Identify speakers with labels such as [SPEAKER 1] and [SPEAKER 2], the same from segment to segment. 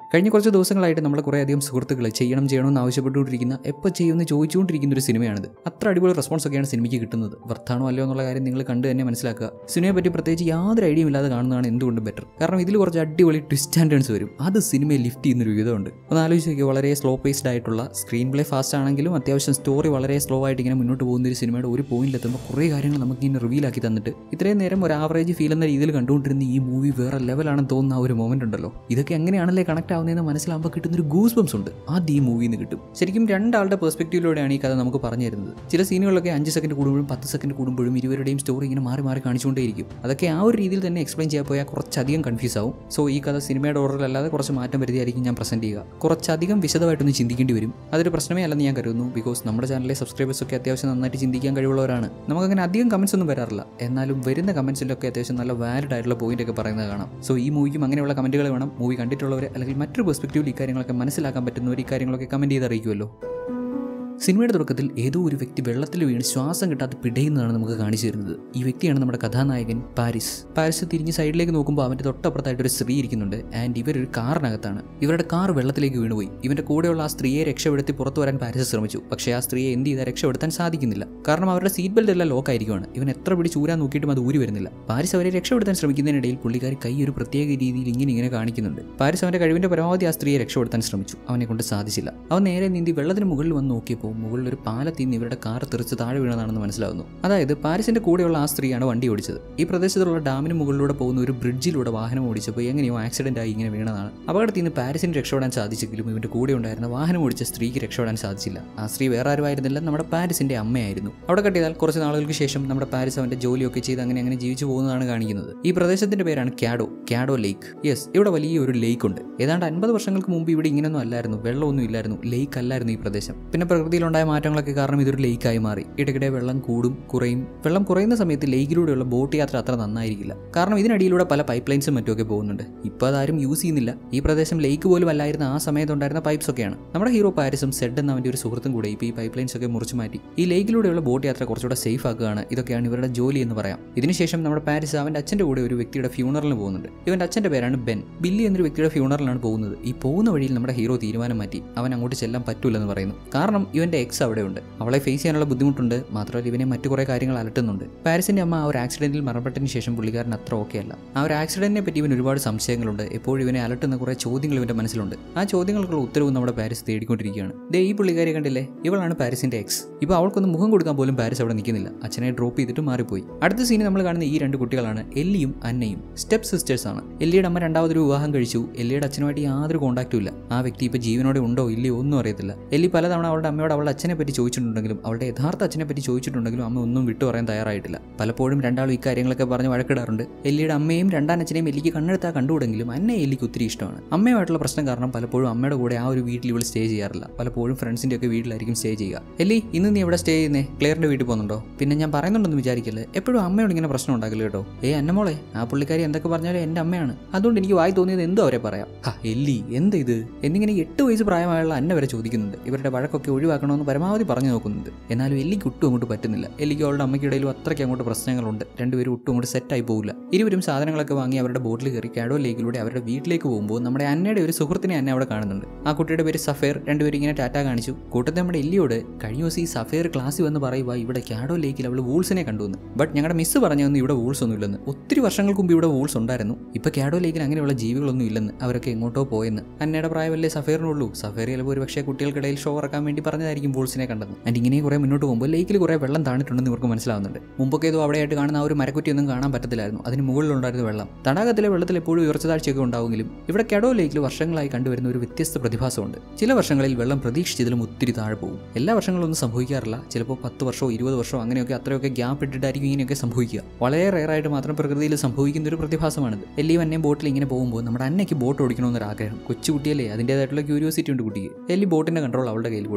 [SPEAKER 1] കഴിഞ്ഞ കുറച്ച് ദിവസങ്ങളായിട്ട് നമ്മളെ കുറേ അധികം സുഹൃത്തുക്കൾ ചെയ്യണം ചെയ്യണമെന്ന് ആവശ്യപ്പെട്ടുകൊണ്ടിരിക്കുന്ന എപ്പോൾ ചെയ്യുമെന്ന് ചോദിച്ചുകൊണ്ടിരിക്കുന്ന ഒരു സിനിമയാണിത് അത്ര അടിപൊളി റെസ്പോൺസ് ഒക്കെയാണ് സിനിമയ്ക്ക് കിട്ടുന്നത് വർത്താണോ അല്ലയോ എന്നുള്ള കാര്യം നിങ്ങൾ കണ്ട് തന്നെ മനസ്സിലാക്കുക സിനിമയെ പറ്റി പ്രത്യേകിച്ച് യാതൊരു ഐഡിയയും ഇല്ലാതെ കാണുന്നതാണ് എന്തുകൊണ്ടും ബെറ്റർ കാരണം ഇതിൽ കുറച്ച് അടിപൊളി ട്വിസ്റ്റ് ആൻഡ് ടേൺസ് വരും അത് സിനിമയെ ലിഫ്റ്റ് ചെയ്യുന്നൊരു വിധമുണ്ട് ഒന്ന് ആലോചിച്ച് നോക്കിയാൽ വളരെ സ്ലോ പേസ്ഡ് ആയിട്ടുള്ള സ്ക്രീൻ പ്ലേ ഫാസ്റ്റ് ആണെങ്കിലും അത്യാവശ്യം സ്റ്റോറി വളരെ സ്ലോ ആയിട്ട് ഇങ്ങനെ മുന്നോട്ട് പോകുന്ന ഒരു സിനിമയുടെ ഒരു പോയിന്റിലെത്തുമ്പോൾ കുറേ കാര്യങ്ങൾ നമുക്ക് ഇങ്ങനെ റിവീൽ ആക്കി തന്നിട്ട് ഇത്രയും നേരം ഒരു ആവറേജ് ഫീൽ എന്ന രീതിയിൽ കണ്ടുകൊണ്ടിരുന്ന ഈ മൂവി വേറെ ലെവലാണെന്ന് തോന്നുന്ന ആ ഒരു മൊമെന്റ് ഉണ്ടല്ലോ ഇതൊക്കെ എങ്ങനെയാണല്ലേ കണക്ട് ആവുന്നതെന്ന് മനസ്സിലാകുമ്പോൾ കിട്ടുന്ന ഒരു ഗൂസ് ബംസ് ഉണ്ട് ആദ്യം ഈ മൂവിയിൽ നിന്ന് കിട്ടും ശരിക്കും രണ്ടാളുടെ പെർസ്പെക്റ്റീവിലൂടെയാണ് ഈ കഥ നമുക്ക് പറഞ്ഞു തരുന്നത് ചില സീനുകളൊക്കെ അഞ്ച് സെക്കൻഡ് കൂടുമ്പോഴും പത്ത് സെക്കൻഡ് കൂടുമ്പോഴും ഇരുവരുടെയും സ്റ്റോറി ഇങ്ങനെ മാറി മാറി കാണിച്ചുകൊണ്ടേയിരിക്കും അതൊക്കെ ആ ഒരു രീതിയിൽ തന്നെ എക്സ്പ്ലെയിൻ ചെയ്യാൻ പോയാൽ കുറച്ചധികം കൺഫ്യൂസ് ആവും സോ ഈ കഥ സിനിമയുടെ ഓർഡറിലല്ലാതെ കുറച്ച് മാറ്റം വരുത്തിയായിരിക്കും ഞാൻ പ്രസന്റ് ചെയ്യുക കുറച്ചധികം വിശദമായിട്ടൊന്ന് ചിന്തിക്കേണ്ടി വരും അതൊരു പ്രശ്നമേ അല്ലെന്ന് ഞാൻ കരുതുന്നു ബിക്കോസ് നമ്മുടെ ചാനലിലെ സബ്സ്ക്രൈബേഴ്സ് ഒക്കെ അത്യാവശ്യം നന്നായിട്ട് ചിന്തിക്കാൻ കഴിവുള്ളവരാണ് നമുക്കങ്ങനെ അധികം കമൻസ് ഒന്നും വരാറില്ല എന്നാലും വരുന്ന കമൻസിലൊക്കെ അത്യാവശ്യം നല്ല വാലിഡ് ആയിട്ടുള്ള പോയിന്റ് ഒക്കെ പറയുന്നത് കാണാം സോ ഈ മൂവിക്കും അങ്ങനെയുള്ള കമന്റുകൾ വേണം മൂവി കണ്ടിട്ടുള്ളവർ അല്ലെങ്കിൽ മറ്റൊരു പെർസ്പെക്റ്റീവിൽ ഈ കാര്യങ്ങളൊക്കെ മനസ്സിലാക്കാൻ പറ്റുന്നവർ ഈ കാര്യങ്ങളൊക്കെ കമന്റ് ചെയ്ത് അറിയിക്കുമല്ലോ സിനിമയുടെ തുടക്കത്തിൽ ഏതോ ഒരു വ്യക്തി വെള്ളത്തിൽ വീണ് ശ്വാസം കിട്ടാതെ പിടയുന്നതാണ് നമുക്ക് കാണിച്ചു തരുന്നത് ഈ വ്യക്തിയാണ് നമ്മുടെ കഥാനായകൻ പാരിസ് പാരിസ് തിരിഞ്ഞ് സൈഡിലേക്ക് നോക്കുമ്പോൾ അവൻ്റെ തൊട്ടപ്പുറത്തായിട്ട് ഒരു സ്ത്രീ ഇരിക്കുന്നുണ്ട് ആൻഡ് ഇവരൊരു കാറിനകത്താണ് ഇവരുടെ കാർ വെള്ളത്തിലേക്ക് വീണുപോയി ഇവൻ്റെ കൂടെയുള്ള ആ സ്ത്രീയെ രക്ഷപ്പെടുത്തി പുറത്തു വരാൻ പാരിസ് ശ്രമിച്ചു പക്ഷേ ആ സ്ത്രീയെ എന്ത് ചെയ്താൽ രക്ഷപ്പെടുത്താൻ സാധിക്കുന്നില്ല കാരണം അവരുടെ സീറ്റ് ബെൽറ്റ് എല്ലാം ലോക്ക് ആയിരിക്കുവാണ് ഇവൻ എത്ര പിടി ചൂരാൻ നോക്കിയിട്ടും അത് ഊരി വരുന്നില്ല പാരിസ് അവരെ രക്ഷപ്പെടുത്താൻ ശ്രമിക്കുന്നതിനിടയിൽ പുള്ളിക്കാരി കൈ ഒരു പ്രത്യേക രീതിയിൽ ഇങ്ങനെ ഇങ്ങനെ കാണിക്കുന്നുണ്ട് പാരിസ് അവൻ്റെ കഴിവിൻ്റെ പരമാവധി ആ സ്ത്രീയെ രക്ഷപ്പെടുത്താൻ ശ്രമിച്ചു അവനെ കൊണ്ട് സാധിച്ചില്ല അവൻ നേരെ നീന്തി വെള്ളത്തിന് മുകളിൽ വന്ന് നോക്കിയപ്പോൾ മുകളിൽ ഒരു പാലത്തിൽ നിന്ന് ഇവരുടെ കാർ തെറിച്ച് താഴെ വീണതാണെന്ന് മനസ്സിലാവുന്നു അതായത് പാരിസിന്റെ കൂടെയുള്ള ആ സ്ത്രീയാണ് വണ്ടി ഓടിച്ചത് ഈ പ്രദേശത്തുള്ള ഡാമിന് മുകളിലൂടെ പോകുന്ന ഒരു ബ്രിഡ്ജിലൂടെ വാഹനം ഓടിച്ചപ്പോൾ എങ്ങനെയോ ആക്സിഡന്റ് ആയി ഇങ്ങനെ വീണതാണ് അപകടത്തിൽ നിന്ന് പാരിസിന് രക്ഷപ്പെടാൻ സാധിച്ചെങ്കിലും ഇവന്റെ കൂടെ ഉണ്ടായിരുന്ന വാഹനം ഓടിച്ച സ്ത്രീക്ക് രക്ഷപ്പെടാൻ സാധിച്ചില്ല ആ സ്ത്രീ വേറെ ആരുമായിരുന്നില്ല നമ്മുടെ പാരിസിന്റെ അമ്മയായിരുന്നു അവിടെ കട്ടിയാൽ കുറച്ച് നാളുകൾക്ക് ശേഷം നമ്മുടെ പാരിസ് അവന്റെ ജോലിയൊക്കെ ചെയ്ത് അങ്ങനെ അങ്ങനെ ജീവിച്ചു പോകുന്നതാണ് കാണിക്കുന്നത് ഈ പ്രദേശത്തിന്റെ പേരാണ് ക്യാഡോ ക്യാഡോ ലേക്ക് യെസ് ഇവിടെ വലിയ ഒരു ലേക്ക് ഉണ്ട് ഏതാണ്ട് അൻപത് വർഷങ്ങൾക്ക് മുമ്പ് ഇവിടെ ഇങ്ങനെയൊന്നും അല്ലായിരുന്നു വെള്ളമൊന്നും ഇല്ലായിരുന്നു ലേക്ക് അല്ലായിരുന്നു ഈ പ്രദേശം പിന്നെ പ്രകൃതിയിലുണ്ടായ മാറ്റങ്ങളൊക്കെ കാരണം ഇതൊരു ലേക്കായി മാറി ഇടയ്ക്കിടെ വെള്ളം കൂടും കുറയും വെള്ളം കുറയുന്ന സമയത്ത് ലേക്കിലൂടെയുള്ള ബോട്ട് യാത്ര അത്ര നന്നായിരിക്കില്ല കാരണം ഇതിനടിയിലൂടെ പല പൈപ്പ് ലൈൻസും മറ്റുമൊക്കെ പോകുന്നുണ്ട് ഇപ്പോൾ അതാരും യൂസ് ചെയ്യുന്നില്ല ഈ പ്രദേശം ലേക്ക് പോലും അല്ലായിരുന്ന ആ സമയത്തുണ്ടായിരുന്ന പൈപ്സ് ഒക്കെയാണ് നമ്മുടെ ഹീറോ പാരിസും സെഡ് എന്ന അവൻ്റെ ഒരു സുഹൃത്തും കൂടെ ഇപ്പോൾ ഈ പൈപ്പ് ലൈൻസ് ഒക്കെ മുറിച്ച് മാറ്റി ഈ ലേക്കിലൂടെയുള്ള ബോട്ട് യാത്ര കുറച്ചുകൂടെ സേഫ് ആക്കുകയാണ് ഇതൊക്കെയാണ് ഇവരുടെ ജോലി എന്ന് പറയാം ഇതിനുശേഷം നമ്മുടെ പാരിസ് അവൻ്റെ അച്ഛൻ്റെ കൂടെ ഒരു വ്യക്തിയുടെ ഫ്യൂണറിന് പോകുന്നുണ്ട് ഇവൻ്റെ അച്ഛൻ്റെ പേരാണ് ബെൻ ബില്ലി എന്നൊരു വ്യക്തിയുടെ ഫ്യൂണറിലാണ് പോകുന്നത് ഈ പോകുന്ന വഴിയിൽ നമ്മുടെ ഹീറോ തീരുമാനം മാറ്റി അവൻ അങ്ങോട്ട് ചെല്ലാൻ പറ്റൂലെന്ന് പറയുന്നു കാരണം ഇവൻ്റെ എക്സ് അവിടെയുണ്ട് അവളെ ഫേസ് ചെയ്യാനുള്ള ബുദ്ധിമുട്ടുണ്ട് മാത്രമല്ല ഇവനെ മറ്റു കുറേ കാര്യങ്ങൾ അലട്ടുന്നുണ്ട് പാരിസിന്റെ അമ്മ ആ ഒരു ആക്സിഡന്റിൽ മരണപ്പെട്ടതിന് ശേഷം പുള്ളിക്കാരൻ അത്ര ഓക്കെ അല്ല ആ ഒരു ആക്സിഡന്റിനെ പറ്റി ഇവൻ ഒരുപാട് സംശയങ്ങളുണ്ട് എപ്പോഴും ഇവനെ അലട്ടുന്ന കുറേ ചോദ്യങ്ങൾ ഇവന്റെ മനസ്സിലുണ്ട് ആ ചോദ്യങ്ങൾക്കുള്ള ഉത്തരവും നമ്മുടെ പാരിസ് തേടിക്കൊണ്ടിരിക്കുകയാണ് ദേ ഈ പുള്ളിക്കാരെ കണ്ടില്ലേ ഇവളാണ് പാരിസിന്റെ എക്സ് ഇപ്പോൾ അവൾക്കൊന്ന് മുഖം കൊടുക്കാൻ പോലും പാരിസ് അവിടെ നിൽക്കുന്നില്ല അച്ഛനെ ഡ്രോപ്പ് ചെയ്തിട്ട് മാറിപ്പോയി അടുത്ത സീനിൽ നമ്മൾ കാണുന്ന ഈ രണ്ട് കുട്ടികളാണ് എല്ലിയും അന്നയും സ്റ്റെപ്പ് സിസ്റ്റേഴ്സ് ആണ് എല്ലിയുടെ അമ്മ രണ്ടാമതൊരു വിവാഹം കഴിച്ചു എല്ലിയുടെ അച്ഛനുമായിട്ട് യാതൊരു കോൺടാക്റ്റും ഇല്ല ആ വ്യക്തി ഇപ്പോൾ ജീവനോടെ ഉണ്ടോ ഇല്ലയോ ഒന്നും അറിയത്തില്ല എല്ലി പലതവണ അവളുടെ അമ്മയോട് അവളുടെ അച്ഛനെ പറ്റി ചോദിച്ചിട്ടുണ്ടെങ്കിലും അവളുടെ യഥാർത്ഥ അച്ഛനെ പറ്റി ചോദിച്ചിട്ടുണ്ടെങ്കിലും അമ്മ ഒന്നും വിട്ടു പറയാൻ തയ്യാറായിട്ടില്ല പലപ്പോഴും രണ്ടാളും ഇക്കാര്യങ്ങളൊക്കെ പറഞ്ഞ് വഴക്കിടാറുണ്ട് എല്ലിയുടെ അമ്മയും രണ്ടാം അച്ഛനെയും എല്ലിക്ക് കണ്ണെടുത്താൽ കണ്ടുകൂടെങ്കിലും അന്നെ എല്ലിക്ക് ഒത്തിരി ഇഷ്ടമാണ് അമ്മയുമായിട്ടുള്ള പ്രശ്നം കാരണം പലപ്പോഴും അമ്മയുടെ കൂടെ ആ ഒരു വീട്ടിൽ ഇവൾ സ്റ്റേ ചെയ്യാറില്ല പലപ്പോഴും ഫ്രണ്ട്സിൻ്റെ ഒക്കെ വീട്ടിലായിരിക്കും സ്റ്റേ ചെയ്യുക എല്ലി ഇന്ന് നീ എവിടെ സ്റ്റേ ചെയ്യുന്നേ ക്ലിയറിന്റെ വീട്ടിൽ പോകുന്നുണ്ടോ പിന്നെ ഞാൻ പറയുന്നുണ്ടെന്ന് വിചാരിക്കല്ലേ എപ്പോഴും അമ്മയോട് ഇങ്ങനെ പ്രശ്നം ഉണ്ടാക്കില്ല കേട്ടോ ഏ അന്നമോളെ ആ പുള്ളിക്കാരി എന്തൊക്കെ പറഞ്ഞാലും എൻ്റെ അമ്മയാണ് അതുകൊണ്ട് എനിക്ക് വായി തോന്നിയത് എന്തോ അവരെ പറയാം ഹാ എല്ലി എന്ത് ഇത് എന്നിങ്ങനെ എട്ട് വയസ്സ് പ്രായമായുള്ള അന്ന വരെ ചോദിക്കുന്നുണ്ട് ഇവരുടെ വഴക്കൊക്കെ ഒഴിവാക്കണമെന്ന് പരമാവധി പറഞ്ഞു നോക്കുന്നുണ്ട് എന്നാലും എല്ലിക്ക് ഒട്ടും അങ്ങോട്ട് പറ്റുന്നില്ല എല്ലിക്ക് അവളുടെ അമ്മയ്ക്കിടയിലും അത്രയ്ക്ക് അങ്ങോട്ട് പ്രശ്നങ്ങളുണ്ട് രണ്ടുപേരും ഒട്ടും അങ്ങോട്ട് സെറ്റായി പോകില്ല ഇരുവരും സാധനങ്ങളൊക്കെ വാങ്ങി അവരുടെ ബോട്ടിൽ കയറി കാഡോ ലേക്കിലൂടെ അവരുടെ വീട്ടിലേക്ക് പോകുമ്പോൾ നമ്മുടെ അന്നയുടെ ഒരു സുഹൃത്തിനെ അന്നെ അവിടെ കാണുന്നുണ്ട് ആ കുട്ടിയുടെ പേര് സഫേർ രണ്ടുപേരും ഇങ്ങനെ ടാറ്റ കാണിച്ചു കൂട്ടത്തിൽ നമ്മുടെ എല്ലിയോട് കഴിഞ്ഞ ദിവസം ഈ സഫേർ ക്ലാസ്സിൽ വന്ന് പറയുക ഇവിടെ കാഡോ ലേക്കിൽ അവൾ വൂൾസിനെ കണ്ടുവന്ന് ബട്ട് ഞങ്ങളുടെ മിസ് പറഞ്ഞൊന്നും ഇവിടെ വൂൾസ് ഒന്നും ഇല്ലെന്ന് ഒത്തിരി വർഷങ്ങൾക്ക് മുമ്പ് ഇവിടെ വൂൾസ് ഉണ്ടായിരുന്നു ഇപ്പൊ കാഡോ ലേക്കിൽ അങ്ങനെയുള്ള ജീവികളൊന്നും ഇല്ലെന്ന് അവരൊക്കെ എങ്ങോട്ടോ പോയെന്ന് അന്നയുടെ പ്രായമല്ലേ സഫേറിനുള്ളൂ സഫേർ ചിലപ്പോൾ ഒരു പക്ഷേ കുട്ടികൾക്കിടയിൽ ഷോ ഇറക്കാൻ വേണ്ടി പറഞ്ഞതായിരിക്കും വൂൾസിനെ കണ്ടത് ആൻഡ് ഇങ്ങനെ കുറേ മുന്നോട്ട് പോകുമ്പോൾ ലേക്കിൽ കുറേ വെള്ളം താണിട്ടുണ്ടെന്ന് ഇവർക്ക് മനസ്സിലാവുന്നുണ്ട് മുമ്പൊക്കെ ഏതോ അവിടെയായിട്ട് കാണുന്ന ആ ഒരു മരക്കുറ്റിയൊന്നും കാണാൻ പറ്റത്തില്ലായിരുന്നു അതിന് മുകളിലുണ്ടായിരുന്ന വെള്ളം തടാകത്തിലെ വെള്ളത്തിൽ എപ്പോഴും ഉയർച്ച താഴ്ചയൊക്കെ ഉണ്ടാവുമെങ്കിലും ഇവിടെ കെഡോ ലേക്കിൽ വർഷങ്ങളായി കണ്ടുവരുന്ന ഒരു വ്യത്യസ്ത പ്രതിഭാസമുണ്ട് ചില വർഷങ്ങളിൽ വെള്ളം പ്രതീക്ഷിച്ചതിലും ഒത്തിരി താഴെ പോകും എല്ലാ വർഷങ്ങളൊന്നും സംഭവിക്കാറില്ല ചിലപ്പോൾ പത്ത് വർഷമോ ഇരുപത് വർഷമോ അങ്ങനെയൊക്കെ അത്രയൊക്കെ ഗ്യാപ്പ് ഇട്ടിട്ടായിരിക്കും ഇങ്ങനെയൊക്കെ സംഭവിക്കുക വളരെ റെയറായിട്ട് മാത്രം പ്രകൃതിയിൽ സംഭവിക്കുന്ന ഒരു പ്രതിഭാസമാണിത് എല്ലിയും അന്നയും ബോട്ടിൽ ഇങ്ങനെ പോകുമ്പോൾ നമ്മുടെ അന്നയ്ക്ക് ബോട്ട് ഓടിക്കണമെന്നൊരു ആഗ്രഹം കൊച്ചുകുട്ടിയല്ലേ അതിൻ്റെതായിട്ടുള്ള ക്യൂരിയോസിറ്റി ഉണ്ട് കുട്ടിക്ക് എല്ലി ബോട്ടിന്റെ കൺട്രോൾ അവളുടെ കയ്യിൽ കൊടുത്തു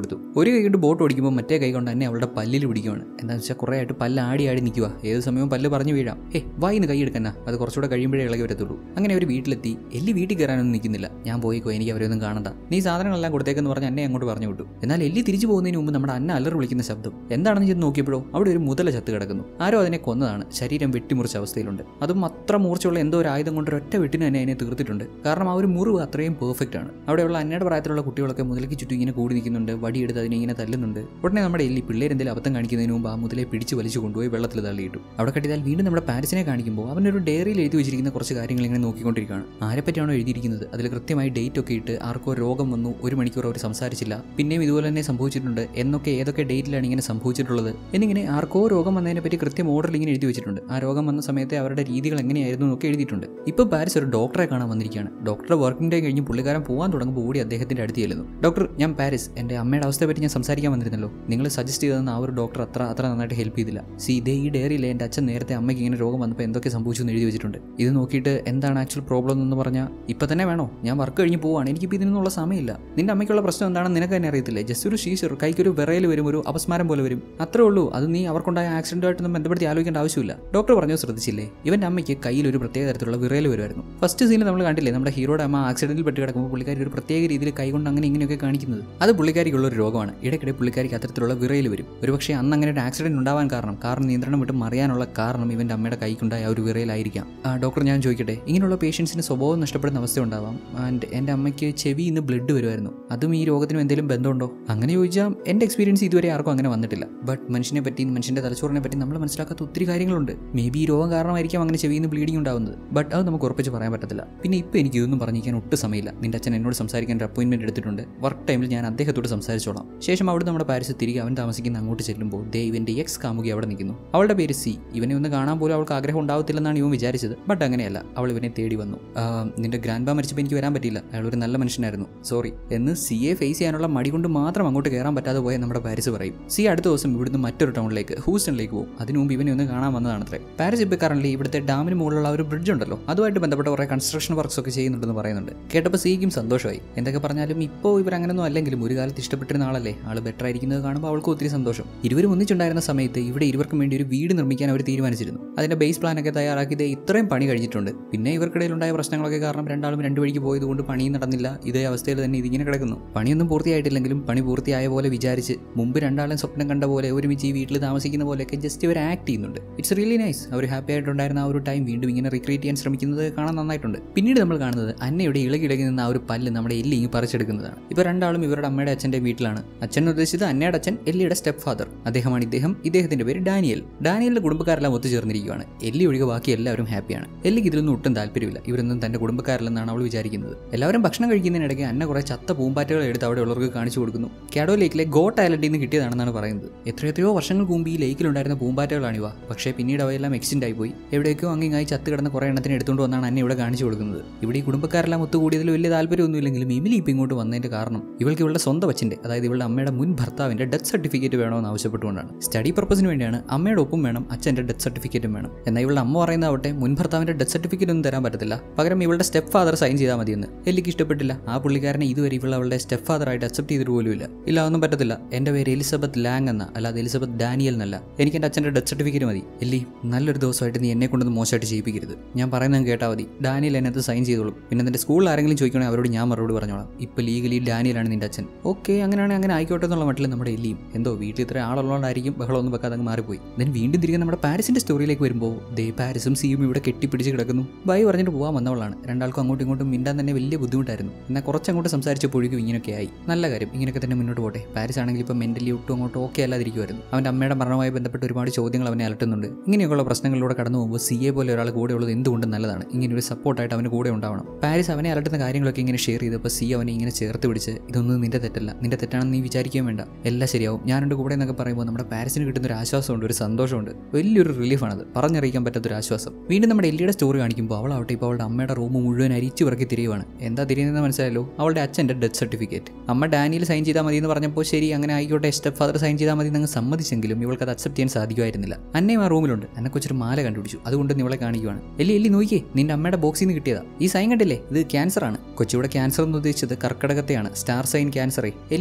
[SPEAKER 1] ഒരു കൈ കൊണ്ട് ബോട്ട് ഓടിക്കുമ്പോൾ മറ്റേ കൈ കൊണ്ട് തന്നെ അവളുടെ പല്ലിൽ പിടിക്കുകയാണ് എന്താണെന്ന് വെച്ചാൽ കുറേ ആയിട്ട് പല്ല് ആടി ആടി നിൽക്കുക ഏത് സമയവും പല്ല് പറഞ്ഞു വീഴാം ഏ വായിന്ന് കൈ എടുക്കന്ന അത് കുറച്ചുകൂടെ കഴിയുമ്പോഴേ ഇളകി വരത്തുള്ളൂ അങ്ങനെ അവർ വീട്ടിലെത്തി എല്ലി വീട്ടിൽ കയറാനൊന്നും നിൽക്കുന്നില്ല ഞാൻ പോയിക്കോ എനിക്ക് അവരൊന്നും കാണണ്ട നീ സാധനങ്ങളെല്ലാം കൊടുത്തേക്കെന്ന് പറഞ്ഞ് എന്നെ അങ്ങോട്ട് പറഞ്ഞു വിട്ടു എന്നാൽ എല്ലി തിരിച്ചു പോകുന്നതിന് മുമ്പ് നമ്മുടെ അന്ന അലർ വിളിക്കുന്ന ശബ്ദം എന്താണെന്ന് ചെന്ന് നോക്കിയപ്പോഴോ അവിടെ ഒരു മുതല ചത്ത് കിടക്കുന്നു ആരോ അതിനെ കൊന്നതാണ് ശരീരം വെട്ടിമുറിച്ച അവസ്ഥയിലുണ്ട് അതും അത്ര മൂർച്ചയുള്ള എന്തോ ഒരു ആയുധം കൊണ്ട് ഒറ്റ വെട്ടിന് തന്നെ അതിനെ തീർത്തിട്ടുണ്ട് കാരണം ആ ഒരു മുറിവ് അത്രയും പെർഫെക്റ്റ് ആണ് അവിടെയുള്ള അന്നയുടെ പ്രായത്തിലുള്ള കുട്ടികളൊക്കെ മുതലേക്ക് ചുറ്റും ഇങ്ങനെ കൂടി നിൽക്കുന്നുണ്ട് വടിയെടുത്ത് അതിനെ ഇങ്ങനെ തല്ലുന്നുണ്ട് ഉടനെ നമ്മുടെ എല്ലി പിള്ളേർ എന്തെങ്കിലും അബദ്ധം കാണിക്കുന്നതിന് മുമ്പ് ആ മുതലെ പിടിച്ച് വലിച്ചു കൊണ്ടുപോയി വെള്ളത്തിൽ തള്ളിയിട്ടു അവിടെ കട്ടിയാൽ വീണ്ടും നമ്മുടെ പാരിസിനെ കാണിക്കുമ്പോൾ അവനൊരു ഡയറിയിൽ എഴുതി വെച്ചിരിക്കുന്ന കുറച്ച് കാര്യങ്ങൾ ഇങ്ങനെ നോക്കിക്കൊണ്ടിരിക്കുകയാണ് ആരെപ്പറ്റിയാണോ എഴുതിയിരിക്കുന്നത് അതിൽ കൃത്യമായി ഡേറ്റ് ഒക്കെ ഇട്ട് ആർക്കോ രോഗം വന്നു ഒരു മണിക്കൂർ അവർ സംസാരിച്ചില്ല പിന്നെയും ഇതുപോലെ തന്നെ സംഭവിച്ചിട്ടുണ്ട് എന്നൊക്കെ ഏതൊക്കെ ഡേറ്റിലാണ് ഇങ്ങനെ സംഭവിച്ചിട്ടുള്ളത് എന്നിങ്ങനെ ആർക്കോ രോഗം വന്നതിനെ പറ്റി കൃത്യം ഓർഡറിൽ ഇങ്ങനെ എഴുതി വെച്ചിട്ടുണ്ട് ആ രോഗം വന്ന സമയത്തെ അവരുടെ രീതികൾ എങ്ങനെയായിരുന്നു എന്നൊക്കെ എഴുതിയിട്ടുണ്ട് ഇപ്പോൾ പാരിസ് ഒരു ഡോക്ടറെ കാണാൻ വന്നിരിക്കുകയാണ് ഡോക്ടറുടെ വർക്കിംഗ് ഡേ കഴിഞ്ഞ് പുള്ളിക്കാരൻ പോകാൻ തുടങ്ങുമ്പോൾ ഓടി അദ്ദേഹത്തിന്റെ അടുത്ത് ചെല്ലുന്നു ഡോക്ടർ ഞാൻ പാരിസ് എൻ്റെ അമ്മയുടെ അവസ്ഥയെ പറ്റി ഞാൻ സംസാരിക്കാൻ വന്നിരുന്നല്ലോ നിങ്ങൾ സജസ്റ്റ് ചെയ്തെന്ന് ആ ഒരു ഡോക്ടർ അത്ര അത്ര നന്നായിട്ട് ഹെൽപ്പ് ചെയ്തില്ല സി ഇതേ ഈ ഡയറിയിലെ എൻ്റെ അച്ഛൻ നേരത്തെ അമ്മയ്ക്ക് ഇങ്ങനെ രോഗം വന്നപ്പോൾ എന്തൊക്കെ സംഭവിച്ചു എന്ന് എഴുതി വെച്ചിട്ടുണ്ട് ഇത് നോക്കിയിട്ട് എന്താണ് ആക്ച്വൽ പ്രോബ്ലം എന്ന് പറഞ്ഞാൽ ഇപ്പം തന്നെ വേണോ ഞാൻ വർക്ക് കഴിഞ്ഞ് പോവാണ് എനിക്കിപ്പോൾ ഇതിനൊന്നുള്ള സമയമില്ല നിന്റെ അമ്മയ്ക്കുള്ള പ്രശ്നം എന്താണെന്ന് നിനക്ക് തന്നെ അറിയത്തില്ലേ ജസ്റ്റ് ഒരു ഷീഷർ കൈക്കൊരു വിറയൽ വരും ഒരു അപസ്മാരം പോലെ വരും അത്രേ ഉള്ളൂ അത് നീ അവർക്കുണ്ടായ ആക്സിഡന്റുമായിട്ടൊന്നും ബന്ധപ്പെടുത്തി ആലോചിക്കേണ്ട ആവശ്യമില്ല ഡോക്ടർ പറഞ്ഞു ശ്രദ്ധിച്ചില്ലേ ഇവൻ്റെ അമ്മയ്ക്ക് കയ്യിൽ ഒരു പ്രത്യേക തരത്തിലുള്ള വിറയൽ വരുമായിരുന്നു ഫസ്റ്റ് സീനിൽ നമ്മൾ കണ്ടില്ലേ നമ്മുടെ ഹീറോയുടെ അമ്മ ആക്സിഡന്റിൽ പെട്ട് കിടക്കുമ്പോൾ പുള്ളിക്കാരി ഒരു പ്രത്യേക രീതിയിൽ കൈകൊണ്ട് അങ്ങനെ ഇങ്ങനെയൊക്കെ കാണിക്കുന്നത് അത് പുള്ളിക്കാരിക്കുള്ള ഒരു രോഗമാണ് ഇടയ്ക്കിടെ പുള്ളിക്കാരിക്ക് അത്തരത്തിലുള്ള വിറയൽ വരും ഒരുപക്ഷെ അന്ന് അങ്ങനെ ഒരു ആക്സിഡന്റ് ഉണ്ടാവാൻ കാരണം കാർ നിയന്ത്രണം വിട്ട് മറിയാനുള്ള കാരണം ഇവൻ്റെ അമ്മയുടെ കൈക്കുണ്ടായ ആ ഒരു വിറയലായിരിക്കാം ആ, ഡോക്ടർ ഞാൻ ചോദിക്കട്ടെ ഇങ്ങനെയുള്ള പേഷ്യൻസിന് സ്വഭാവം നഷ്ടപ്പെടുന്ന അവസ്ഥ ഉണ്ടാവാം ആൻഡ് എൻ്റെ അമ്മയ്ക്ക് ചെവി ഇന്ന് ബ്ലഡ് വരുമായിരുന്നു അതും ഈ രോഗത്തിനും എന്തെങ്കിലും ബന്ധമുണ്ടോ അങ്ങനെ ചോദിച്ചാൽ എൻ്റെ എക്സ്പീരിയൻസ് ഇതുവരെ ആർക്കും അങ്ങനെ വന്നിട്ടില്ല ബട്ട് മനുഷ്യനെ പറ്റി മനുഷ്യൻ്റെ തലച്ചോറിനെ പറ്റി നമ്മൾ മനസ്സിലാക്കാത്ത ഒത്തിരി കാര്യങ്ങളുണ്ട് മേ ബി ഈ രോഗം കാരണമായിരിക്കാം അങ്ങനെ ചെവിയിൽ നിന്ന് ബ്ലീഡിംഗ് ഉണ്ടാവുന്നത് ബട്ട് അത് നമുക്ക് ഉറപ്പിച്ച് പറയാൻ പറ്റത്തില്ല പിന്നെ ഇപ്പോൾ എനിക്ക് ഇതൊന്നും പറഞ്ഞിരിക്കാൻ ഒട്ടും സമയമില്ല നിന്റെ അച്ഛൻ എന്നോട് സംസാരിക്കാൻ ഒരു അപ്പോയിൻമെൻറ്റ് എടുത്തിട്ടുണ്ട് വർക്ക് ടൈമിൽ ഞാൻ അദ്ദേഹത്തോട് സംസാരിച്ചോളാം ശേഷം അവിടെ നമ്മുടെ പാരിസ് തിരികെ അവൻ താമസിക്കുന്ന അങ്ങോട്ട് ചെല്ലുമ്പോൾ ദേ ഇവൻ്റെ എക്സ് കാമുകി അവിടെ നിൽക്കുന്നു അവളുടെ പേര് സി ഇവനെ ഒന്ന് കാണാൻ പോലും അവൾക്ക് ആഗ്രഹം ഉണ്ടാവത്തില്ലെന്നാണ് ഇവൻ വിചാരിച്ചത് ബട്ട് അങ്ങനെയല്ല അവൾ ഇവനെ തേടി വന്നു ആ, നിന്റെ ഗ്രാൻഡ് ബാ മരിച്ചപ്പോൾ എനിക്ക് വരാൻ പറ്റിയില്ല അയാൾ ഒരു നല്ല മനുഷ്യനായിരുന്നു സോറി എന്ന് സി എ ഫേസ് ചെയ്യാനുള്ള മടി കൊണ്ട് മാത്രം അങ്ങോട്ട് കയറാൻ പറ്റാതെ പോയ നമ്മുടെ പാരിസ് പറയും സി അടുത്ത ദിവസം ഇവിടുന്ന് മറ്റൊരു ടൗണിലേക്ക് ഹൂസ്റ്റണിലേക്ക് പോകും അതിനു മുമ്പ് ഇവനെ ഒന്ന് കാണാൻ വന്നതാണത്രേ പാരിസ് ഇപ്പോൾ കറന്റ് ഇവിടുത്തെ ഡാമിന് മുകളിലുള്ള ആ ഒരു ബ്രിഡ്ജ് ഉണ്ടല്ലോ അതുമായിട്ട് ബന്ധപ്പെട്ട കുറേ കൺസ്ട്രക്ഷൻ വർക്ക്സ് ഒക്കെ ചെയ്യുന്നുണ്ടെന്ന് പറയുന്നുണ്ട് കേട്ടപ്പോൾ സിക്കും സന്തോഷമായി എന്തൊക്കെ പറഞ്ഞാലും ഇപ്പോൾ ഇവർ അങ്ങനെയൊന്നും അല്ലെങ്കിലും ഒരു കാലത്ത് ഇഷ്ടപ്പെട്ടിരുന്ന ആളല്ലേ ആൾ ബെറ്റർ ആയിരിക്കുന്നത് കാണുമ്പോൾ അവൾക്ക് ഒത്തിരി സന്തോഷം ഇരുവരും ഒന്നിച്ചുണ്ടായിരുന്ന സമയത്ത് ഇവിടെ ഇരുവർക്കും വേണ്ടി ഒരു വീട് നിർമ്മിക്കാൻ അവർ തീരുമാനിച്ചിരുന്നു അതിന്റെ ബേസ് പ്ലാൻ ഒക്കെ തയ്യാറാക്കി ദേ ഇത്രയും പണി കഴിഞ്ഞിട്ടുണ്ട് പിന്നെ ഇവർക്കിടയിൽ ഉണ്ടായ പ്രശ്നങ്ങളൊക്കെ കാരണം രണ്ടാളും രണ്ട് വഴിക്ക് പോയതുകൊണ്ട് പണിയും നടന്നില്ല ഇതേ അവസ്ഥയിൽ തന്നെ ഇതിങ്ങനെ കിടക്കുന്നു പണിയൊന്നും പൂർത്തിയായിട്ടില്ലെങ്കിലും പണി പൂർത്തിയായ പോലെ വിചാരിച്ച് മുമ്പ് രണ്ടാളും സ്വപ്നം കണ്ട പോലെ ഒരുമിച്ച് ഈ വീട്ടിൽ താമസിക്കുന്ന പോലെയൊക്കെ ജസ്റ്റ് ഇവർ ആക്ട് ചെയ്യുന്നുണ്ട് ഇറ്റ്സ് റിയലി നൈസ് അവർ ഹാപ്പി ആയിട്ടുണ്ടായിരുന്ന ആ ഒരു ടൈം വീണ്ടും ഇങ്ങനെ റിക്രിയേറ്റ് ചെയ്യാൻ ശ്രമിക്കുന്നത് കാണാൻ നന്നായിട്ടുണ്ട് പിന്നീട് നമ്മൾ കാണുന്നത് അന്നയുടെ ഇളകി ഇളകി നിന്ന ആ ഒരു പല്ല് നമ്മുടെ എല്ലി ഇങ്ങ് പറിച്ചെടുക്കുന്നതാണ് ഇപ്പോൾ രണ്ടാളും ഇവരുടെ അമ്മയുടെ അച്ഛൻ്റെ വീട്ടിലാണ് അച്ഛൻ ഉദ്ദേശിച്ചത് അന്നയുടെ അച്ഛൻ എല്ലിയുടെ സ്റ്റെപ്പ് ഫാദർ അദ്ദേഹമാണ് ഇദ്ദേഹം ഇദ്ദേഹത്തിന്റെ പേര് ഡാനിയൽ ഡാനിയലിന്റെ കുടുംബക്കാരെല്ലാം ഒത്തുചേർന്നിരിക്കുകയാണ് എല്ലി ഒഴികെ ബാക്കി എല്ലാവരും ഹാപ്പിയാണ് എല്ലിക്ക് ഇതിലൊന്നും ഒട്ടും താല്പര്യമില്ല ഇവരൊന്നും തന്റെ കുടുംബക്കാരില്ലെന്നാണ് അവൾ വിചാരിക്കുന്നത് എല്ലാവരും ഭക്ഷണം കഴിക്കുന്നതിനിടയ്ക്ക് അന്ന കുറേ ചത്ത പൂമ്പാറ്റകൾ എടുത്ത് അവിടെ ഉള്ളവർക്ക് കാണിച്ചു കൊടുക്കുന്നു കാഡോ ലേക്കിലെ ഗോട്ട് ഐലൻഡിൽ നിന്ന് കിട്ടിയതാണെന്നാണ് പറയുന്നത് എത്രയെത്രയോ വർഷങ്ങൾക്ക് മുമ്പ് ഈ ലേക്കിലുണ്ടായിരുന്ന പൂമ്പാറ്റകളാണിവ പക്ഷേ പിന്നീട് അവയെല്ലാം എക്സിഡന്റ് ആയി പോയി എവിടേക്കോ അങ്ങിങ്ങായി ചത്ത് കിടന്ന കുറേ എണ്ണത്തിന് എടുത്തുകൊണ്ട് വന്നാണ് അന്നെ ഇവിടെ കാണിച്ചു കൊടുക്കുന്നത് ഇവിടെ ഈ കുടുംബക്കാരെല്ലാം ഒത്തുകൂടിയതിൽ വലിയ താല്പര്യമൊന്നുമില്ലെങ്കിലും എമിലി ഇപ്പം ഇങ്ങോട്ട് വന്നതിന്റെ കാരണം ഇവൾക്ക് ഇവളുടെ സ്വന്തം അച്ഛൻ്റെ അതായത് ഇവളുടെ അമ്മയുടെ മുൻ ഭർത്താവിന്റെ ഡെത്ത് സർട്ടിഫിക്കറ്റ് വേണമെന്ന് ആവശ്യപ്പെട്ടുകൊണ്ടാണ് സ്റ്റഡി പർപ്പസിന് വേണ്ടിയാണ് അമ്മയുടെ ഒപ്പം വേണം അച്ഛൻ്റെ ഡെത്ത് സർട്ടിഫിക്കറ്റും വേണം എന്നാൽ ഇവളുടെ അമ്മ പറയുന്നതാവട്ടെ മുൻ ഭർത്താവിന്റെ ഡെത്ത് സർട്ടിഫിക്കറ്റ് ഒന്നും തരാൻ പറ്റത്തില്ല പകരം ഇവളുടെ സ്റ്റെപ്പ് ഫാദർ സൈൻ ചെയ്താൽ മതിയെന്ന് എല്ലിക്ക് ഇഷ്ടപ്പെട്ടില്ല ആ പുള്ളിക്കാരനെ ഇതുവരെ ഇവൾ അവളുടെ സ്റ്റെപ്പ് ഫാദറായിട്ട് അക്സെപ്റ്റ് ചെയ്തിട്ട് പോലുമില്ല ഇല്ല അതൊന്നും പറ്റത്തില്ല എൻ്റെ പേര് എലിസബത്ത് ലാങ് എന്ന അല്ലാതെ എലിസബത്ത് ഡാനിയൽ എന്നല്ല എനിക്ക് എൻ്റെ അച്ഛൻ്റെ ഡെത്ത് സർട്ടിഫിക്കറ്റ് മതി എല്ലി നല്ലൊരു ദിവസമായിട്ട് നീ എന്നെ കൊണ്ടൊന്ന് മോശമായിട്ട് ചെയ്യിപ്പിക്കരുത് ഞാൻ പറയുന്നത് കേട്ടാൽ മതി ഡാനിയൽ അതിനകത്ത് സൈൻ ചെയ്തോളും പിന്നെ നിന്റെ സ്കൂളിൽ ആരെങ്കിലും ചോദിക്കണമെങ്കിൽ അവരോട് ഞാൻ മറുപടി പറഞ്ഞോളാം ഇപ്പോൾ ലീഗലി ഡാനിയലാണ് നിന്റെ അച്ഛൻ ഓക്കെ അങ്ങനെയാണെങ്കിൽ അങ്ങനെ ആയിക്കോട്ടെ എന്നുള്ള മട്ടിൽ നമ്മുടെ എല്ലിയും എന്തോ വീട്ടിൽ ഇത്ര ആളുള്ളതുകൊണ്ടായിരിക്കും ബഹളമൊന്നും വെക്കാതെ അങ്ങ് മാറിപ്പോയി ദെൻ വീണ്ടും തിരികെ നമ്മുടെ പാരീസിന്റെ സ്റ്റോറിയിലേക്ക് വരുമ്പോൾ ദേ പാരീസും സിയും ഇവിടെ കെട്ടിപ്പിടിച്ച് കിടക്കുന്നു ബൈ പറഞ്ഞിട്ട് പോകാൻ വന്നവളാണ് രണ്ടാൾക്കും അങ്ങോട്ടും ഇങ്ങോട്ടും മിണ്ടാൻ തന്നെ വലിയ ബുദ്ധിമുട്ടായിരുന്നു എന്നാൽ കുറച്ചങ്ങോട്ട് സംസാരിച്ചപ്പോഴേക്കും ഇങ്ങനെയൊക്കെ ആയി നല്ല കാര്യം ഇങ്ങനെയൊക്കെ തന്നെ മുന്നോട്ട് പോട്ടെ പാരീസ് ആണെങ്കിൽ ഇപ്പോൾ മെന്റലി ഒട്ടും അങ്ങോട്ട് ഓക്കെ അല്ലാതിരിക്കുമായിരുന്നു അവൻ്റെ അമ്മയുടെ മരണവുമായി ബന്ധപ്പെട്ട് ഒരുപാട് ചോദ്യങ്ങൾ അവനെ അലട്ടുന്നുണ്ട് ഇങ്ങനെയൊക്കെയുള്ള പ്രശ്നങ്ങളിലൂടെ കടന്നു പോകുമ്പോൾ സി എ പോലെ ഒരാൾ കൂടെ ഉള്ളത് എന്തുകൊണ്ടും നല്ലതാണ് ഇങ്ങനെ ഒരു സപ്പോർട്ടായിട്ട് അവന് കൂടെ ഉണ്ടാവണം പാരീസ് അവനെ അലട്ടുന്ന കാര്യങ്ങളൊക്കെ ഇങ്ങനെ ഷെയർ ചെയ്തപ്പോൾ സി അവനെ ഇങ്ങനെ ചേർത്ത് പിടിച്ച് ഇതൊന്നും നിന്റെ തെറ്റല്ല നിന്റെ തെറ്റാണെന്ന് നീ വിചാരിക്കുകയും വേണ്ട എല്ലാം ശരിയാവും ഞാനുണ്ട് കൂടെ എന്നൊക്കെ പറയുമ്പോൾ നമ്മുടെ പാരീസിന് കിട്ടുന്ന ഒരു ആശ്വാസമുണ്ട് ഒരു സന്തോഷമുണ്ട് വലിയൊരു റിലീഫാണത് പറഞ്ഞറിയിക്കാൻ പറ്റാത്തൊരു ആശ്വാസം വീണ്ടും നമ്മുടെ എല്ലിയുടെ സ്റ്റോറി കാണിക്കുമ്പോൾ അവളാവട്ടെ ഇപ്പോൾ അവളുടെ അമ്മയുടെ റൂം മുഴുവൻ അരിച്ചു പറക്കി തിരിയുവാണ് എന്താ തിരിയുന്നതെന്ന് മനസ്സിലായല്ലോ അവളുടെ അച്ഛൻ്റെ ഡെത്ത് സർട്ടിഫിക്കറ്റ് അമ്മ ഡാനിയിൽ സൈൻ ചെയ്താൽ മതി എന്ന് പറഞ്ഞപ്പോൾ ശരി അങ്ങനെ ആയിക്കോട്ടെ സ്റ്റെപ്പ് ഫാദർ സൈൻ ചെയ്താൽ മതി എന്ന് സമ്മതിച്ചെങ്കിലും ഇവൾക്ക് അത് അക്സെപ്റ്റ് ചെയ്യാൻ സാധിക്കുമായിരുന്നില്ല അന്നയും ആ റൂമിലുണ്ട് എന്നെ കൊച്ചൊരു മാല കണ്ടുപിടിച്ചു അതുകൊണ്ട് ഇവളെ കാണിക്കുവാണ് എല്ലി എല്ലി നോക്കിയേ നിന്റെ അമ്മയുടെ ബോക്സിൽ നിന്ന് കിട്ടിയതാ ഈ സൈൻ കണ്ടില്ലേ ഇത് ക്യാൻസർ ആണ് കൊച്ചിയുടെ ക്യാൻസർ എന്ന് ഉദ്ദേശിച്ചത് കർക്കടകത്തെയാണ് സ്റ്റാർ സൈൻ ക്യാൻസറേ എല്ലി അത് കണ്ടിട്ട്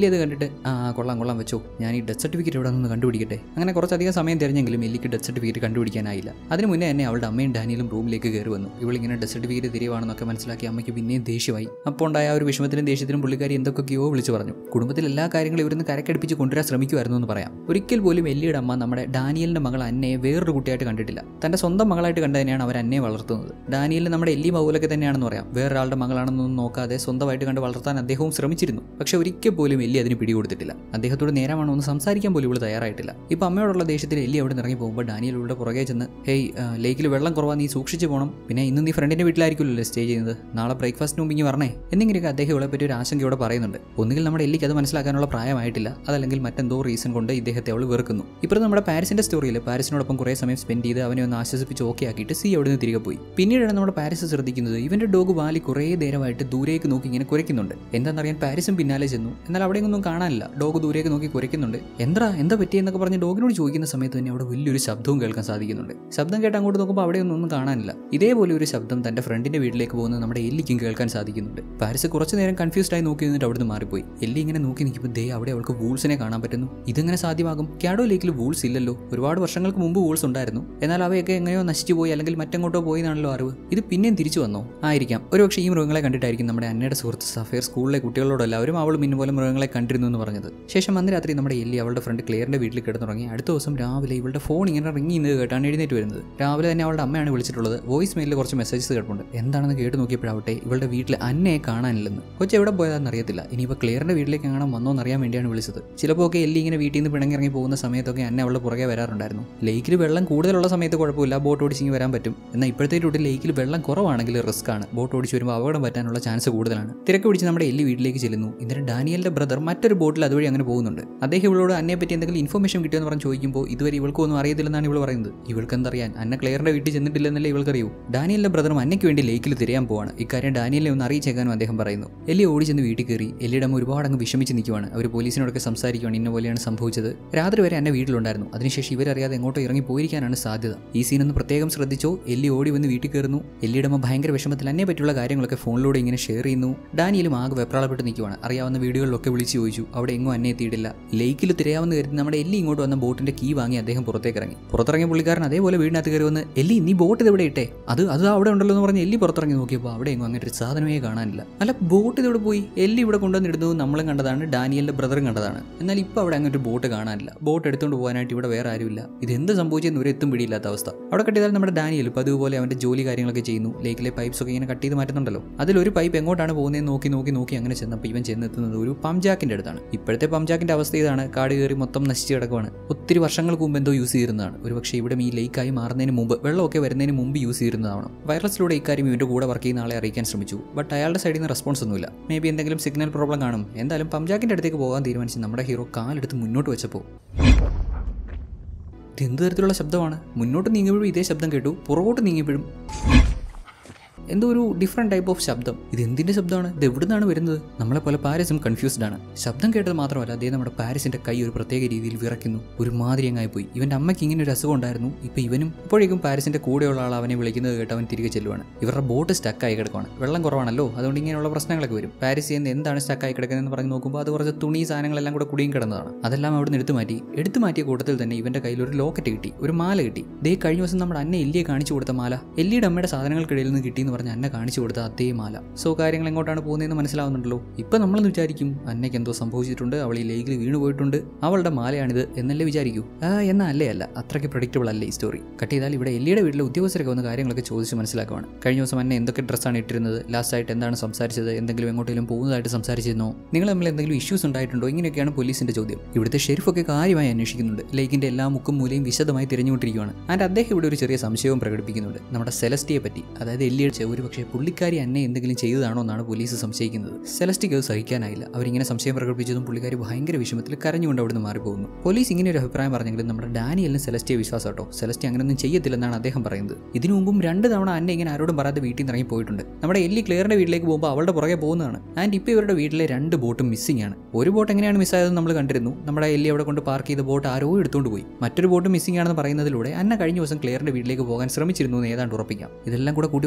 [SPEAKER 1] ആ കൊള്ളാം കൊള്ളാം വെച്ചോ ഞാൻ ഈ ഡെത്ത് സർട്ടിഫിക്കറ്റ് ഇവിടെ നിന്ന് കണ്ടുപിടിക്കട്ടെ അങ്ങനെ കുറച്ചധികം സമയം തിരഞ്ഞെങ്കിലും എല്ലിക്ക് ഡെത്ത് സർട്ടിഫിക്കറ്റ് കണ്ടുപിടിക്കാനായില്ല അതിന് മുന്നേ തന്നെ അവളുടെ അമ്മയും ഡാനിയലും റൂമിലേക്ക് കയറി വന്നു ഇവളിങ്ങനെ ഡെത്ത് സർട്ടിഫിക്കറ്റ് തിരിവാണെന്നൊക്കെ മനസ്സിലാക്കി അമ്മയ്ക്ക് പിന്നെയും ദേഷ്യമായി അപ്പോൾ ഉണ്ടായ ആ ഒരു വിഷമത്തിലും ദേഷ്യത്തിലും പുള്ളിക്കാരി എന്തൊക്കെയോ വിളിച്ചു പറഞ്ഞു കുടുംബത്തിൽ എല്ലാ കാര്യങ്ങളും ഇവരുന്ന് കരക്കടിപ്പിച്ച് കൊണ്ടുവരാൻ ശ്രമിക്കുമായിരുന്നു എന്ന് പറയാം ഒരിക്കൽ പോലും എല്ലിയുടെ അമ്മ നമ്മുടെ ഡാനിയലിന്റെ മകൾ അന്നയെ വേറൊരു കുട്ടിയായിട്ട് കണ്ടിട്ടില്ല തന്റെ സ്വന്തം മകളായിട്ട് കണ്ടു തന്നെയാണ് അവർ അന്നയെ വളർത്തുന്നത് ഡാനിയലിന് നമ്മുടെ എല്ലി മൗലൊക്കെ തന്നെയാണെന്ന് പറയാം വേറൊരാളുടെ മകളാണെന്നൊന്നും നോക്കാതെ സ്വന്തമായിട്ട് കണ്ട് വളർത്താൻ അദ്ദേഹവും ശ്രമിച്ചിരുന്നു പക്ഷെ ഒരിക്കൽ പോലും എല്ലി അതിന് പിടികൊടുത്തിട്ടില്ല അദ്ദേഹത്തോട് നേരമാണോ ഒന്ന് സംസാരിക്കാൻ പോലും ഇവള് തയ്യാറായിട്ടില്ല ഇപ്പൊ അമ്മയോടുള്ള ദേഷ്യത്തിൽ എല്ലി അവിടെ നിന്ന് ഇറങ്ങി പോകുമ്പോൾ ഡാനിയൽ ഇവളുടെ പുറകെ ചെന്ന് ഹേയ് ലേക്കിൽ വെള്ളം കുറവാ നീ സൂക്ഷിച്ച് പോകണം പിന്നെ ഇന്ന് നീ ഫ്രണ്ടിന്റെ വീട്ടിലായിരിക്കുമല്ലോ സ്റ്റേ ചെയ്യുന്നത് നാളെ ബ്രേക്ക്ഫാസ്റ്റിന് മുമ്പ് ഇങ്ങനെ വരണേ എന്നിങ്ങനെയൊക്കെ അദ്ദേഹം ഇവളെ പറ്റി ഒരു ആശങ്കയോടെ പറയുന്നുണ്ട് ഒന്നുകിൽ നമ്മുടെ എല്ലിക്ക് അത് മനസ്സിലാക്കാനുള്ള പ്രായമായിട്ടില്ല അതല്ലെങ്കിൽ മറ്റെന്തോ റീസൺ കൊണ്ട് ഇദ്ദേഹത്തെ അവൾ വെറുക്കുന്നു ഇപ്പോഴും നമ്മുടെ പാരിസിന്റെ സ്റ്റോറിയിൽ പാരിസിനോടൊപ്പം കുറേ സമയം സ്പെൻഡ് ചെയ്ത് അവനെ ഒന്ന് ആശ്വസിപ്പിച്ച് ഓക്കെ ആക്കിയിട്ട് സി അവിടെ നിന്ന് തിരികെ പോയി പിന്നീടാണ് നമ്മുടെ പാരിസ് ശ്രദ്ധിക്കുന്നത് ഇവന്റെ ഡോഗ് വാലി കുറേ നേരമായിട്ട് ദൂരേക്ക് നോക്കി ഇങ്ങനെ കുരയ്ക്കുന്നുണ്ട് എന്താണെന്നറിയാൻ പാരിസും പിന്നാലെ ചെന്നു എന്നാൽ അവിടെയൊന്നും കാണാനില്ല ഡോഗ് ദൂരേക്ക് നോക്കി കുരയ്ക്കുന്നുണ്ട് എന്താ എന്താ പറ്റിയെന്നൊക്കെ പറഞ്ഞ് ഡോഗിനോട് ചോദിക്കുന്ന സമയത്ത് തന്നെ അവിടെ വലിയൊരു ശബ്ദവും കേൾക്കാൻ സാധിക്കുന്നുണ്ട് ശബ്ദം കേട്ട് അങ്ങോട്ട് നോക്കുമ്പോൾ അവിടെയൊന്നും ഒന്നും കാണാനില്ല ഇതേപോലെ ഒരു ശബ്ദം തന്റെ ഫ്രണ്ടിന്റെ വീട്ടിലേക്ക് പോകുന്നത് നമ്മുടെ എല്ലിക്കും കേൾക്കാൻ സാധിക്കുന്നുണ്ട് പാരിസ് കുറച്ചു നേരം കൺഫ്യൂസ്ഡ് ആയി നോക്കി നിന്നിട്ട് അവിടുന്ന് മാറിപ്പോയി എല്ലി ഇങ്ങനെ നോക്കി നിൽക്കുമ്പോൾ ദേ അവിടെ അവൾക്ക് വൂൾസിനെ കാണാൻ പറ്റുന്നു ഇതെങ്ങനെ സാധ്യമാകും ക്യാഡോ ലേക്കിൽ വൂൾസ് ഇല്ലല്ലോ ഒരുപാട് വർഷങ്ങൾക്ക് മുമ്പ് വൂൾസ് ഉണ്ടായിരുന്നു എന്നാൽ അവയൊക്കെ എങ്ങനെയോ നശിച്ചു പോയി അല്ലെങ്കിൽ മറ്റെങ്ങോട്ടോ പോയി എന്നാണല്ലോ അറിവ് ഇത് പിന്നെയും തിരിച്ചു വന്നോ ആയിരിക്കാം ഒരുപക്ഷെ ഈ മൃഗങ്ങളെ കണ്ടിട്ടായിരിക്കും നമ്മുടെ അന്നയുടെ സുഹൃത്ത് സഫയർ സ്കൂളിലെ കുട്ടികളോടെല്ലാവരും അവളും ഇന്നുപോലെ മൃഗങ്ങളെ കണ്ടിരുന്നു എന്ന് പറഞ്ഞത് ശേഷം അന്ന് രാത്രി നമ്മുടെ എല്ലി അവളുടെ ഫ്രണ്ട് ക്ലിയറിന്റെ വീട്ടിൽ കിടന്നുറങ്ങി അടുത്ത ദിവസം രാവിലെ ഇവളുടെ ഫോൺ ഇങ്ങനെ റിങ്ങി ഇന്ന് കേട്ടാണ് എഴുന്നേറ്റ് വരുന്നത് രാവിലെ തന്നെ അവളുടെ അമ്മയാണ് വിളിച്ചിട്ടുള്ളത് വോയിസ് മെയിലിൽ കുറച്ച് മെസ്സേജസ് കേൾപ്പുണ്ട് എന്താണെന്ന് കേട്ട് നോക്കിയപ്പോഴാവട്ടെ ഇവളുടെ വീട്ടിൽ അന്നയെ കാണാനില്ലെന്ന് കൊച്ചു എവിടെ പോയതാണെന്ന് അറിയത്തില്ല ഇനിയിപ്പോൾ ക്ലിയറിന്റെ വീട്ടിലേക്ക് കാണാൻ വന്നോ എന്നറിയാൻ വേണ്ടിയാണ് വിളിച്ചത് ചിലപ്പോൾ ഒക്കെ എല്ലി ഇങ്ങനെ വീട്ടിൽ നിന്ന് പിണങ്ങി ഇറങ്ങി പോകുന്ന സമയത്തൊക്കെ അന്നെ അവളുടെ പുറകെ വരാറുണ്ടായിരുന്നു ലേക്കിൽ വെള്ളം കൂടുതലുള്ള സമയത്ത് കുഴപ്പമില്ല ബോട്ട് ഓടിച്ചിങ്ങി വരാൻ പറ്റും എന്നാൽ ഇപ്പോഴത്തെ റൂട്ടിൽ ലേക്കിൽ വെള്ളം കുറവാണെങ്കിൽ റിസ്ക് ആണ് ബോട്ട് ഓടിച്ച് വരുമ്പോൾ അപകടം പറ്റാനുള്ള ചാൻസ് കൂടുതലാണ് തിരക്ക് പിടിച്ച് നമ്മുടെ എല്ലി വീട്ടിലേക്ക് ചെല്ലുന്നു എന്നിട്ട് ഡാനിയലിന്റെ ബ്രദർ മറ്റൊരു ബോട്ടിൽ അതുവഴി അങ്ങനെ പോകുന്നുണ്ട് അദ്ദേഹം ഇവളോട് അന്നെ പറ്റി എന്തെങ്കിലും ഇൻഫർമേഷൻ കിട്ടിയെന്ന് പറഞ്ഞ് ചോദിക്കുമ്പോൾ ഇതുവരെ ഇവൾക്കൊന്നും അറിയത്തില്ലെന്നാണ് ഇവൾ പറയുന്നത് ഇവൾക്ക് എന്തറിയാൻ അന്ന ക്ലെയറിന്റെ വീട്ടിൽ ചെന്നിട്ടില്ലെന്നല്ലേ ഇവൾക്കറിയൂ ഡാനിയലിന്റെ ബ്രദറും അന്നയ്ക്ക് വേണ്ടി ലേക്കിൽ തിരയാൻ പോവാണ് ഇക്കാര്യം ഡാനിയലിനെ ഒന്ന് അറിയിച്ചേക്കാനും അദ്ദേഹം പറയുന്നു എല്ലി ഓടി ചെന്ന് വീട്ടിൽ കയറി എല്ലിയുടെ അമ്മ ഒരുപാട് അങ്ങ് വിഷമിച്ച് നിൽക്കുവാണ് അവർ പോലീസിനോടൊക്കെ സംസാരിക്കുവാണ് ഇന്ന പോലെയാണ് സംഭവിച്ചത് രാത്രി വരെ എന്നെ വീട്ടിലുണ്ടായിരുന്നു അതിനുശേഷം ഇവരറിയാതെ എങ്ങോട്ടോ ഇറങ്ങി പോയിരിക്കാനാണ് സാധ്യത ഈ സീനൊന്ന് പ്രത്യേകം ശ്രദ്ധിച്ചോ എല്ലി ഓടി വന്ന് വീട്ടിൽ കയറുന്നു എല്ലിയുടെ അമ്മ ഭയങ്കര വിഷമത്തിൽ എന്നെ പറ്റിയുള്ള കാര്യങ്ങളൊക്കെ ഫോണിലൂടെ ഇങ്ങനെ ഷെയർ ചെയ്യുന്നു ഡാനിയലും ആകെ വെപ്രാളപ്പെട്ട് നിൽക്കുവാണ് അറിയാവുന്ന വീടുകളിലൊക്കെ വിളിച്ച് ചോദിച്ചു അവിടെ എങ്ങും അന്നെ എത്തിയിട്ടില്ല ലേക്കിൽ തിരയാവുന്ന കരുതി നമ്മുടെ എല്ലി ഇങ്ങോട്ട് വന്ന ബോട്ടിന്റെ കീ വാങ്ങി അദ്ദേഹം പുറത്തേക്ക് ഇറങ്ങി പുറത്തിറങ്ങിയ പുള്ളിക്കാരൻ അതേപോലെ വീടിനകത്ത് കയറി വന്ന് എല്ലി നീ ബോട്ട് ഇത് ഇവിടെ ഇട്ടേ അത് അത് അവിടെ ഉണ്ടല്ലോ എന്ന് പറഞ്ഞ് എല്ലി പുറത്തിറങ്ങി നോക്കിയപ്പോൾ അവിടെ എങ്ങും അങ്ങനെ ഒരു സാധനമേ കാണാനില്ല അല്ല ബോട്ട് ഇതോടെ പോയി എല്ലി ഇവിടെ കൊണ്ടുവന്നിടുന്നത് നമ്മളും കണ്ടതാണ് ഡാനിയലിന്റെ ബ്രദറും കണ്ടതാണ് എന്നാൽ ഇപ്പോൾ അവിടെ അങ്ങനെ ഒരു ബോട്ട് കാണാനില്ല ബോട്ട് എടുത്തുകൊണ്ട് പോകാനായിട്ട് ഇവിടെ വേറെ ആരുമില്ല ഇത് എന്ത് സംഭവിച്ചെന്ന് ഒരു എത്തും പിടിയില്ലാത്ത അവസ്ഥ അവിടെ കട്ടിയതാൽ നമ്മുടെ ഡാനിയൽ ഇപ്പോൾ അതുപോലെ അവന്റെ ജോലി കാര്യങ്ങളൊക്കെ ചെയ്യുന്നു ലേക്കിലെ പൈപ്സ് ഒക്കെ ഇങ്ങനെ കട്ട് ചെയ്ത് മാറ്റുന്നുണ്ടല്ലോ അതിലൊരു പൈപ്പ് എങ്ങോട്ടാണ് പോകുന്നത് നോക്കി നോക്കി നോക്കി അങ്ങനെ ചെന്നപ്പോൾ ഇവൻ ചെന്നെത്തുന്നത് ഒരു പംജാക്കിന്റെ അടുത്താണ് ഇപ്പോഴത്തെ പംജാക്കിന്റെ അവസ്ഥ ഇതാണ് കാട് കയറി മൊത്തം നശിച്ചു കിടക്കുവാണ് ഒത്തിരി വർഷങ്ങൾക്ക് മുമ്പ് എന്തോ യൂസ് ചെയ്തിരുന്നതാണ് ഒരുപക്ഷെ ഇവിടെ ഈ ലേക്കായി മാറുന്നതിന് മുമ്പ് വെള്ളമൊക്കെ വരുന്നതിന് മുമ്പ് യൂസ് ചെയ്തിരുന്നതാണ് വൈറസിലൂടെ ഇക്കാര്യം ഇവന്റെ കൂടെ വർക്ക് ചെയ്യുന്ന ആളെ അറിയിക്കാൻ ശ്രമിച്ചു ബട്ട് അയാളുടെ സൈഡിൽ നിന്ന് റെസ്പോൺസ് ഒന്നുമില്ല മേ ബി എന്തെങ്കിലും സിഗ്നൽ പ്രോബ്ലം കാണും എന്തായാലും പംജാക്കിന്റെ അടുത്തേക്ക് പോകാൻ തീരുമാനിച്ച് നമ്മുടെ ഹീറോ കാലെടുത്ത് മുന്നോട്ട് വെച്ചപ്പോൾ ഇത് എന്ത് തരത്തിലുള്ള ശബ്ദമാണ് മുന്നോട്ട് നീങ്ങിയപ്പോഴും ഇതേ ശബ്ദം കേട്ടു പുറകോട്ട് നീങ്ങിയപ്പോഴും എന്തോ ഒരു ഡിഫറെൻറ്റ് ടൈപ്പ് ഓഫ് ശബ്ദം ഇത് എന്തിൻ്റെ ശബ്ദമാണ് ഇത് എവിടെ നിന്നാണ് വരുന്നത് നമ്മളെ പോലെ പാരിസും കൺഫ്യൂസ്ഡ് ആണ് ശബ്ദം കേട്ടത് മാത്രമല്ല അതേ നമ്മുടെ പാരിസിന്റെ കൈ ഒരു പ്രത്യേക രീതിയിൽ വിറയ്ക്കുന്നു ഒരു മാതിരി അങ്ങായി പോയി ഇവന്റെ അമ്മയ്ക്ക് ഇങ്ങനെ ഒരു അസുഖം ഉണ്ടായിരുന്നു ഇപ്പൊ ഇവനും അപ്പോഴേക്കും പാരിസിന്റെ കൂടെയുള്ള ആൾ അവനെ വിളിക്കുന്നത് കേട്ട് അവൻ തിരികെ ചെല്ലുവാണ് ഇവരുടെ ബോട്ട് സ്റ്റക്കായി കിടക്കുവാണ് വെള്ളം കുറവാണല്ലോ അതുകൊണ്ട് ഇങ്ങനെയുള്ള പ്രശ്നങ്ങളൊക്കെ വരും പാരിസ് എന്ന് എന്താണ് സ്റ്റക്കായി കിടക്കുന്നതെന്ന് പറഞ്ഞ് നോക്കുമ്പോൾ അത് കുറച്ച് തുണി സാധനങ്ങളെല്ലാം കൂടെ കുടിയും കിടന്നതാണ് അതെല്ലാം അവിടെ നിന്ന് എടുത്തു മാറ്റി എടുത്തു മാറ്റിയ കൂട്ടത്തിൽ തന്നെ ഇവന്റെ കയ്യിൽ ഒരു ലോക്കറ്റ് കിട്ടി ഒരു മാല കിട്ടി ദേ കഴിഞ്ഞ ദിവസം നമ്മുടെ അന്നെ എല്ലിയെ കാണിച്ചു കൊടുത്ത മാല എല്ലിയുടെ അമ്മയുടെ സാധനങ്ങൾക്കിടയിൽ നിന്ന് കിട്ടിയെന്ന് പറഞ്ഞ് അന്ന കാണിച്ചു കൊടുത്ത അതേ മാല സോ കാര്യങ്ങൾ എങ്ങോട്ടാണ് പോകുന്നതെന്ന് മനസ്സിലാവുന്നുണ്ടല്ലോ ഇപ്പൊ നമ്മളെന്ന് വിചാരിക്കും അന്നയ്ക്ക് എന്തോ സംഭവിച്ചിട്ടുണ്ട് അവൾ ഈ ലേക്കിൽ വീണു പോയിട്ടുണ്ട് അവളുടെ മാലയാണിത് എന്നല്ലേ വിചാരിക്കൂ ആ എന്നാ അല്ലേ അല്ല അത്രയ്ക്ക് പ്രഡിക്റ്റബിൾ അല്ലേ ഈ സ്റ്റോറി കട്ട് ചെയ്താൽ ഇവിടെ എല്ലിയുടെ വീട്ടിലെ ഉദ്യോഗസ്ഥരൊക്കെ വന്ന് കാര്യങ്ങളൊക്കെ ചോദിച്ച് മനസ്സിലാക്കുവാണ് കഴിഞ്ഞ ദിവസം അന്നെ എന്തൊക്കെ ഡ്രസ്സാണ് ഇട്ടിരുന്നത് ലാസ്റ്റ് ആയിട്ട് എന്താണ് സംസാരിച്ചത് എന്തെങ്കിലും എങ്ങോട്ടെങ്കിലും പോകുന്നതായിട്ട് സംസാരിച്ചിരുന്നോ നിങ്ങൾ തമ്മിൽ എന്തെങ്കിലും ഇഷ്യൂസ് ഉണ്ടായിട്ടുണ്ടോ ഇങ്ങനെയൊക്കെയാണ് പോലീസിന്റെ ചോദ്യം ഇവിടുത്തെ ഷെരീഫൊക്കെ കാര്യമായി അന്വേഷിക്കുന്നുണ്ട് ലേക്കിന്റെ എല്ലാ മുക്കും മൂലയും വിശദമായി തിരഞ്ഞുകൊണ്ടിരിക്കുകയാണ് ആൻഡ് അദ്ദേഹം ഇവിടെ ഒരു ചെറിയ സംശയവും പ്രകടിപ്പിക്കുന്നുണ്ട് നമ്മുടെ സെലസ്റ്റിയെ പറ്റി അതായത് എല്ലിയുടെ ഒരു പക്ഷേ പുള്ളിക്കാരി അന്നെ എന്തെങ്കിലും ചെയ്തതാണോ എന്നാണ് പോലീസ് സംശയിക്കുന്നത് സെലസ്റ്റിക്ക് അത് സഹിക്കാനായില്ല അവരിങ്ങനെ സംശയം പ്രകടിപ്പിച്ചതും പുള്ളിക്കാരി ഭയങ്കര വിഷമത്തിൽ കരഞ്ഞുകൊണ്ട് അവിടുന്ന് മാറിപ്പോകുന്നു പോലീസ് ഇങ്ങനെ ഒരു അഭിപ്രായം പറഞ്ഞെങ്കിലും നമ്മുടെ ഡാനിയലിന് സെലസ്റ്റിയെ വിശ്വാസം കേട്ടോ സെലസ്റ്റി അങ്ങനെയൊന്നും ചെയ്യത്തില്ലെന്നാണ് അദ്ദേഹം പറയുന്നത് ഇതിനു മുമ്പും രണ്ട് തവണ അന്നെ ഇങ്ങനെ ആരോടും പറയാതെ വീട്ടിൽ നിന്ന് ഇറങ്ങി പോയിട്ടുണ്ട് നമ്മുടെ എല്ലി ക്ലിയറിന്റെ വീട്ടിലേക്ക് പോകുമ്പോൾ അവളുടെ പുറകെ പോകുന്നതാണ് ആൻഡ് ഇപ്പോൾ ഇവരുടെ വീട്ടിലെ രണ്ട് ബോട്ടും മിസ്സിംഗ് ആണ് ഒരു ബോട്ട് എങ്ങനെയാണ് മിസ്സായതെന്ന് നമ്മൾ കണ്ടിരുന്നു നമ്മുടെ എല്ലി അവിടെ കൊണ്ട് പാർക്ക് ചെയ്ത ബോട്ട് ആരോ എടുത്തുകൊണ്ട് പോയി മറ്റൊരു ബോട്ട് മിസ്സിംഗ് ആണെന്ന് പറയുന്നതിലൂടെ അന്ന കഴിഞ്ഞ ദിവസം ക്ലിയറിന്റെ വീട്ടിലേക്ക് പോകാൻ ശ്രമിച്ചിരുന്നു എന്ന് ഏതാണ്ട് ഉറപ്പിക്കാം ഇതെല്ലാം കൂടെ കൂട്ടി വായിക്കുമ്പോൾ എന്താ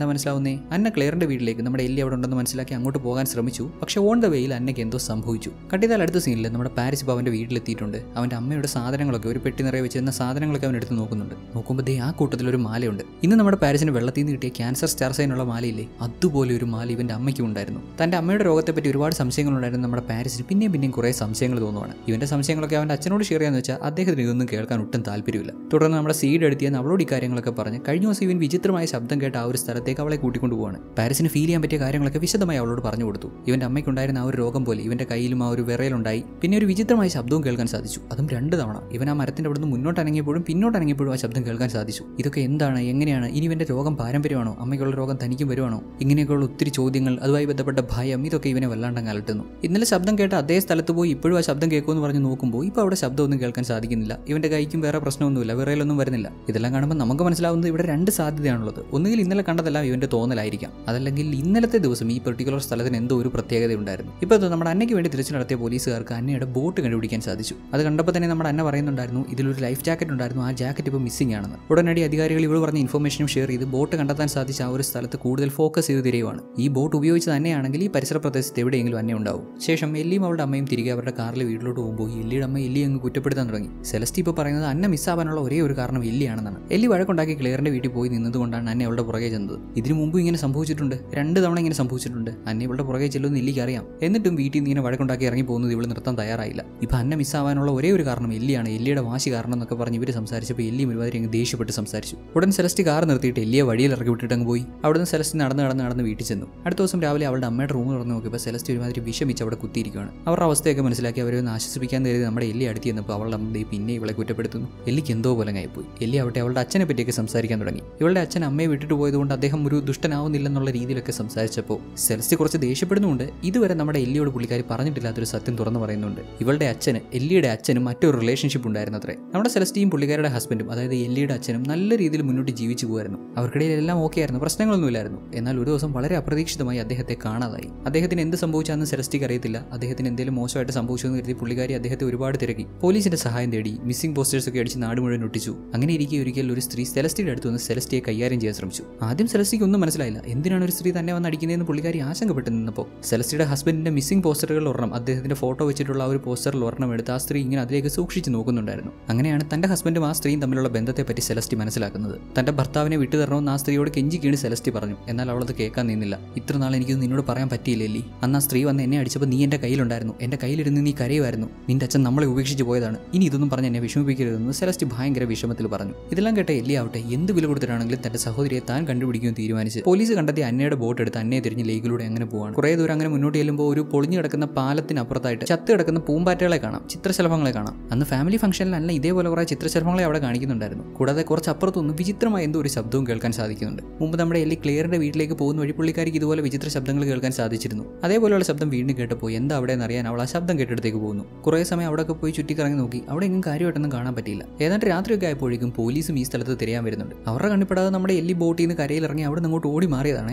[SPEAKER 1] മനസ്സിലാവുന്നേ അന്ന ക്ലെയറിന്റെ വീട്ടിലേക്ക് നമ്മുടെ എല്ലി അവിടെ ഉണ്ടെന്ന് മനസ്സിലാക്കി അങ്ങോട്ട് പോകാൻ ശ്രമിച്ചു പക്ഷേ ഓൺ ദ വേയിൽ അന്നയ്ക്ക് എന്തോ സംഭവിച്ചു കട്ടിതാൽ അടുത്ത സീനിൽ നമ്മുടെ പാരിസ് ഇപ്പോൾ അവൻ്റെ വീട്ടിലെത്തിയിട്ടുണ്ട് അവൻ്റെ അമ്മയുടെ സാധനങ്ങളൊക്കെ ഒരു പെട്ടി നിറയെ വെച്ചിരുന്ന സാധനങ്ങളൊക്കെ അവൻ എടുത്ത് നോക്കുന്നുണ്ട് നോക്കുമ്പോൾ ദേ ആ കൂട്ടത്തിൽ ഒരു മാലയുണ്ട് ഇന്ന് നമ്മുടെ പാരിസിന് വെള്ളത്തിൽ നിന്ന് കിട്ടിയ ക്യാൻസർ സ്റ്റാർ സൈനുള്ള മാലയില്ലേ അതുപോലെ ഒരു മാല ഇവൻ്റെ അമ്മയ്ക്കും ഉണ്ടായിരുന്നു തൻ്റെ അമ്മയുടെ രോഗത്തെപ്പറ്റി ഒരുപാട് സംശയങ്ങളുണ്ടായിരുന്നു നമ്മുടെ പാരിസിന് പിന്നെയും പിന്നെയും കുറേ സംശയങ്ങൾ തോന്നുവാണ് ഇവൻ്റെ സംശയങ്ങളൊക്കെ അവൻ്റെ അച്ഛനോട് ഷെയർ ചെയ്യാന്ന് വെച്ചാൽ അദ്ദേഹത്തിന് ഇതൊന്നും കേൾക്കാൻ ഒട്ടും താല്പര്യമില്ല തുടർന്ന് നമ്മുടെ സീഡ് എടുത്തിയെന്ന് അവളോട് ഈ കാര്യങ്ങളൊക്കെ പറഞ്ഞ് കഴിഞ്ഞ ദിവസം ഇവൻ വിചിത്രമായ ശബ്ദം കേട്ട ആ ഒരു സ്ഥലത്തേക്ക് അവളെ കൂട്ടിക്കൊണ്ടു പോവാണ് പാരിസിന് ഫീൽ ചെയ്യാൻ പറ്റിയ കാര്യങ്ങളൊക്കെ വിശദമായി അവളോട് പറഞ്ഞു കൊടുത്തു ഇവൻ്റെ അമ്മയ്ക്കുണ്ടായിരുന്ന ആ ഒരു രോഗം പോലെ ഇവൻ്റെ കയ്യിലും ആ ഒരു വിറയലുണ്ടായി പിന്നെ ഒരു വിചിത്രമായ ശബ്ദവും കേൾക്കാൻ സാധിച്ചു അതും രണ്ട് തവണ ഇവൻ ആ മരത്തിൻ്റെ അവിടുന്ന് മുന്നോട്ട് അനങ്ങിയപ്പോഴും പിന്നോട്ട് അനങ്ങിയപ്പോഴും ആ ശബ്ദം കേൾക്കാൻ സാധിച്ചു ഇതൊക്കെ എന്താണ് എങ്ങനെയാണ് ഇനി ഇവൻ്റെ രോഗം പാരമ്പര്യമാണോ അമ്മയ്ക്കുള്ള രോഗം തനിക്കും വരുവാണോ ഇങ്ങനെയൊക്കെയുള്ള ഒത്തിരി ചോദ്യങ്ങൾ അതുമായി ബന്ധപ്പെട്ട ഭയം ഇതൊക്കെ ഇവനെ വല്ലാണ്ടങ്ങ് അലട്ടുന്നു ഇന്നലെ ശബ്ദം കേട്ട അതേ സ്ഥലത്ത് പോയി ഇപ്പോഴും ആ ശബ്ദം കേൾക്കുമെന്ന് പറഞ്ഞ് നോക്കുമ്പോൾ ഇപ്പോൾ അവിടെ ശബ്ദമൊന്നും കേൾക്കാൻ സാധിക്കുന്നില്ല ഇവൻ്റെ കൈക്കും വേറെ പ്രശ്നമൊന്നുമില്ല വിറയിലൊന്നും വരുന്നില്ല ഇതെല്ലാം കാണുമ്പോൾ നമുക്ക് മനസ്സിലാവുന്നത് ഇവിടെ രണ്ട് സാധ്യതയാണുള്ളത് ഒന്നുകിൽ ഇന്നലെ കണ്ടതെല്ലാം ഇവൻ്റെ തോന്നലായിരിക്കാം അതല്ലെങ്കിൽ ഇന്നലത്തെ ദിവസം ഈ പെർട്ടിക്കുലർ സ്ഥലത്തിന് എന്തോ ഒരു പ്രത്യേകത ഉണ്ടായിരുന്നു ഇപ്പോൾ ഇത് നമ്മുടെ അന്നയ്ക്ക് വേണ്ടി തിരിച്ചു നടത്തിയ പോലീസുകാർക്ക് അന്നയുടെ ബോട്ട് കണ്ടുപിടിക്കാൻ സാധിച്ചു അത് കണ്ടപ്പോൾ തന്നെ നമ്മുടെ അന്ന പറയുന്നുണ്ടായിരുന്നു ഇതിലൊരു ലൈഫ് ജാക്കറ്റ് ഉണ്ടായിരുന്നു ആ ജാക്കറ്റ് ഇപ്പോൾ മിസ്സിംഗ് ആണെന്ന് ഉടനടി അധികാരികൾ ഇവൾ പറഞ്ഞ ഇൻഫർമേഷനും ഷെയർ ചെയ്ത് ബോട്ട് കണ്ടെത്താൻ സാധിച്ച ആ ഒരു സ്ഥലത്ത് കൂടുതൽ ഫോക്കസ് ചെയ്ത് തിരിയുവാണ് ഈ ബോട്ട് ഉപയോഗിച്ച് തന്നെയാണെങ്കിൽ ഈ പരിസര പ്രദേശത്ത് എവിടെയെങ്കിലും അന്നെ ഉണ്ടാവും ശേഷം എല്ലിയും അവളുടെ അമ്മയും തിരികെ അവരുടെ കാറിൽ വീട്ടിലോട്ട് പോകുമ്പോൾ എല്ലിയുടെ അമ്മ എല്ലി അങ്ങ് കുറ്റപ്പെടുത്താൻ തുടങ്ങി സെലസ്റ്റി ഇപ്പോൾ പറയുന്നത് അന്ന മിസ്സാവാനുള്ള ഒരേ ഒരു കാരണം എല്ലിയാണെന്നാണ് എല്ലി വഴക്കുണ്ടാക്കി ക്ലിയറിന്റെ വീട്ടിൽ പോയി നിന്നതുകൊണ്ടാണ് അന്നെ അവളുടെ പുറകെ ചെന്നത് ഇതിനു മുമ്പ് ഇങ്ങനെ സംഭവിച്ചിട്ടുണ്ട് രണ്ട് തവണ ഇങ്ങനെ സംഭവിച്ചിട്ടുണ്ട് അന്നെ ഇവളുടെ പുറകെ ചെല്ലുമെന്ന് എല്ലിക്ക് അറിയാം എന്നിട്ടും വീട്ടിൽ നിന്ന് ഇങ്ങനെ വഴക്കുണ്ടാക്കി ഇറങ്ങി പോകുന്നത് ഇവൾ നിർത്താൻ തയ്യാറായില്ല ഇപ്പൊ അന്ന മിസ്സാവാനുള്ള ഒരേ ഒരു കാരണം എല്ലിയാണ് എല്ലിയുടെ വാശി കാരണം എന്നൊക്കെ പറഞ്ഞ് ഇവർ സംസാരിച്ചപ്പോൾ എല്ലിയും ഒരുമാതിരി അങ്ങ് ദേഷ്യപ്പെട്ട് സംസാരിച്ചു ഉടൻ സെലസ്റ്റി കാർ നിർത്തിയിട്ട് എല്ലിയെ വഴിയിൽ ഇറക്കി വിട്ടിട്ട് അങ്ങ് പോയി അവിടുന്ന് സെലസ്റ്റി നടന്ന് നടന്ന് നടന്ന് വീട്ടിൽ ചെന്നു അടുത്ത ദിവസം രാവിലെ അവളുടെ അമ്മയുടെ റൂം തുറന്ന് നോക്കിയപ്പോൾ സെലസ്റ്റി ഒരുമാതിരി വിഷമിച്ച് അവിടെ കുത്തിയിരിക്കുകയാണ് അവരുടെ അവസ്ഥയൊക്കെ മനസ്സിലാക്കി അവരെ ഒന്ന് ആശ്വസിപ്പിക്കാൻ കരുതി നമ്മുടെ എല്ലി അടുത്ത് ചെന്നപ്പോൾ അവളുടെ അമ്മ ദേ പിന്നെ ഇവളെ കുറ്റപ്പെടുത്തുന്നു എല്ലിക്ക് എന്തോ പോലെ ആയിപ്പോയി എല്ലി ആവട്ടെ അവളുടെ അച്ഛനെ പറ്റിയൊക്കെ സംസാരിക്കാൻ തുടങ്ങി ഇവളുടെ അച്ഛൻ അമ്മയെ വിട്ടിട്ട് പോയതുകൊണ്ട് അദ്ദേഹം ഒരു ദുഷ്ടനാവുന്നില്ലെന്നുള്ള രീതിയിലൊക്കെ സംസാരിച്ചപ്പോൾ സെലസ്റ്റി കുറച്ച് ദേഷ്യപ്പെടുന്നുണ്ട് ഇതുവരെ നമ്മുടെ എല്ലിയോട് പുള്ളിക്കാരി പറഞ്ഞിട്ടില്ലാത്തൊരു സത്യം തുറന്നു പറയുന്നുണ്ട് ഇവളുടെ അച്ഛന് എല്ലിയുടെ അച്ഛനും മറ്റൊരു റിലേഷൻഷിപ്പ് ഉണ്ടായിരുന്നത്രേ നമ്മുടെ സെലസ്റ്റിയും പുള്ളിക്കാരുടെ ഹസ്ബൻഡും അതായത് എല്ലിയുടെ അച്ഛനും നല്ല രീതിയിൽ മുന്നോട്ട് ജീവിച്ചു പോകുമായിരുന്നു അവർക്കിടയിൽ എല്ലാം ഓക്കെ ആയിരുന്നു പ്രശ്നങ്ങളൊന്നുമില്ലായിരുന്നു എന്നാൽ ഒരു ദിവസം വളരെ അപ്രതീക്ഷിതമായി അദ്ദേഹത്തെ കാണാതായി അദ്ദേഹത്തിന് എന്ത് സംഭവിച്ചാന്ന് സെലസ്റ്റിക്ക് അറിയത്തില്ല അദ്ദേഹത്തിന് എന്തെങ്കിലും മോശമായിട്ട് സംഭവിച്ചെന്ന് കരുതി പുള്ളിക്കാരി അദ്ദേഹത്തെ ഒരുപാട് തിരക്കി പോലീസിന്റെ സഹായം തേടി മിസ്സിംഗ് പോസ്റ്റേഴ്സ് ഒക്കെ അടിച്ച് നാട് മുഴുവൻ ഒട്ടിച്ചു അങ്ങനെ ഇരിക്കെ ഒരിക്കൽ ഒരു സ്ത്രീ സെലസ്റ്റിയുടെ അടുത്ത് വന്ന് സെലസ്റ്റിയെ കൈകാര്യം ചെയ്യാൻ ശ്രമിച്ചു ആദ്യം സെലസ്റ്റിക്ക് ഒന്നും മനസ്സിലായില്ല എന്തിനാണ് ഒരു സ്ത്രീ തന്നെ വന്ന് അടിക്കുന്നതെന്ന് പുള്ളിക്കാരി ആശങ്കപ്പെട്ട് നിന്നപ്പോൾ സെലസ്റ്റിയുടെ ഹസ്ബൻഡിന്റെ മിസ്സിംഗ് പോസ്റ്ററുകൾ ഒരെണ്ണം അദ്ദേഹത്തിന്റെ ഫോട്ടോ വെച്ചിട്ടുള്ള ആ ഒരു പോസ്റ്ററിൽ ഒരെണ്ണം എടുത്ത് ആ സ്ത്രീ ഇങ്ങനെ അതിലേക്ക് സൂക്ഷിച്ച് നോക്കുന്നുണ്ടായിരുന്നു അങ്ങനെയാണ് തന്റെ ഹസ്ബൻഡും ആ സ്ത്രീയും തമ്മിലുള്ള ബന്ധത്തെ പറ്റി സെലസ്റ്റി മനസ്സിലാക്കുന്നത് തന്റെ ഭർത്താവിനെ വിട്ടുതരണമെന്ന് ആ സ്ത്രീയോട് കെഞ്ചി കീണ് സെലസ്റ്റി പറഞ്ഞു എന്നാൽ അവളത് കേൾക്കാൻ നിന്നില്ല ഇത്ര നാൾ എനിക്കിത് നിന്നോട് പറയാൻ പറ്റിയില്ലേ അന്ന് ആ സ്ത്രീ വന്ന് എന്നെ അടിച്ചപ്പോൾ നീ എന്റെ കയ്യിലുണ്ടായിരുന്നു എന്റെ കയ്യിലിരുന്ന് നീ കരയുമായിരുന്നു നിന്റെ അച്ഛൻ നമ്മളെ ഉപേക്ഷിച്ച് പോയതാണ് ഇനി ഇതൊന്നും പറഞ്ഞ് എന്നെ വിഷമിപ്പിക്കരുതെന്ന് സെലസ്റ്റി ഭയങ്കര വിഷമത്തിൽ പറഞ്ഞു ഇതെല്ലാം കേട്ട എല്ലി ആവട്ടെ എന്ത് വില കൊടുത്തിട്ടാണെങ്കിലും തന്റെ സഹോദരിയെ താൻ കണ്ടുപിടിക്കുമെന്ന് തീരുമാനിച്ച് പോലീസ് കണ്ടെത്തിയ അന്നയുടെ ബോട്ട് എടുത്ത് അന്നയെ തിരിഞ്ഞ് ലേക്കിലൂടെ അങ്ങനെ പോവാണ് കുറേ ദൂരം അങ്ങനെ മുന്നോട്ട് ചെല്ലുമ്പോൾ ഒരു പൊളിഞ്ഞു കിടക്കുന്ന പാലത്തിനപ്പുറത്തായിട്ട് ചത്ത് കിടക്കുന്ന പൂമ്പാറ്റകളെ കാണാം ചിത്രശലഭങ്ങളെ കാണാം അന്ന് ഫാമിലി ഫംഗ്ഷനിലല്ല ഇതേപോലെ കുറേ ചിത്രശലഭങ്ങളെ അവിടെ കാണിക്കുന്നുണ്ടായിരുന്നു കൂടാതെ കുറച്ച് അപ്പുറത്തൊന്നും വിചിത്രമായ എന്തോ ഒരു ശബ്ദവും കേൾക്കാൻ സാധിക്കുന്നുണ്ട് മുമ്പ് നമ്മുടെ എല്ലി ക്ലിയറിന്റെ വീട്ടിലേക്ക് പോകുന്ന വഴി പുള്ളിക്കാരിക്ക് ഇതുപോലെ വിചിത്ര ശബ്ദങ്ങൾ കേൾക്കാൻ സാധിച്ചിരുന്നു അതേപോലെയുള്ള ശബ്ദം വീണ്ടും കേട്ടപ്പോൾ എന്താ അവിടെ എന്നറിയാൻ അവൾ ആ ശബ്ദം കേട്ടിടത്തേക്ക് പോകുന്നു കുറേ സമയം അവിടെയൊക്കെ പോയി ചുറ്റിക്കറങ്ങി നോക്കി അവിടെ എങ്ങും കാര്യമായിട്ടൊന്നും കാണാൻ പറ്റിയില്ല ഏതാണ്ട് രാത്രിയൊക്കെ ആയപ്പോഴേക്കും പോലീസും ഈ സ്ഥലത്ത് തിരയാൻ വരുന്നുണ്ട് അവരുടെ കണ്ണിപ്പെടാതെ നമ്മുടെ എല്ലി ബോട്ടിൽ നിന്ന് കരയിൽ ഇറങ്ങി അവിടെ നിന്ന് അങ്ങോട്ട് ഓടി മാറിയതാണേ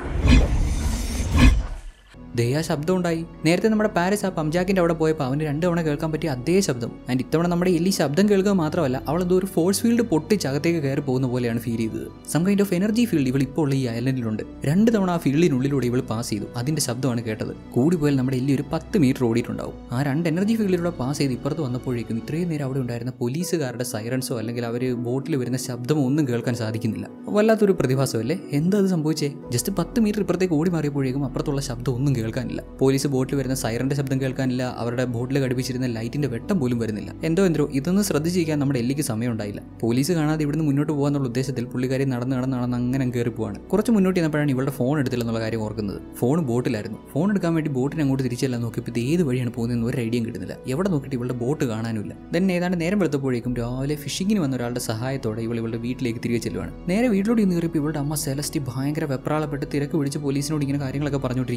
[SPEAKER 1] ദേ ആ ശബ്ദം ഉണ്ടായി നേരത്തെ നമ്മുടെ പാരീസ് ആ പംജാക്കിന്റെ അവിടെ പോയപ്പോൾ അവന് രണ്ട് തവണ കേൾക്കാൻ പറ്റിയ അതേ ശബ്ദം ആൻഡ് ഇത്തവണ നമ്മുടെ എല്ലി ശബ്ദം കേൾക്കുക മാത്രമല്ല അവൾ എന്തോ ഒരു ഫോഴ്സ് ഫീൽഡ് പൊട്ടിച്ച് അകത്തേക്ക് കയറി പോകുന്ന പോലെയാണ് ഫീൽ ചെയ്തത് some kind of energy field ഇവൾ ഇപ്പോൾ ഉള്ള ഈ ഐലൻഡിലുണ്ട് രണ്ട് തവണ ആ ഫീൽഡിനുള്ളിലൂടെ ഇവൾ പാസ് ചെയ്തു അതിന്റെ ശബ്ദമാണ് കേട്ടത് കൂടി പോയാൽ നമ്മുടെ എല്ലി ഒരു പത്ത് മീറ്റർ ഓടിയിട്ടുണ്ടാവും ആ രണ്ട് എനർജി ഫീൽഡിലൂടെ പാസ് ചെയ്ത് ഇപ്പുറത്ത് വന്നപ്പോഴേക്കും ഇത്രയും നേരം അവിടെ ഉണ്ടായിരുന്ന പോലീസുകാരുടെ സൈറൻസോ അല്ലെങ്കിൽ അവർ ബോട്ടിൽ വരുന്ന ശബ്ദമോ ഒന്നും കേൾക്കാൻ സാധിക്കുന്നില്ല വല്ലാത്തൊരു പ്രതിഭാസമല്ലേ എന്താ അത് സംഭവിച്ചേ ജസ്റ്റ് പത്ത് മീറ്റർ ഇപ്പുറത്തേക്ക് ഓടി മാറിയപ്പോഴേക്കും അപ്പുറത്തുള്ള ശബ്ദം ഒന്നും കേൾക്കാനില്ല പോലീസ് ബോട്ടിൽ വരുന്ന സൈറന്റെ ശബ്ദം കേൾക്കാനില്ല അവരുടെ ബോട്ടിൽ ഘടിപ്പിച്ചിരുന്ന ലൈറ്റിന്റെ വെട്ടം പോലും വരുന്നില്ല എന്തോ എന്തോ ഇതൊന്നും ശ്രദ്ധിച്ചിരിക്കാൻ നമ്മുടെ എല്ലിക്ക് സമയം ഉണ്ടായില്ല പോലീസ് കാണാതെ ഇവിടുന്ന് മുന്നോട്ട് പോകാന്നുള്ള ഉദ്ദേശത്തിൽ പുള്ളിക്കാരി നടന്ന് നടന്ന് നടന്ന് അങ്ങനെ കയറി പോവാണ് കുറച്ച് മുന്നോട്ട് ചെന്നപ്പോഴാണ് ഇവളുടെ ഫോൺ എടുത്തില്ലെന്നുള്ള കാര്യം ഓർക്കുന്നത് ഫോൺ ബോട്ടിലായിരുന്നു ഫോൺ എടുക്കാൻ വേണ്ടി ബോട്ടിനെ അങ്ങോട്ട് തിരിച്ചെല്ലാം നോക്കിയപ്പോൾ ഇത് ഏത് വഴിയാണ് പോകുന്നതെന്ന് ഒരു ഐഡിയയും കിട്ടുന്നില്ല എവിടെ നോക്കിയിട്ട് ഇവളുടെ ബോട്ട് കാണാനുമില്ല ദെൻ ഏതാണ്ട് നേരം വെളുത്തപ്പോഴേക്കും രാവിലെ ഫിഷിങ്ങിന് വന്ന ഒരാളുടെ സഹായത്തോടെ ഇവൾ ഇവളുടെ വീട്ടിലേക്ക് തിരികെ ചെല്ലുവാണ് നേരെ വീട്ടിലോട്ട് ഇന്ന് കയറിയപ്പോൾ ഇവളുടെ അമ്മ സെലസ്റ്റി ഭയങ്കര വെപ്രാളപ്പെട്ട് തിരക്ക് പിടിച്ച് പോലീസിനോട് ഇങ്ങനെ കാര്യങ്ങളൊക്കെ പറഞ്ഞുകൊണ്ടിരിക്കുകയാണ് അന്ന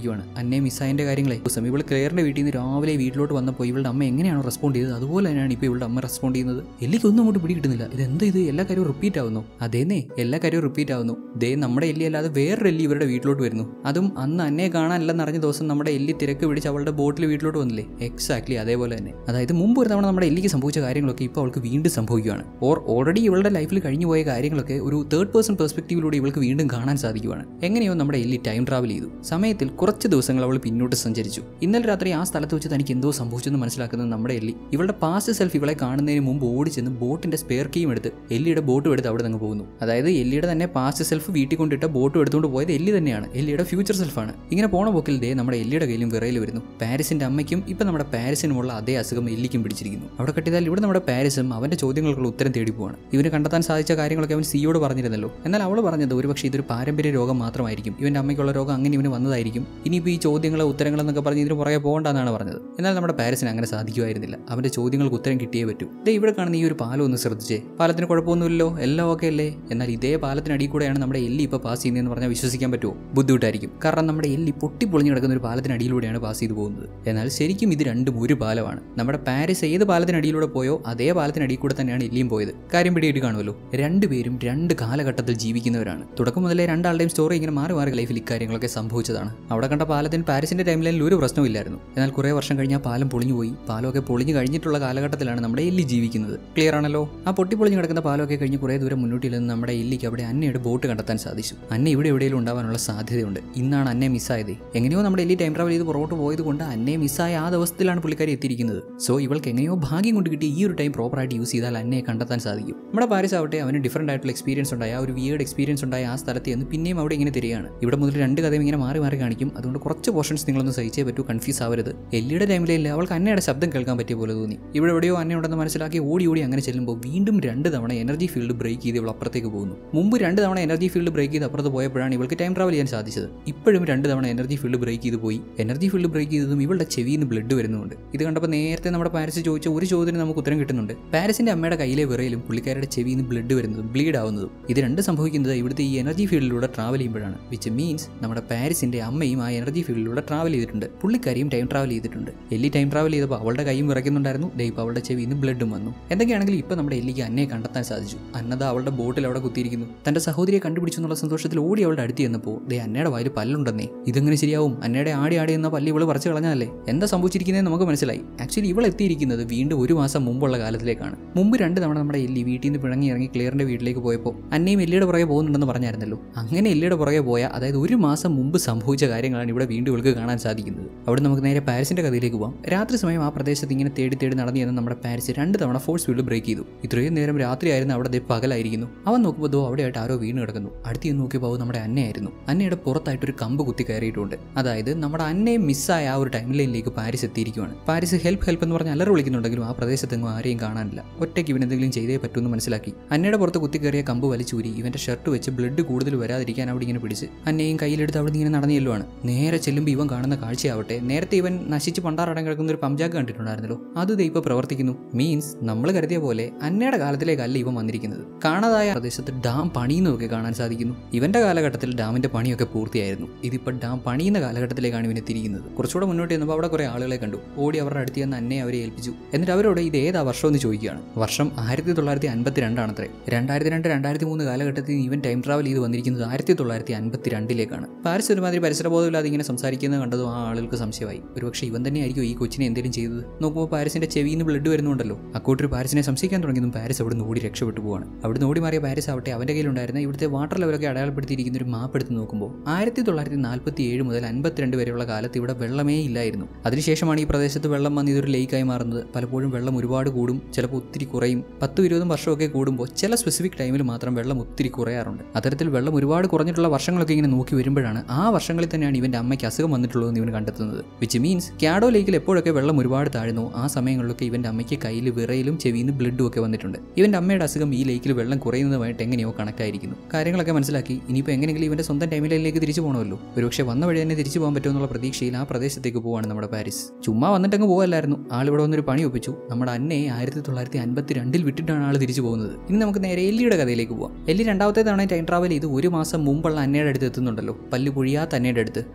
[SPEAKER 1] അന്നെ മിസ്സായതിൻ്റെ കാര്യങ്ങളെ ദിവസം ഇവൾ ക്ലിയറിൻ്റെ വീട്ടിൽ നിന്ന് രാവിലെ വീട്ടിലോട്ട് വന്നപ്പോൾ ഇവളുടെ അമ്മ എങ്ങനെയാണോ റെസ്പോണ്ട് ചെയ്തത് അതുപോലെ തന്നെയാണ് ഇപ്പോൾ ഇവളുടെ അമ്മ റെസ്പോണ്ട് ചെയ്യുന്നത് എല്ലിക്കൊന്നും അങ്ങോട്ട് പിടി കിട്ടുന്നില്ല ഇത് എന്താ ഇത് എല്ലാ കാര്യവും റിപ്പീറ്റ് ആവുന്നു അതേന്നേ എല്ലാ കാര്യവും റിപ്പീറ്റ് ആവുന്നു ദേ നമ്മുടെ എല്ലി അല്ലാതെ വേറൊരു എല്ലി ഇവരുടെ വീട്ടിലോട്ട് വരുന്നു അതും അന്ന് അന്നെ കാണാനല്ലെന്ന് അറിഞ്ഞ ദിവസം നമ്മുടെ എല്ലി തിരക്ക് പിടിച്ച് അവളുടെ ബോട്ടിൽ വീട്ടിലോട്ട് വന്നില്ലേ എക്സാക്ട്ലി അതേപോലെ തന്നെ അതായത് മുമ്പ് ഒരു തവണ നമ്മുടെ എല്ലിക്ക് സംഭവിച്ച കാര്യങ്ങളൊക്കെ ഇപ്പോൾ അവൾക്ക് വീണ്ടും സംഭവിക്കുകയാണ് ഓർ ഓൾറെഡി ഇവളുടെ ലൈഫിൽ കഴിഞ്ഞു പോയ കാര്യങ്ങളൊക്കെ ഒരു തേർഡ് പേഴ്സൺ പെർസ്പെക്റ്റീവിലൂടെ ഇവൾക്ക് വീണ്ടും കാണാൻ സാധിക്കുകയാണ് എങ്ങനെയോ നമ്മുടെ എല്ലി ടൈം ട്രാവൽ ചെയ്തു സമയത്തിൽ കുറച്ച് ദിവസങ്ങൾ അവൾ പിന്നോട്ട് സഞ്ചരിച്ചു ഇന്നലെ രാത്രി ആ സ്ഥലത്ത് വെച്ച് തനിക്ക് എന്തോ സംഭവിച്ചെന്ന് മനസ്സിലാക്കുന്നത് നമ്മുടെ എല്ലി ഇവളുടെ പാസ്റ്റ് സെൽഫ് ഇവളെ കാണുന്നതിന് മുമ്പ് ഓടിച്ചെന്ന് ബോട്ടിന്റെ സ്പെയർ കീയും എടുത്ത് എല്ലിയുടെ ബോട്ടും എടുത്ത് അവിടെ നിന്ന് പോകുന്നു അതായത് എല്ലിയുടെ തന്നെ പാസ്റ്റ് സെൽഫ് വീട്ടിൽ കൊണ്ടിട്ട ബോട്ടും എടുത്തുകൊണ്ട് പോയത് എല്ലി തന്നെയാണ് എല്ലിയുടെ ഫ്യൂച്ചർ സെൽഫാണ് ഇങ്ങനെ പോണ പോക്കിൽ ദേ നമ്മുടെ എല്ലിയുടെ കയ്യിലും വിറയിൽ വരുന്നു പാരിസിന്റെ അമ്മയ്ക്കും ഇപ്പം നമ്മുടെ പാരിസിനുമുള്ള അതേ അസുഖം എല്ലിക്കും പിടിച്ചിരിക്കുന്നു അവിടെ കെട്ടിയതാൽ ഇവിടെ നമ്മുടെ പാരിസും അവന്റെ ചോദ്യങ്ങൾക്കുള്ള ഉത്തരം തേടി പോവാണ് ഇവന് കണ്ടെത്താൻ സാധിച്ച കാര്യങ്ങളൊക്കെ അവൻ സിയോട് പറഞ്ഞിരുന്നല്ലോ എന്നാൽ അവൾ പറഞ്ഞത് ഒരുപക്ഷെ ഇതൊരു പാരമ്പര്യ രോഗം മാത്രമായിരിക്കും ഇവന്റെ അമ്മയ്ക്കുള്ള രോഗം അങ്ങനെ ഇവന് വന്നതായിരിക്കും ഇനിയിപ്പോൾ ഈ ചോദ്യങ്ങൾ ഉത്തരങ്ങളെന്നൊക്കെ പറഞ്ഞ് ഇതിന് പുറകെ പോകണ്ടെന്നാണ് പറഞ്ഞത് എന്നാൽ നമ്മുടെ പാരിസിന് അങ്ങനെ സാധിക്കുമായിരുന്നില്ല അവന്റെ ചോദ്യങ്ങൾക്ക് ഉത്തരം കിട്ടിയേ പറ്റൂ ദേ ഇവിടെ കാണുന്ന ഈ ഒരു പാലം ഒന്ന് ശ്രദ്ധിച്ചേ പാലത്തിന് കുഴപ്പമൊന്നുമില്ലല്ലോ എല്ലാം ഓക്കെ അല്ലേ എന്നാൽ ഇതേ പാലത്തിനടിയിൽ കൂടെയാണ് നമ്മുടെ എല്ലി ഇപ്പോൾ പാസ് ചെയ്യുന്നതെന്ന് പറഞ്ഞാൽ വിശ്വസിക്കാൻ പറ്റുമോ ബുദ്ധിമുട്ടായിരിക്കും കാരണം നമ്മുടെ എല്ലി പൊട്ടിപ്പൊളിഞ്ഞ് കിടക്കുന്ന ഒരു പാലത്തിനടിയിലൂടെയാണ് പാസ് ചെയ്തു പോകുന്നത് എന്നാൽ ശരിക്കും ഇത് രണ്ടും ഒരു പാലമാണ് നമ്മുടെ പാരീസ് ഏത് പാലത്തിനടിയിലൂടെ പോയോ അതേ പാലത്തിനടിയിൽ കൂടെ തന്നെയാണ് എല്ലിയും പോയത് കാര്യം പിടിയിട്ട് കാണുമല്ലോ രണ്ടുപേരും രണ്ട് കാലഘട്ടത്തിൽ ജീവിക്കുന്നവരാണ് തുടക്കം മുതലേ രണ്ടാളുടെയും സ്റ്റോറി ഇങ്ങനെ മാറി മാറി ലൈഫിൽ ഇക്കാര്യങ്ങളൊക്കെ സംഭവിച്ചതാണ് അവിടെ കണ്ട പാലത്തിന് പാരീസിന്റെ ടൈം ലൈനിൽ ഒരു പ്രശ്നമില്ലായിരുന്നു എന്നാൽ കുറേ വർഷം കഴിഞ്ഞ് ആ പാലം പൊളിഞ്ഞു പോയി പാലമൊക്കെ പൊളിഞ്ഞു കഴിഞ്ഞിട്ടുള്ള കാലഘട്ടത്തിലാണ് നമ്മുടെ എല്ലി ജീവിക്കുന്നത് ക്ലിയർ ആണല്ലോ ആ പൊട്ടിപ്പൊളിഞ്ഞ് കിടക്കുന്ന പാലമൊക്കെ കഴിഞ്ഞ് കുറേ ദൂരം മുന്നോട്ടിൽ നിന്ന് നമ്മുടെ എല്ലിക്ക് അവിടെ അന്നയുടെ ബോട്ട് കണ്ടെത്താൻ സാധിച്ചു അന്ന ഇവിടെ എവിടെയെങ്കിലും ഉണ്ടാവാനുള്ള സാധ്യതയുണ്ട് ഇന്നാണ് അന്നെ മിസ്സായത് എങ്ങനെയോ നമ്മുടെ എല്ലി ടൈം ട്രാവൽ ചെയ്ത് പുറകോട്ട് പോയത് കൊണ്ട് അന്നെ മിസ്സായ ആ ദിവസത്തിലാണ് പുള്ളിക്കാരി എത്തിയിരിക്കുന്നത് സോ ഇവൾക്ക് എങ്ങനെയോ ഭാഗ്യം കൊണ്ട് കിട്ടിയ ഈ ഒരു ടൈം പ്രോപ്പറായിട്ട് യൂസ് ചെയ്താൽ അന്നയെ കണ്ടെത്താൻ സാധിക്കും നമ്മുടെ പാരീസ് ആവട്ടെ അവന് ഡിഫറൻ്റ് ആയിട്ടുള്ള എക്സ്പീരിയൻസ് ഉണ്ടായ ആ ഒരു വിയേഡ് എക്സ്പീരിയൻസ് ഉണ്ടായ ആ സ്ഥലത്ത് നിന്ന് പിന്നെയും അവിടെ ഇങ്ങനെ തിരികെയാണ് ഇവിടെ മുതൽ രണ്ട് കഥയും ഇങ്ങനെ മാറി മാറി കാണിക്കും അതുകൊണ്ട് കുറച്ച് പോർഷൻസ് നിങ്ങളൊന്ന് സഹിച്ചേ പറ്റൂ കൺഫ്യൂസ് ആവരുത് എല്ലിയുടെ ടൈമിലില്ല അവൾക്ക് അന്നയുടെ ശബ്ദം കേൾക്കാൻ പറ്റിയ പോലെ തോന്നി ഇവിടെ എവിടെയോ അന്ന ഉണ്ടെന്ന് മനസ്സിലാക്കി ഓടി ഓടി അങ്ങനെ ചെല്ലുമ്പോൾ വീണ്ടും രണ്ട് തവണ എനർജി ഫീൽഡ് ബ്രേക്ക് ചെയ്ത് ഇവൾ അപ്പുറത്തേക്ക് പോകുന്നു മുമ്പ് രണ്ട് തവണ എനർജി ഫീൽഡ് ബ്രേക്ക് ചെയ്ത് അപ്പുറത്ത് പോയപ്പോഴാണ് ഇവൾക്ക് ടൈം ട്രാവൽ ചെയ്യാൻ സാധിച്ചത് ഇപ്പോഴും രണ്ട് തവണ എനർജി ഫീൽഡ് ബ്രേക്ക് ചെയ്ത് പോയി എനർജി ഫീൽഡ് ബ്രേക്ക് ചെയ്തതും ഇവളുടെ ചെവിയിൽ നിന്ന് ബ്ലഡ് വരുന്നുണ്ട് ഇത് കണ്ടപ്പോൾ നേരത്തെ നമ്മുടെ പാരിസ് ചോദിച്ച ഒരു ചോദ്യത്തിന് നമുക്ക് ഉത്തരം കിട്ടുന്നുണ്ട് പാരിസിന്റെ അമ്മയുടെ കയ്യിലെ വിറയിലും പുള്ളിക്കാരുടെ ചെവിയിൽ നിന്ന് ബ്ലഡ് വരുന്നതും ബ്ലീഡ് ആവുന്നതും ഇത് രണ്ട് സംഭവിക്കുന്നത് ഇവിടുത്തെ ഈ എനർജി ഫീൽഡിലൂടെ ട്രാവൽ ചെയ്യുമ്പോഴാണ് വിച്ച് മീൻസ് നമ്മുടെ പാരിസിന്റെ അമ്മയും ആ എനർജി ഫീൽഡിലൂടെ ട്രാവൽ ചെയ്തിട്ടുണ്ട് പുള്ളിക്കാരിയും ടൈം ട്രാവൽ ചെയ്തിട്ടുണ്ട് എല്ലി ടൈം ട്രാവൽ ചെയ്തപ്പോൾ അവളുടെ കൈയും വിറയ്ക്കുന്നുണ്ടായിരുന്നു ദേ ഇപ്പോൾ അവളുടെ ചെവിയിൽ നിന്ന് ബ്ലഡും വന്നു എന്തൊക്കെയാണെങ്കിലും ഇപ്പോൾ നമ്മുടെ എല്ലിക്ക് അന്നയെ കണ്ടെത്താൻ സാധിച്ചു അന്നത അവളുടെ ബോട്ടിൽ അവിടെ കുത്തിയിരിക്കുന്നു തന്റെ സഹോദരിയെ കണ്ടുപിടിച്ചു എന്നുള്ള സന്തോഷത്തിൽ ഓടി അവളുടെ അടുത്ത് ചെന്നപ്പോൾ ദേ അന്നയുടെ വായിൽ പല്ലുണ്ടെന്നേ ഇതെങ്ങനെ ശരിയാവും അന്നയുടെ ആടി ആടി എന്ന പല്ല് ഇവള് പറിച്ചു കളഞ്ഞാലേ എന്താ സംഭവിച്ചിരിക്കുന്നത് നമുക്ക് മനസ്സിലായി ആക്ച്വലി ഇവൾ എത്തിയിരിക്കുന്നത് വീണ്ടും ഒരു മാസം മുമ്പുള്ള കാലത്തിലേക്കാണ് മുമ്പ് രണ്ട് തവണ നമ്മുടെ എല്ലി വീട്ടിൽ നിന്ന് പിണങ്ങി ഇറങ്ങി ക്ലിയറിന്റെ വീട്ടിലേക്ക് പോയപ്പോൾ അന്നയും എല്ലിയുടെ പുറകെ പോകുന്നുണ്ടെന്ന് പറഞ്ഞായിരുന്നല്ലോ അങ്ങനെ എല്ലിയുടെ പുറകെ പോയ അതായത് ഒരു മാസം മുമ്പ് സംഭവിച്ച കാര്യങ്ങളാണ് ഇവിടെ വീണ്ടും ഇവൾക്ക് കാണാൻ സാധിക്കുന്നത് അവിടെ നമുക്ക് നേരെ പാരീസിന്റെ കഥയിലേക്ക് പോകാം രാത്രി സമയം ആ പ്രദേശത്ത് ഇങ്ങനെ തേടി തേടി നടന്നു ചെന്ന് നമ്മുടെ പാരീസ് രണ്ട് തവണ ഫോഴ്സ് ഫീൽഡ് ബ്രേക്ക് ചെയ്തു ഇത്രയും നേരം രാത്രിയായിരുന്നു അവിടെ ദേ പകലായിരിക്കുന്നു അവൻ നോക്കുമ്പോൾ ദോ അവിടെയായിട്ട് ആരോ വീണ് കിടക്കുന്നു അടുത്ത് ചെന്ന് നോക്കിയപ്പോൾ അത് നമ്മുടെ അന്നയായിരുന്നു അന്നയുടെ പുറത്തായിട്ട് ഒരു കമ്പ് കുത്തി കയറിയിട്ടുണ്ട് അതായത് നമ്മുടെ അന്നയെ മിസ്സായ ആ ഒരു ടൈം ലൈനിലേക്ക് പാരീസ് എത്തിയിരിക്കുകയാണ് പാരീസ് ഹെൽപ്പ് ഹെൽപ്പ് എന്ന് പറഞ്ഞ് അല്ലറ വിളിക്കുന്നുണ്ടെങ്കിലും ആ പ്രദേശത്തെങ്ങും ആരെയും കാണാനില്ല ഒറ്റയ്ക്ക് ഇവൻ എന്തെങ്കിലും ചെയ്തേ പറ്റുമെന്ന് മനസ്സിലാക്കി അന്നയുടെ പുറത്ത് കുത്തി കയറിയ കമ്പ് വലിച്ചൂരി ഇവന്റെ ഷർട്ട് വെച്ച് ബ്ലഡ് കൂടുതൽ വരാതിരിക്കാൻ അവിടെ ഇങ്ങനെ പിടിച്ച് അന്നയും കയ്യിലെടുത്ത് അവിടെ ഇങ്ങനെ നടന്നു ചെല്ലുവാണ് നേരെ ചെല്ലുമ്പോൾ ഇവൻ കാണുന്ന കാഴ്ചയാവട്ടെ നേരത്തെ ഇവൻ നശിച്ച് പണ്ടാറടം കിടക്കുന്ന ഒരു പംജാക്ക് കണ്ടിട്ടുണ്ടായിരുന്നല്ലോ അത് ദേ ഇപ്പോൾ പ്രവർത്തിക്കുന്നു മീൻസ് നമ്മൾ കരുതിയ പോലെ അന്നയുടെ കാലത്തിലേക്കല്ല ഇവൻ വന്നിരിക്കുന്നത് കാണാതായ പ്രദേശത്ത് ഡാം പണിയുന്നതൊക്കെ കാണാൻ സാധിക്കുന്നു ഇവന്റെ കാലഘട്ടത്തിൽ ഡാമിന്റെ പണിയൊക്കെ പൂർത്തിയായിരുന്നു ഇതിപ്പോൾ ഡാം പണിയുന്ന കാലഘട്ടത്തിലേക്കാണ് ഇവൻ എത്തിയിരിക്കുന്നത് കുറച്ചുകൂടെ മുന്നോട്ട് ചെന്നപ്പോൾ അവിടെ കുറെ ആളുകളെ കണ്ടു ഓടി അവരുടെ അടുത്ത് ചെന്ന് അന്നെ അവരെ ഏൽപ്പിച്ചു എന്നിട്ട് അവരോട് ഇത് ഏതാ വർഷം എന്ന് ചോദിക്കുകയാണ് വർഷം ആയിരത്തി തൊള്ളായിരത്തി അൻപത്തി രണ്ടാണത്രേ രണ്ടായിരത്തി രണ്ട് രണ്ടായിരത്തി മൂന്ന് കാലഘട്ടത്തിൽ ഇവൻ ടൈം ട്രാവൽ ചെയ്ത് വന്നിരിക്കുന്നത് ആയിരത്തി തൊള്ളായിരത്തി അൻപത്തി രണ്ടിലേക്കാണ് പാരിസ് ഒരുമാതിരി പരിസരബോധമില്ലാതെ ഇങ്ങനെ സംസാരിക്കുന്നത് കണ്ടതും ആ ആളുകൾക്ക് സംശയമായി ഒരുപക്ഷെ ഇവൻ തന്നെയായിരിക്കും ഈ കൊച്ചിനെ എന്തെങ്കിലും ചെയ്തത് നോക്കുമ്പോൾ പാരിസിന്റെ ചെവിയിൽ നിന്ന് ബ്ലഡ് വരുന്നുണ്ടല്ലോ അക്കൂട്ടർ പാരിസിനെ സംശയിക്കാൻ തുടങ്ങിയതും പാരിസ് അവിടെ നിന്ന് ഓടി രക്ഷപ്പെട്ടു പോവാണ് അവിടെ ഓടി മാറിയ പാരിസ് ആവട്ടെ അവന്റെ കയ്യിലുണ്ടായിരുന്ന ഇവിടുത്തെ വാട്ടർ ലെവലൊക്കെ അടയാളപ്പെടുത്തിയിരിക്കുന്ന ഒരു മാപ്പ് എടുത്ത് നോക്കുമ്പോൾ ആയിരത്തി തൊള്ളായിരത്തി നാൽപ്പത്തി ഏഴ് മുതൽ അൻപത്തിരണ്ട് വരെയുള്ള കാലത്ത് ഇവിടെ വെള്ളമേ ഇല്ലായിരുന്നു അതിനുശേഷമാണ് ഈ പ്രദേശത്ത് വെള്ളം വന്ന് ഇതൊരു ലേക്കായി മാറുന്നത് പലപ്പോഴും വെള്ളം ഒരുപാട് കൂടും ചിലപ്പോൾ ഒത്തിരി കുറയും പത്തും ഇരുപതും വർഷമൊക്കെ കൂടുമ്പോൾ ചില സ്പെസിഫിക് ടൈമിൽ മാത്രം വെള്ളം ഒത്തിരി കുറയാറുണ്ട് അത്തരത്തിൽ വെള്ളം ഒരുപാട് കുറഞ്ഞിട്ടുള്ള വർഷങ്ങളൊക്കെ ഇങ്ങനെ നോക്കി വരുമ്പോഴാണ് ആ വർഷങ്ങളിൽ തന്നെയാണ് ഇവന്റെ അമ്മയ്ക്ക് അസുഖം വന്നിട്ടുള്ളതെന്ന് ഇവൻ കണ്ടെത്തുന്നത് വിച്ച് മീൻസ് ക്യാഡോ ലേക്കിൽ എപ്പോഴൊക്കെ വെള്ളം ഒരുപാട് താഴ്ന്നു ആ സമയങ്ങളിലൊക്കെ ഇവന്റെ അമ്മയ്ക്ക് കയ്യിൽ വിറയിലും ചെവിയിൽ നിന്ന് ബ്ലഡും ഒക്കെ വന്നിട്ടുണ്ട് ഇവന്റെ അമ്മയുടെ അസുഖം ഈ ലേക്കിൽ വെള്ളം കുറയുന്നതുമായിട്ട് എങ്ങനെയോ കണക്കായിരിക്കുന്നു കാര്യങ്ങളൊക്കെ മനസ്സിലാക്കി ഇനിയിപ്പോൾ എങ്ങനെയെങ്കിലും ഇവന്റെ സ്വന്തം ടൈമിലേക്ക് തിരിച്ചു പോകണമല്ലോ ഒരുപക്ഷെ വന്ന വഴി തന്നെ തിരിച്ചു പോകാൻ പറ്റുമെന്നുള്ള പ്രതീക്ഷയിൽ ആ പ്രദേശത്തേക്ക് പോവാണ് നമ്മുടെ പാരീസ് ചുമ്മാ വന്നിട്ടങ്ങ് പോകല്ലായിരുന്നു ആളിവിടെ വന്നൊരു പണി ഒപ്പിച്ചു നമ്മുടെ അന്നയെ ആയിരത്തി തൊള്ളായിരത്തി അൻപത്തി രണ്ടിൽ വിട്ടിട്ടാണ് ആൾ തിരിച്ചു പോകുന്നത് ഇനി നമുക്ക് നേരെ എല്ലിയുടെ കഥയിലേക്ക് പോവാം എല്ലി രണ്ടാമത്തെ തവണ ടൈം ട്രാവൽ ചെയ്ത് ഒരു മാസം മുമ്പുള്ള അന്നയുടെ അടുത്ത് എത്തുന്നുണ്ടല്ലോ പല്ല് പൊഴിയാത്ത അന്നയുടെ അടുത്ത് ആ അന്നയും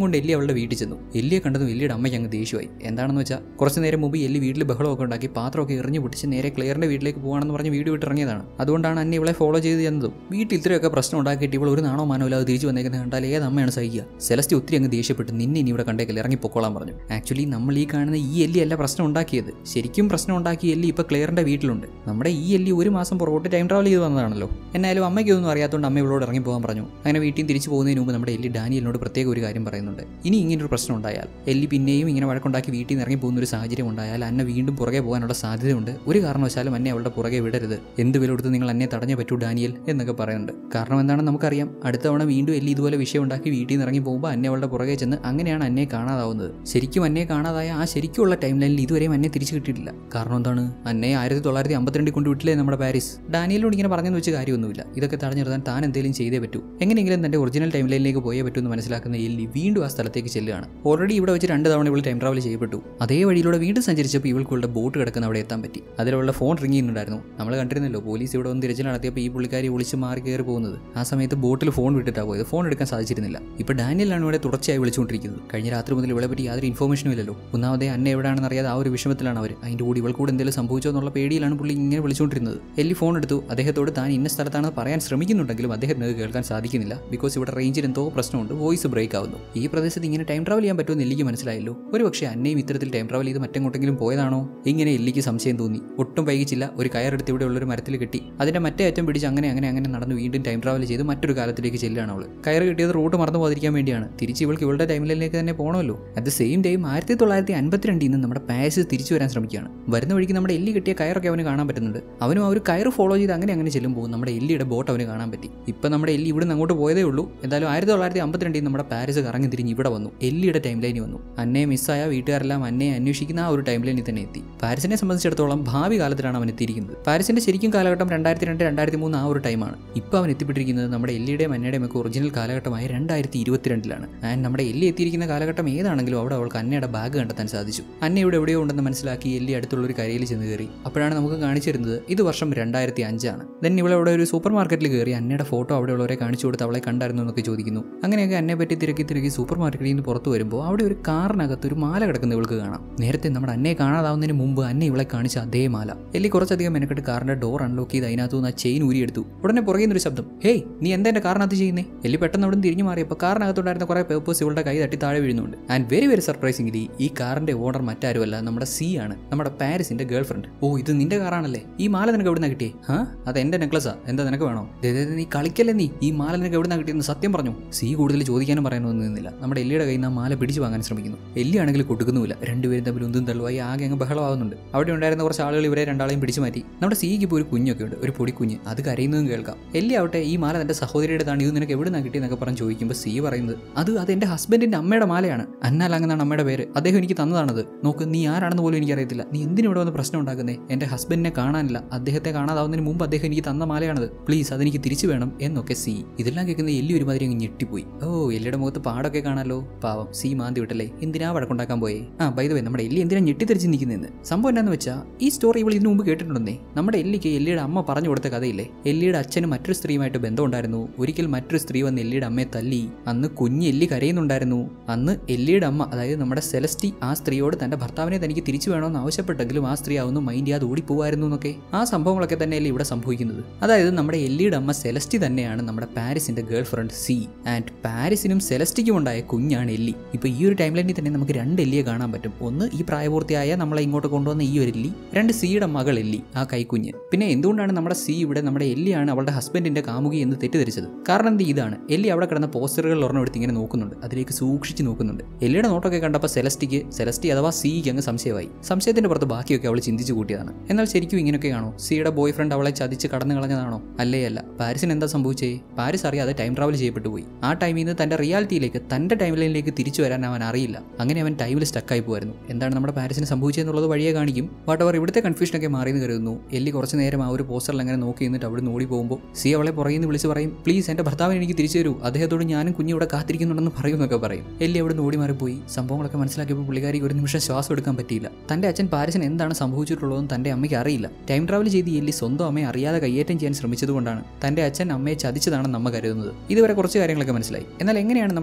[SPEAKER 1] കൊണ്ട് എല്ലി അവളുടെ വീട്ടിൽ ചെന്നു എല്ലിയെ കണ്ടതും എല്ലിയുടെ അമ്മയ്ക്ക് അങ്ങ് ദേഷ്യമായി എന്താണെന്ന് വെച്ചാൽ കുറച്ച് നേരം മുമ്പ് എല്ലി വീട്ടിൽ ബഹളമൊക്കെ ഉണ്ടാക്കി പാത്രമൊക്കെ എറിഞ്ഞു പൊട്ടിച്ച് നേരെ ക്ലിയറിന്റെ വീട്ടിലേക്ക് പോകാണെന്ന് പറഞ്ഞ് വീട് വിട്ടിറങ്ങിയതാണ് അതുകൊണ്ടാണ് അന്നെ ഇവളെ ഫോളോ ചെയ്ത് ചെന്നതും വീട്ടിൽ ഇത്രയൊക്കെ പ്രശ്നം ഉണ്ടാക്കിയിട്ട് ഇവൾ ഒരു നാണോ മാനോ ഇല്ലാതെ തിരിച്ചു വന്നേക്കുന്നത് കണ്ടാൽ ഏത് അമ്മയാണ് സഹിക്കുക സെലസ്റ്റി ഒത്തിരി അങ്ങ് ദേഷ്യപ്പെട്ട് നിന്നെ ഇനി ഇവിടെ കണ്ടേക്കല്ല ഇറങ്ങി പൊക്കോളാൻ പറഞ്ഞു ആക്ച്വലി നമ്മൾ ഈ കാണുന്ന ഈ എല്ലി അല്ല പ്രശ്നം ഉണ്ടാക്കിയത് ശരിക്കും പ്രശ്നം ഉണ്ടാക്കിയ എല്ലി ഇപ്പോൾ ക്ലിയറിന്റെ വീട്ടിലുണ്ട് നമ്മുടെ ഈ എല്ലി ഒരു മാസം പുറകോട്ട് ടൈം ട്രാവൽ ചെയ്ത് വന്നതാണല്ലോ എന്നാലും അമ്മയ്ക്കൊന്നും അറിയാത്തതുകൊണ്ട് അമ്മ ഇവളോട് ഇറങ്ങി പോകാൻ പറഞ്ഞു അങ്ങനെ വീട്ടിൽ തിരിച്ചു പോകുന്നതിന് മുമ്പ് നമ്മുടെ എല്ലി ഡാനിയലിനോട് പ്രത്യേക ഒരു കാര്യം പറയുന്നുണ്ട് ഇനി ഇങ്ങനെ ഒരു പ്രശ്നം ഉണ്ടായാൽ എല്ലി പിന്നെയും ഇങ്ങനെ വഴക്കുണ്ടാക്കി വീട്ടിൽ നിന്ന് ഇറങ്ങി പോകുന്ന ഒരു സാഹചര്യം ഉണ്ടായാൽ അന്ന വീണ്ടും പുറകെ പോകാനുള്ള സാധ്യതയുണ്ട് ഒരു കാരണവശാലും എന്നെ അവളുടെ പുറകെ വിടരുത് എന്ത് വില കൊടുത്ത് നിങ്ങൾ എന്നെ തടഞ്ഞേ പറ്റൂ ഡാനിയൽ എന്നൊക്കെ പറയുന്നുണ്ട് കാരണം എന്താണെന്ന് നമുക്കറിയാം അടുത്ത തവണ വീണ്ടും എല്ലി ഇതുപോലെ വിഷയം ഉണ്ടാക്കി വീട്ടിൽ നിന്ന് ഇറങ്ങി പോകുമ്പോൾ അന്നെ അവളുടെ പുറകെ ചെന്ന് അങ്ങനെയാണ് അന്നെ കാണാതാവുന്നത് ശരിക്കും അന്നെ കാണാതായ ആ ശരിക്കുള്ള ടൈം ലൈനിൽ ഇതുവരെയും അന്നെ തിരിച്ചു കിട്ടിയിട്ടില്ല കാരണം എന്താണ് അന്നെ ആയിരത്തി തൊള്ളായിരത്തി അമ്പത്തിരണ്ടിൽ കൊണ്ട് വിട്ടില്ലേ നമ്മുടെ പാരീസ് ഡാനിയലിനോട് ഇങ്ങനെ പറഞ്ഞെന്ന് വെച്ച് കാര്യമൊന്നുമില്ല ഇതൊക്കെ തടഞ്ഞു നിർത്താൻ താൻ എന്തെങ്കിലും ചെയ്തേ പറ്റൂ എങ്ങനെയെങ്കിലും തന്റെ ഒറിജിനൽ ടൈം ലൈനിലേക്ക് പോയേ പറ്റൂ എന്ന് മനസ്സിലാക്കുന്ന എല്ലി വീണ്ടും ആ സ്ഥലത്തേക്ക് ചെല്ലുകയാണ് ഓൾറെഡി ഇവിടെ വെച്ച് രണ്ട് തവണ ഇവൾ ടൈം ട്രാവൽ ചെയ്യപ്പെട്ടു അതേ വഴിയിലൂടെ വീണ്ടും സഞ്ചരിച്ചപ്പോൾ ഇവൾക്ക് ഇവളുടെ ബോട്ട് കിടക്കുന്ന അവിടെ എത്താൻ പറ്റി അതിലുള്ള ഫോൺ റിങ് ചെയ്യുന്നുണ്ടായിരുന്നു നമ്മൾ കണ്ടിരുന്നല്ലോ പോലീസ് ഇവിടെ ഒന്ന് തിരച്ചിൽ നടത്തിയപ്പോൾ ഈ പുള്ളിക്കാരി ഒളിച്ച് മാറി കയറി പോകുന്നത് ആ സമയത്ത് ബോട്ടിൽ ഫോൺ വിട്ടിട്ടാണ് പോയത് ഫോൺ എടുക്കാൻ സാധിച്ചിരുന്നില്ല ഇപ്പോൾ ഡാനിയലാണ് ഇവിടെ തുടർച്ചയായി വിളിച്ചുകൊണ്ടിരിക്കുന്നത് കഴിഞ്ഞ രാത്രി മുതൽ ഇവളെ പറ്റി യാതൊരു ഇൻഫോർമേഷനും ഇല്ലല്ലോ ഒന്നാമതേ അന്നെ എവിടെയാണെന്ന് അറിയാതെ ആ ഒരു വിഷമത്തിലാണ് അവർ അതിൻ്റെ കൂടി ഇവൾ കൂടെ എന്തെങ്കിലും സംഭവിച്ചോ എന്നുള്ള പേടിയിലാണ് പുള്ളി ഇങ്ങനെ വിളിച്ചുകൊണ്ടിരുന്നത് എല്ലി ഫോൺ എടുത്തു അദ്ദേഹത്തോട് താൻ ഇന്ന സ്ഥലത്താണെന്ന് പറയാൻ ശ്രമിക്കുന്നുണ്ടെങ്കിലും അദ്ദേഹത്തിന് അത് കേൾക്കാൻ സാധിക്കുന്നില്ല ബിക്കോസ് ഇവിടെ റേഞ്ചിൽ എന്തോ പ്രശ്നമുണ്ട് വോയിസ് ബ്രേക്ക് ആവുന്നു ഈ പ്രദേശത്ത് ഇങ്ങനെ ടൈം ട്രാവൽ ചെയ്യാൻ പറ്റുമെന്ന് എല്ലിക്ക് മനസ്സിലായല്ലോ ഒരു പക്ഷേ അന്നയും ഇത്തരത്തിൽ ടൈം ട്രാവൽ ചെയ്ത് മറ്റെങ്ങോട്ടെങ്കിലും പോയതാണോ ഇങ്ങനെ എല്ലിക്ക് സംശയം തോന്നി ഒട്ടും വൈകിച്ചില്ല ഒരു കയറെടുത്ത് ഇവിടെ ഉള്ളൊരു മരത്തിൽ കെട്ടി അതിന്റെ മറ്റേ അറ്റം പിടിച്ച് അങ്ങനെ അങ്ങനെ അങ്ങനെ നടന്ന് വീണ്ടും ടൈം ട്രാവൽ ചെയ്ത് മറ്റൊരു കാലത്തിലേക്ക് ചെല്ലുകയാണ് അവൾ കയറ് കിട്ടിയത് റൂട്ട് മറന്നു പോകാതിരിക്കാൻ വേണ്ടിയാണ് തിരിച്ച് ഇവൾക്ക് ഇവളുടെ ടൈമിലേക്ക് തന്നെ പോകണമല്ലോ അറ്റ് ദ സെയിം ടൈം ആയിരത്തി തൊള്ളായിരത്തി അൻപത്തിരണ്ടിൽ നിന്ന് നമ്മുടെ പാസ് തിരിച്ചു വരാൻ ശ്രമിക്കുകയാണ് വരുന്ന വഴിക്ക് നമ്മുടെ എല്ലി കിട്ടിയ കയറൊക്കെ അവന് കാണാൻ പറ്റുന്നുണ്ട് അവനും ആ ഒരു കയറ് ഫോളോ ചെയ്ത് അങ്ങനെ അങ്ങനെ ചെല്ലുമ്പോൾ നമ്മുടെ എല്ലിയുടെ ബോട്ട് അവന് കാണാൻ പറ്റി ഇപ്പം നമ്മുടെ എല്ലി ഇവിടെ നിന്ന് അങ്ങോട്ട് പോയതേ ഉള്ളൂ എന്തായാലും ആയിരത്തി തൊള്ളായിരത്തി അമ്പത്തിരണ്ടിൽ നമ്മുടെ പാരീസ് കറങ്ങി തിരിഞ്ഞ് ഇവിടെ വന്നു എല്ലിയുടെ ടൈം ലൈനിൽ വന്നു അന്നയെ മിസ്സായ വീട്ടുകാരെല്ലാം അന്നയെ അന്വേഷിക്കുന്ന ആ ഒരു ടൈം ലൈനിൽ തന്നെ എത്തി പാരീസിനെ സംബന്ധിച്ചിടത്തോളം ഭാവി കാലത്തിലാണ് അവൻ എത്തിയിരിക്കുന്നത് പാരീസിന്റെ ശരിക്കും കാലഘട്ടം രണ്ടായിരത്തി രണ്ട് രണ്ടായിരത്തി മൂന്ന് ആ ഒരു ടൈമാണ് ഇപ്പോൾ അവൻ എത്തിപ്പെട്ടിരിക്കുന്നത് നമ്മുടെ എല്ലിയുടെയും അന്നയുടെയും ഒക്കെ ഒറിജിനൽ കാലഘട്ടമായ രണ്ടായിരത്തി ഇരുപത്തിരണ്ടിലാണ് ആൻഡ് നമ്മുടെ എല്ലി എത്തിയിരിക്കുന്ന കാലഘട്ടം ഏതാണെങ്കിലും അവിടെ അവൾക്ക് അന്നയുടെ ബാഗ് കണ്ടെത്താൻ സാധിച്ചു അന്ന ഇവിടെ എവിടെയോ ഉണ്ടെന്ന് മനസ്സിലാക്കി എല്ലി അടുത്തുള്ള ഒരു കരയിൽ ചെന്ന് കയറി അപ്പോഴാണ് നമുക്ക് കാണിച്ചു തരുന്നത് ഇത് വർഷം രണ്ടായിരത്തി അഞ്ചാണ് ദെൻ ഇവിടെ ഇവിടെ ഒരു സൂപ്പർ മാർക്കറ്റിൽ കയറി അന്നയുടെ ഫോട്ടോ അവിടെയുള്ളവരെ കാണിച്ചു കൊടുത്ത് അവളെ കണ്ടായിരുന്നു എന്നൊക്കെ ചോദിക്കുന്നു അങ്ങനെയൊക്കെ അന്നെ പറ്റി തിരക്കി തിരക്കി സൂപ്പർ മാർക്കറ്റിൽ നിന്ന് പുറത്ത് വരുമ്പോൾ അവിടെ ഒരു കാറിനകത്ത് ഒരു മാല കിടക്കുന്ന ഇവൾക്ക് കാണാം നേരത്തെ നമ്മുടെ അന്നയെ കാണാതാവുന്നതിന് മുമ്പ് അന്നെ ഇവളെ കാണിച്ച അതേ മാല എല്ലി കുറച്ചധികം മെനക്കെട്ട് കാറിന്റെ ഡോർ അൺലോക്ക് ചെയ്ത് അതിനകത്തു നിന്ന് ആ ചെയിൻ ഊരിയെടുത്തു ഉടനെ പുറകെ നിന്നൊരു ശബ്ദം ഹേയ് നീ എന്താ എന്റെ കാറിനകത്ത് ചെയ്യുന്നേ എല്ലി പെട്ടെന്ന് അവിടെ നിന്ന് തിരിഞ്ഞു മാറിയപ്പോൾ കാറിനകത്തുണ്ടായിരുന്ന കുറെ പേപ്പേഴ്സ് ഇവളുടെ കൈ തട്ടി താഴെ വീഴുന്നുണ്ട് ആൻഡ് വെരി വെരി സർപ്രൈസിംഗ്ലി ഈ കാറിന്റെ ഓണർ മറ്റാരുമല്ല നമ്മുടെ സി ആണ് നമ്മുടെ പാരീസിന്റെ ഗേൾ ഫ്രണ്ട് ഓ ഇത് നിന്റെ കാറാണല്ലേ ഈ മാല നിനക്ക് എവിടുന്ന കിട്ടിയേ ആ അത് എന്റെ നെക്ലസാ എന്താ നിനക്ക് വേണോ ദേ, ദേ, ദേ, നീ കളിക്കല്ലേ നീ ഈ മാല നിനക്ക് എവിടുന്ന കിട്ടിയെന്ന് സത്യം പറഞ്ഞു സി കൂടുതൽ ചോദിക്കാനും പറയാനൊന്നും നിന്നില്ല നമ്മുടെ എല്ലിയുടെ കയ്യിൽ നിന്ന് ആ മാല പിടിച്ചു വാങ്ങാൻ ശ്രമിക്കുന്നു എല്ലി ആണെങ്കിൽ കൊടുക്കുന്നുമില്ല രണ്ടുപേരും തമ്മിൽ ഉന്തും തള്ളുവായി ആകെ അങ്ങ് ബഹളമാവുന്നുണ്ട് അവിടെ ഉണ്ടായിരുന്ന കുറച്ച് ആളുകൾ ഇവരെ രണ്ടാളെയും പിടിച്ചു മാറ്റി നമ്മുടെ സിക്ക് ഇപ്പോൾ ഒരു കുഞ്ഞൊക്കെ ഉണ്ട് ഒരു പൊടി കുഞ്ഞ് അത് കരയുന്നതും കേൾക്കാം എല്ലി ആവട്ടെ ഈ മാല തന്റെ സഹോദരിയുടേതാണ് ഇത് നിനക്ക് എവിടെ നിന്നാണ് കിട്ടിയെന്നൊക്കെ പറഞ്ഞ് ചോദിക്കുമ്പോൾ സി പറയുന്നത് അത് അത് എന്റെ ഹസ്ബൻഡിന്റെ അമ്മയുടെ മാലയാണ് അന്നാലാങ്ങെന്നാണ് അമ്മയുടെ പേര് അദ്ദേഹം എനിക്ക് തന്നതാണത് നോക്ക് നീ ആരാണെന്ന് പോലും എനിക്കറിയത്തില്ല നീ എന്തിനു ഇവിടെ വന്ന് പ്രശ്നം ഉണ്ടാക്കുന്നേ എന്റെ ഹസ്ബൻഡിനെ കാണാനില്ല അദ്ദേഹത്തെ കാണാതാവുന്നതിന് മുമ്പ് അദ്ദേഹം എനിക്ക് തന്ന മാലയാണത് പ്ലീസ് അതെനിക്ക് തിരിച്ചു വേണം എന്നൊക്കെ സി ഇതെല്ലാം കേൾക്കുന്ന എല്ലി ഒരുമാതിരി അങ്ങ് ഞെട്ടിപ്പോയി ഓ എല്ലിയുടെ മുഖത്ത് പാടൊക്കെ കാണാലോ പാവം സി മാന്തി വിട്ടല്ലേ എന്തിനാ വഴക്കുണ്ടാക്കാൻ പോയേ ആ ബൈ ദ വേ നമ്മുടെ എല്ലി എന്തിനാ ഞെട്ടിത്തെറിച്ച് നിൽക്കുന്നതെന്ന് സംഭവം എന്താണെന്ന് വെച്ചാൽ ഈ സ്റ്റോറി ഇവൾ ഇതിനു മുമ്പ് കേട്ടിട്ടുണ്ടെന്നേ നമ്മുടെ എല്ലിക്ക് എല്ലിയുടെ അമ്മ പറഞ്ഞു കൊടുത്ത കഥയില്ലേ എല്ലിയുടെ അച്ഛന് മറ്റൊരു സ്ത്രീയുമായിട്ട് ബന്ധമുണ്ടായിരുന്നു ഒരിക്കൽ മറ്റൊരു സ്ത്രീ വന്ന് എല്ലിയുടെ അമ്മയെ തല്ലി അന്ന് കുഞ്ഞ് എല്ലി കരയുന്നുണ്ടായിരുന്നു അന്ന് എല്ലിയുടെ അമ്മ അതായത് നമ്മുടെ സെലസ്റ്റി ആ സ്ത്രീയോട് തന്റെ ഭർത്താവിനെ തനിക്ക് തിരിച്ചു വേണമെന്ന് ആവശ്യപ്പെട്ടെങ്കിലും ആ സ്ത്രീ അതൊന്നും മൈൻഡ് ചെയ്യാതെ ഓടിപ്പോവായിരുന്നു എന്നൊക്കെ ആ സംഭവങ്ങളൊക്കെ തന്നെയല്ലേ ഇവിടെ സംഭവിക്കുന്നത് അതായത് നമ്മുടെ എല്ലിയുടെ അമ്മ സെലസ്റ്റി തന്നെയാണ് നമ്മുടെ പാരീസിന്റെ ഗേൾ ഫ്രണ്ട് സി ആൻഡ് പാരീസിനും സെലസ്റ്റിക്കും ഉണ്ടായ കുഞ്ഞാണ് എല്ലി ഇപ്പൊ ഈ ഒരു ടൈം ലൈനിൽ തന്നെ നമുക്ക് രണ്ട് എല്ലിയെ കാണാൻ പറ്റും ഒന്ന് ഈ പ്രായപൂർത്തിയായ നമ്മളെ ഇങ്ങോട്ട് കൊണ്ടുവന്ന ഈ ഒരു എല്ലി രണ്ട് സിയുടെ മകൾ എല്ലി ആ കൈക്കുഞ്ഞ് പിന്നെ എന്തുകൊണ്ടാണ് നമ്മുടെ സി ഇവിടെ നമ്മുടെ എല്ലിയാണ് അവളുടെ ഹസ്ബൻഡിന്റെ കാമുകി എന്ന് തെറ്റിദ്ധരിച്ചത് കാരണം എന്ത് ഇതാണ് എല്ലി അവിടെ കിടന്ന പോസ്റ്ററുകളിൽ ഒരെണ്ണം എടുത്ത് ഇങ്ങനെ നോക്കുന്നുണ്ട് അതിലേക്ക് സൂക്ഷിച്ച് നോക്കുന്നുണ്ട് എല്ലിയുടെ നോട്ടൊക്കെ കണ്ടപ്പോൾ സെലസ്റ്റിക്ക് സെലസ്റ്റി അഥവാ സിക്ക് അങ്ങ് സംശയമായി സംശയത്തിന്റെ പുറത്ത് ബാക്കിയൊക്കെ അവൾ ചിന്തിച്ചു കൂട്ടിയതാണ് എന്നാൽ ശരിക്കും ഇങ്ങനെയൊക്കെയാണോ സിയുടെ ബോയ് ഫ്രണ്ട് അവളെ ചതിച്ച് കടന്നു കളഞ്ഞതാണോ അല്ലേ അല്ല പാരീസിന് എന്താ സംഭവിച്ചേ പാരീസ് അറിയാതെ ടൈം ട്രാവൽ ചെയ്യപ്പെട്ടു പോയി ആ ടൈമിൽ നിന്ന് തന്റെ റിയാലിറ്റിയിലേക്ക് തന്റെ ടൈം ലൈനിലേക്ക് തിരിച്ചു വരാൻ അവൻ അറിയില്ല അങ്ങനെ അവൻ ടൈമിൽ സ്റ്റക്കായി പോയിരുന്നു എന്താണ് നമ്മുടെ പാരീസിന് സംഭവിച്ചതെന്നുള്ളത് വഴിയെ കാണിക്കും വാട്ട് അവർ ഇവിടുത്തെ കൺഫ്യൂഷനൊക്കെ മാറിയെന്ന് കരുതുന്നു എല്ലി കുറച്ച് നേരം ആ ഒരു പോസ്റ്ററിൽ അങ്ങനെ നോക്കി നിന്നിട്ട് അവിടെ നിന്ന് ഓടി പോകുമ്പോൾ സി അവളെ പുറകിൽ നിന്ന് വിളിച്ച് പറയും പ്ലീസ് എന്റെ ഭർത്താവിനെ എനിക്ക് തിരിച്ചു തരൂ അദ്ദേഹത്തോട് ഞാനും കുഞ്ഞു ഇവിടെ കാത്തിരിക്കുന്നുണ്ടെന്ന് പറയുമെന്നൊക്കെ പറയും എല്ലി അവിടെ നിന്ന് ഓടി മാറിപ്പോയി സംഭവങ്ങളൊക്കെ മനസ്സിലാക്കിയപ്പോൾ പുള്ളിക്കാരിക്ക് ഒരു നിമിഷം ശ്വാസം എടുക്കാൻ പറ്റിയില്ല തന്റെ അച്ഛൻ പാരീസിന് എന്താണ് സംഭവിച്ചിട്ടുള്ളതെന്ന് തന്റെ അമ്മയ്ക്ക് അറിയില്ല ടൈം ട്രാവൽ ചെയ്ത് എല്ലി സ്വന്തം അമ്മയെ അറിയാതെ കയ്യേറ്റം ചെയ്യാൻ ശ്രമിച്ചതുകൊണ്ടാണ് തന്റെ അച്ഛൻ അമ്മയെ ചതിച്ചതാണെന്ന് അമ്മ കരുതുന്നത് ഇതുവരെ കുറച്ച് കാര്യങ്ങളൊക്കെ മനസ്സിലായി എന്നാൽ എങ്ങനെയാണ് നമ്മുടെ കുട്ടി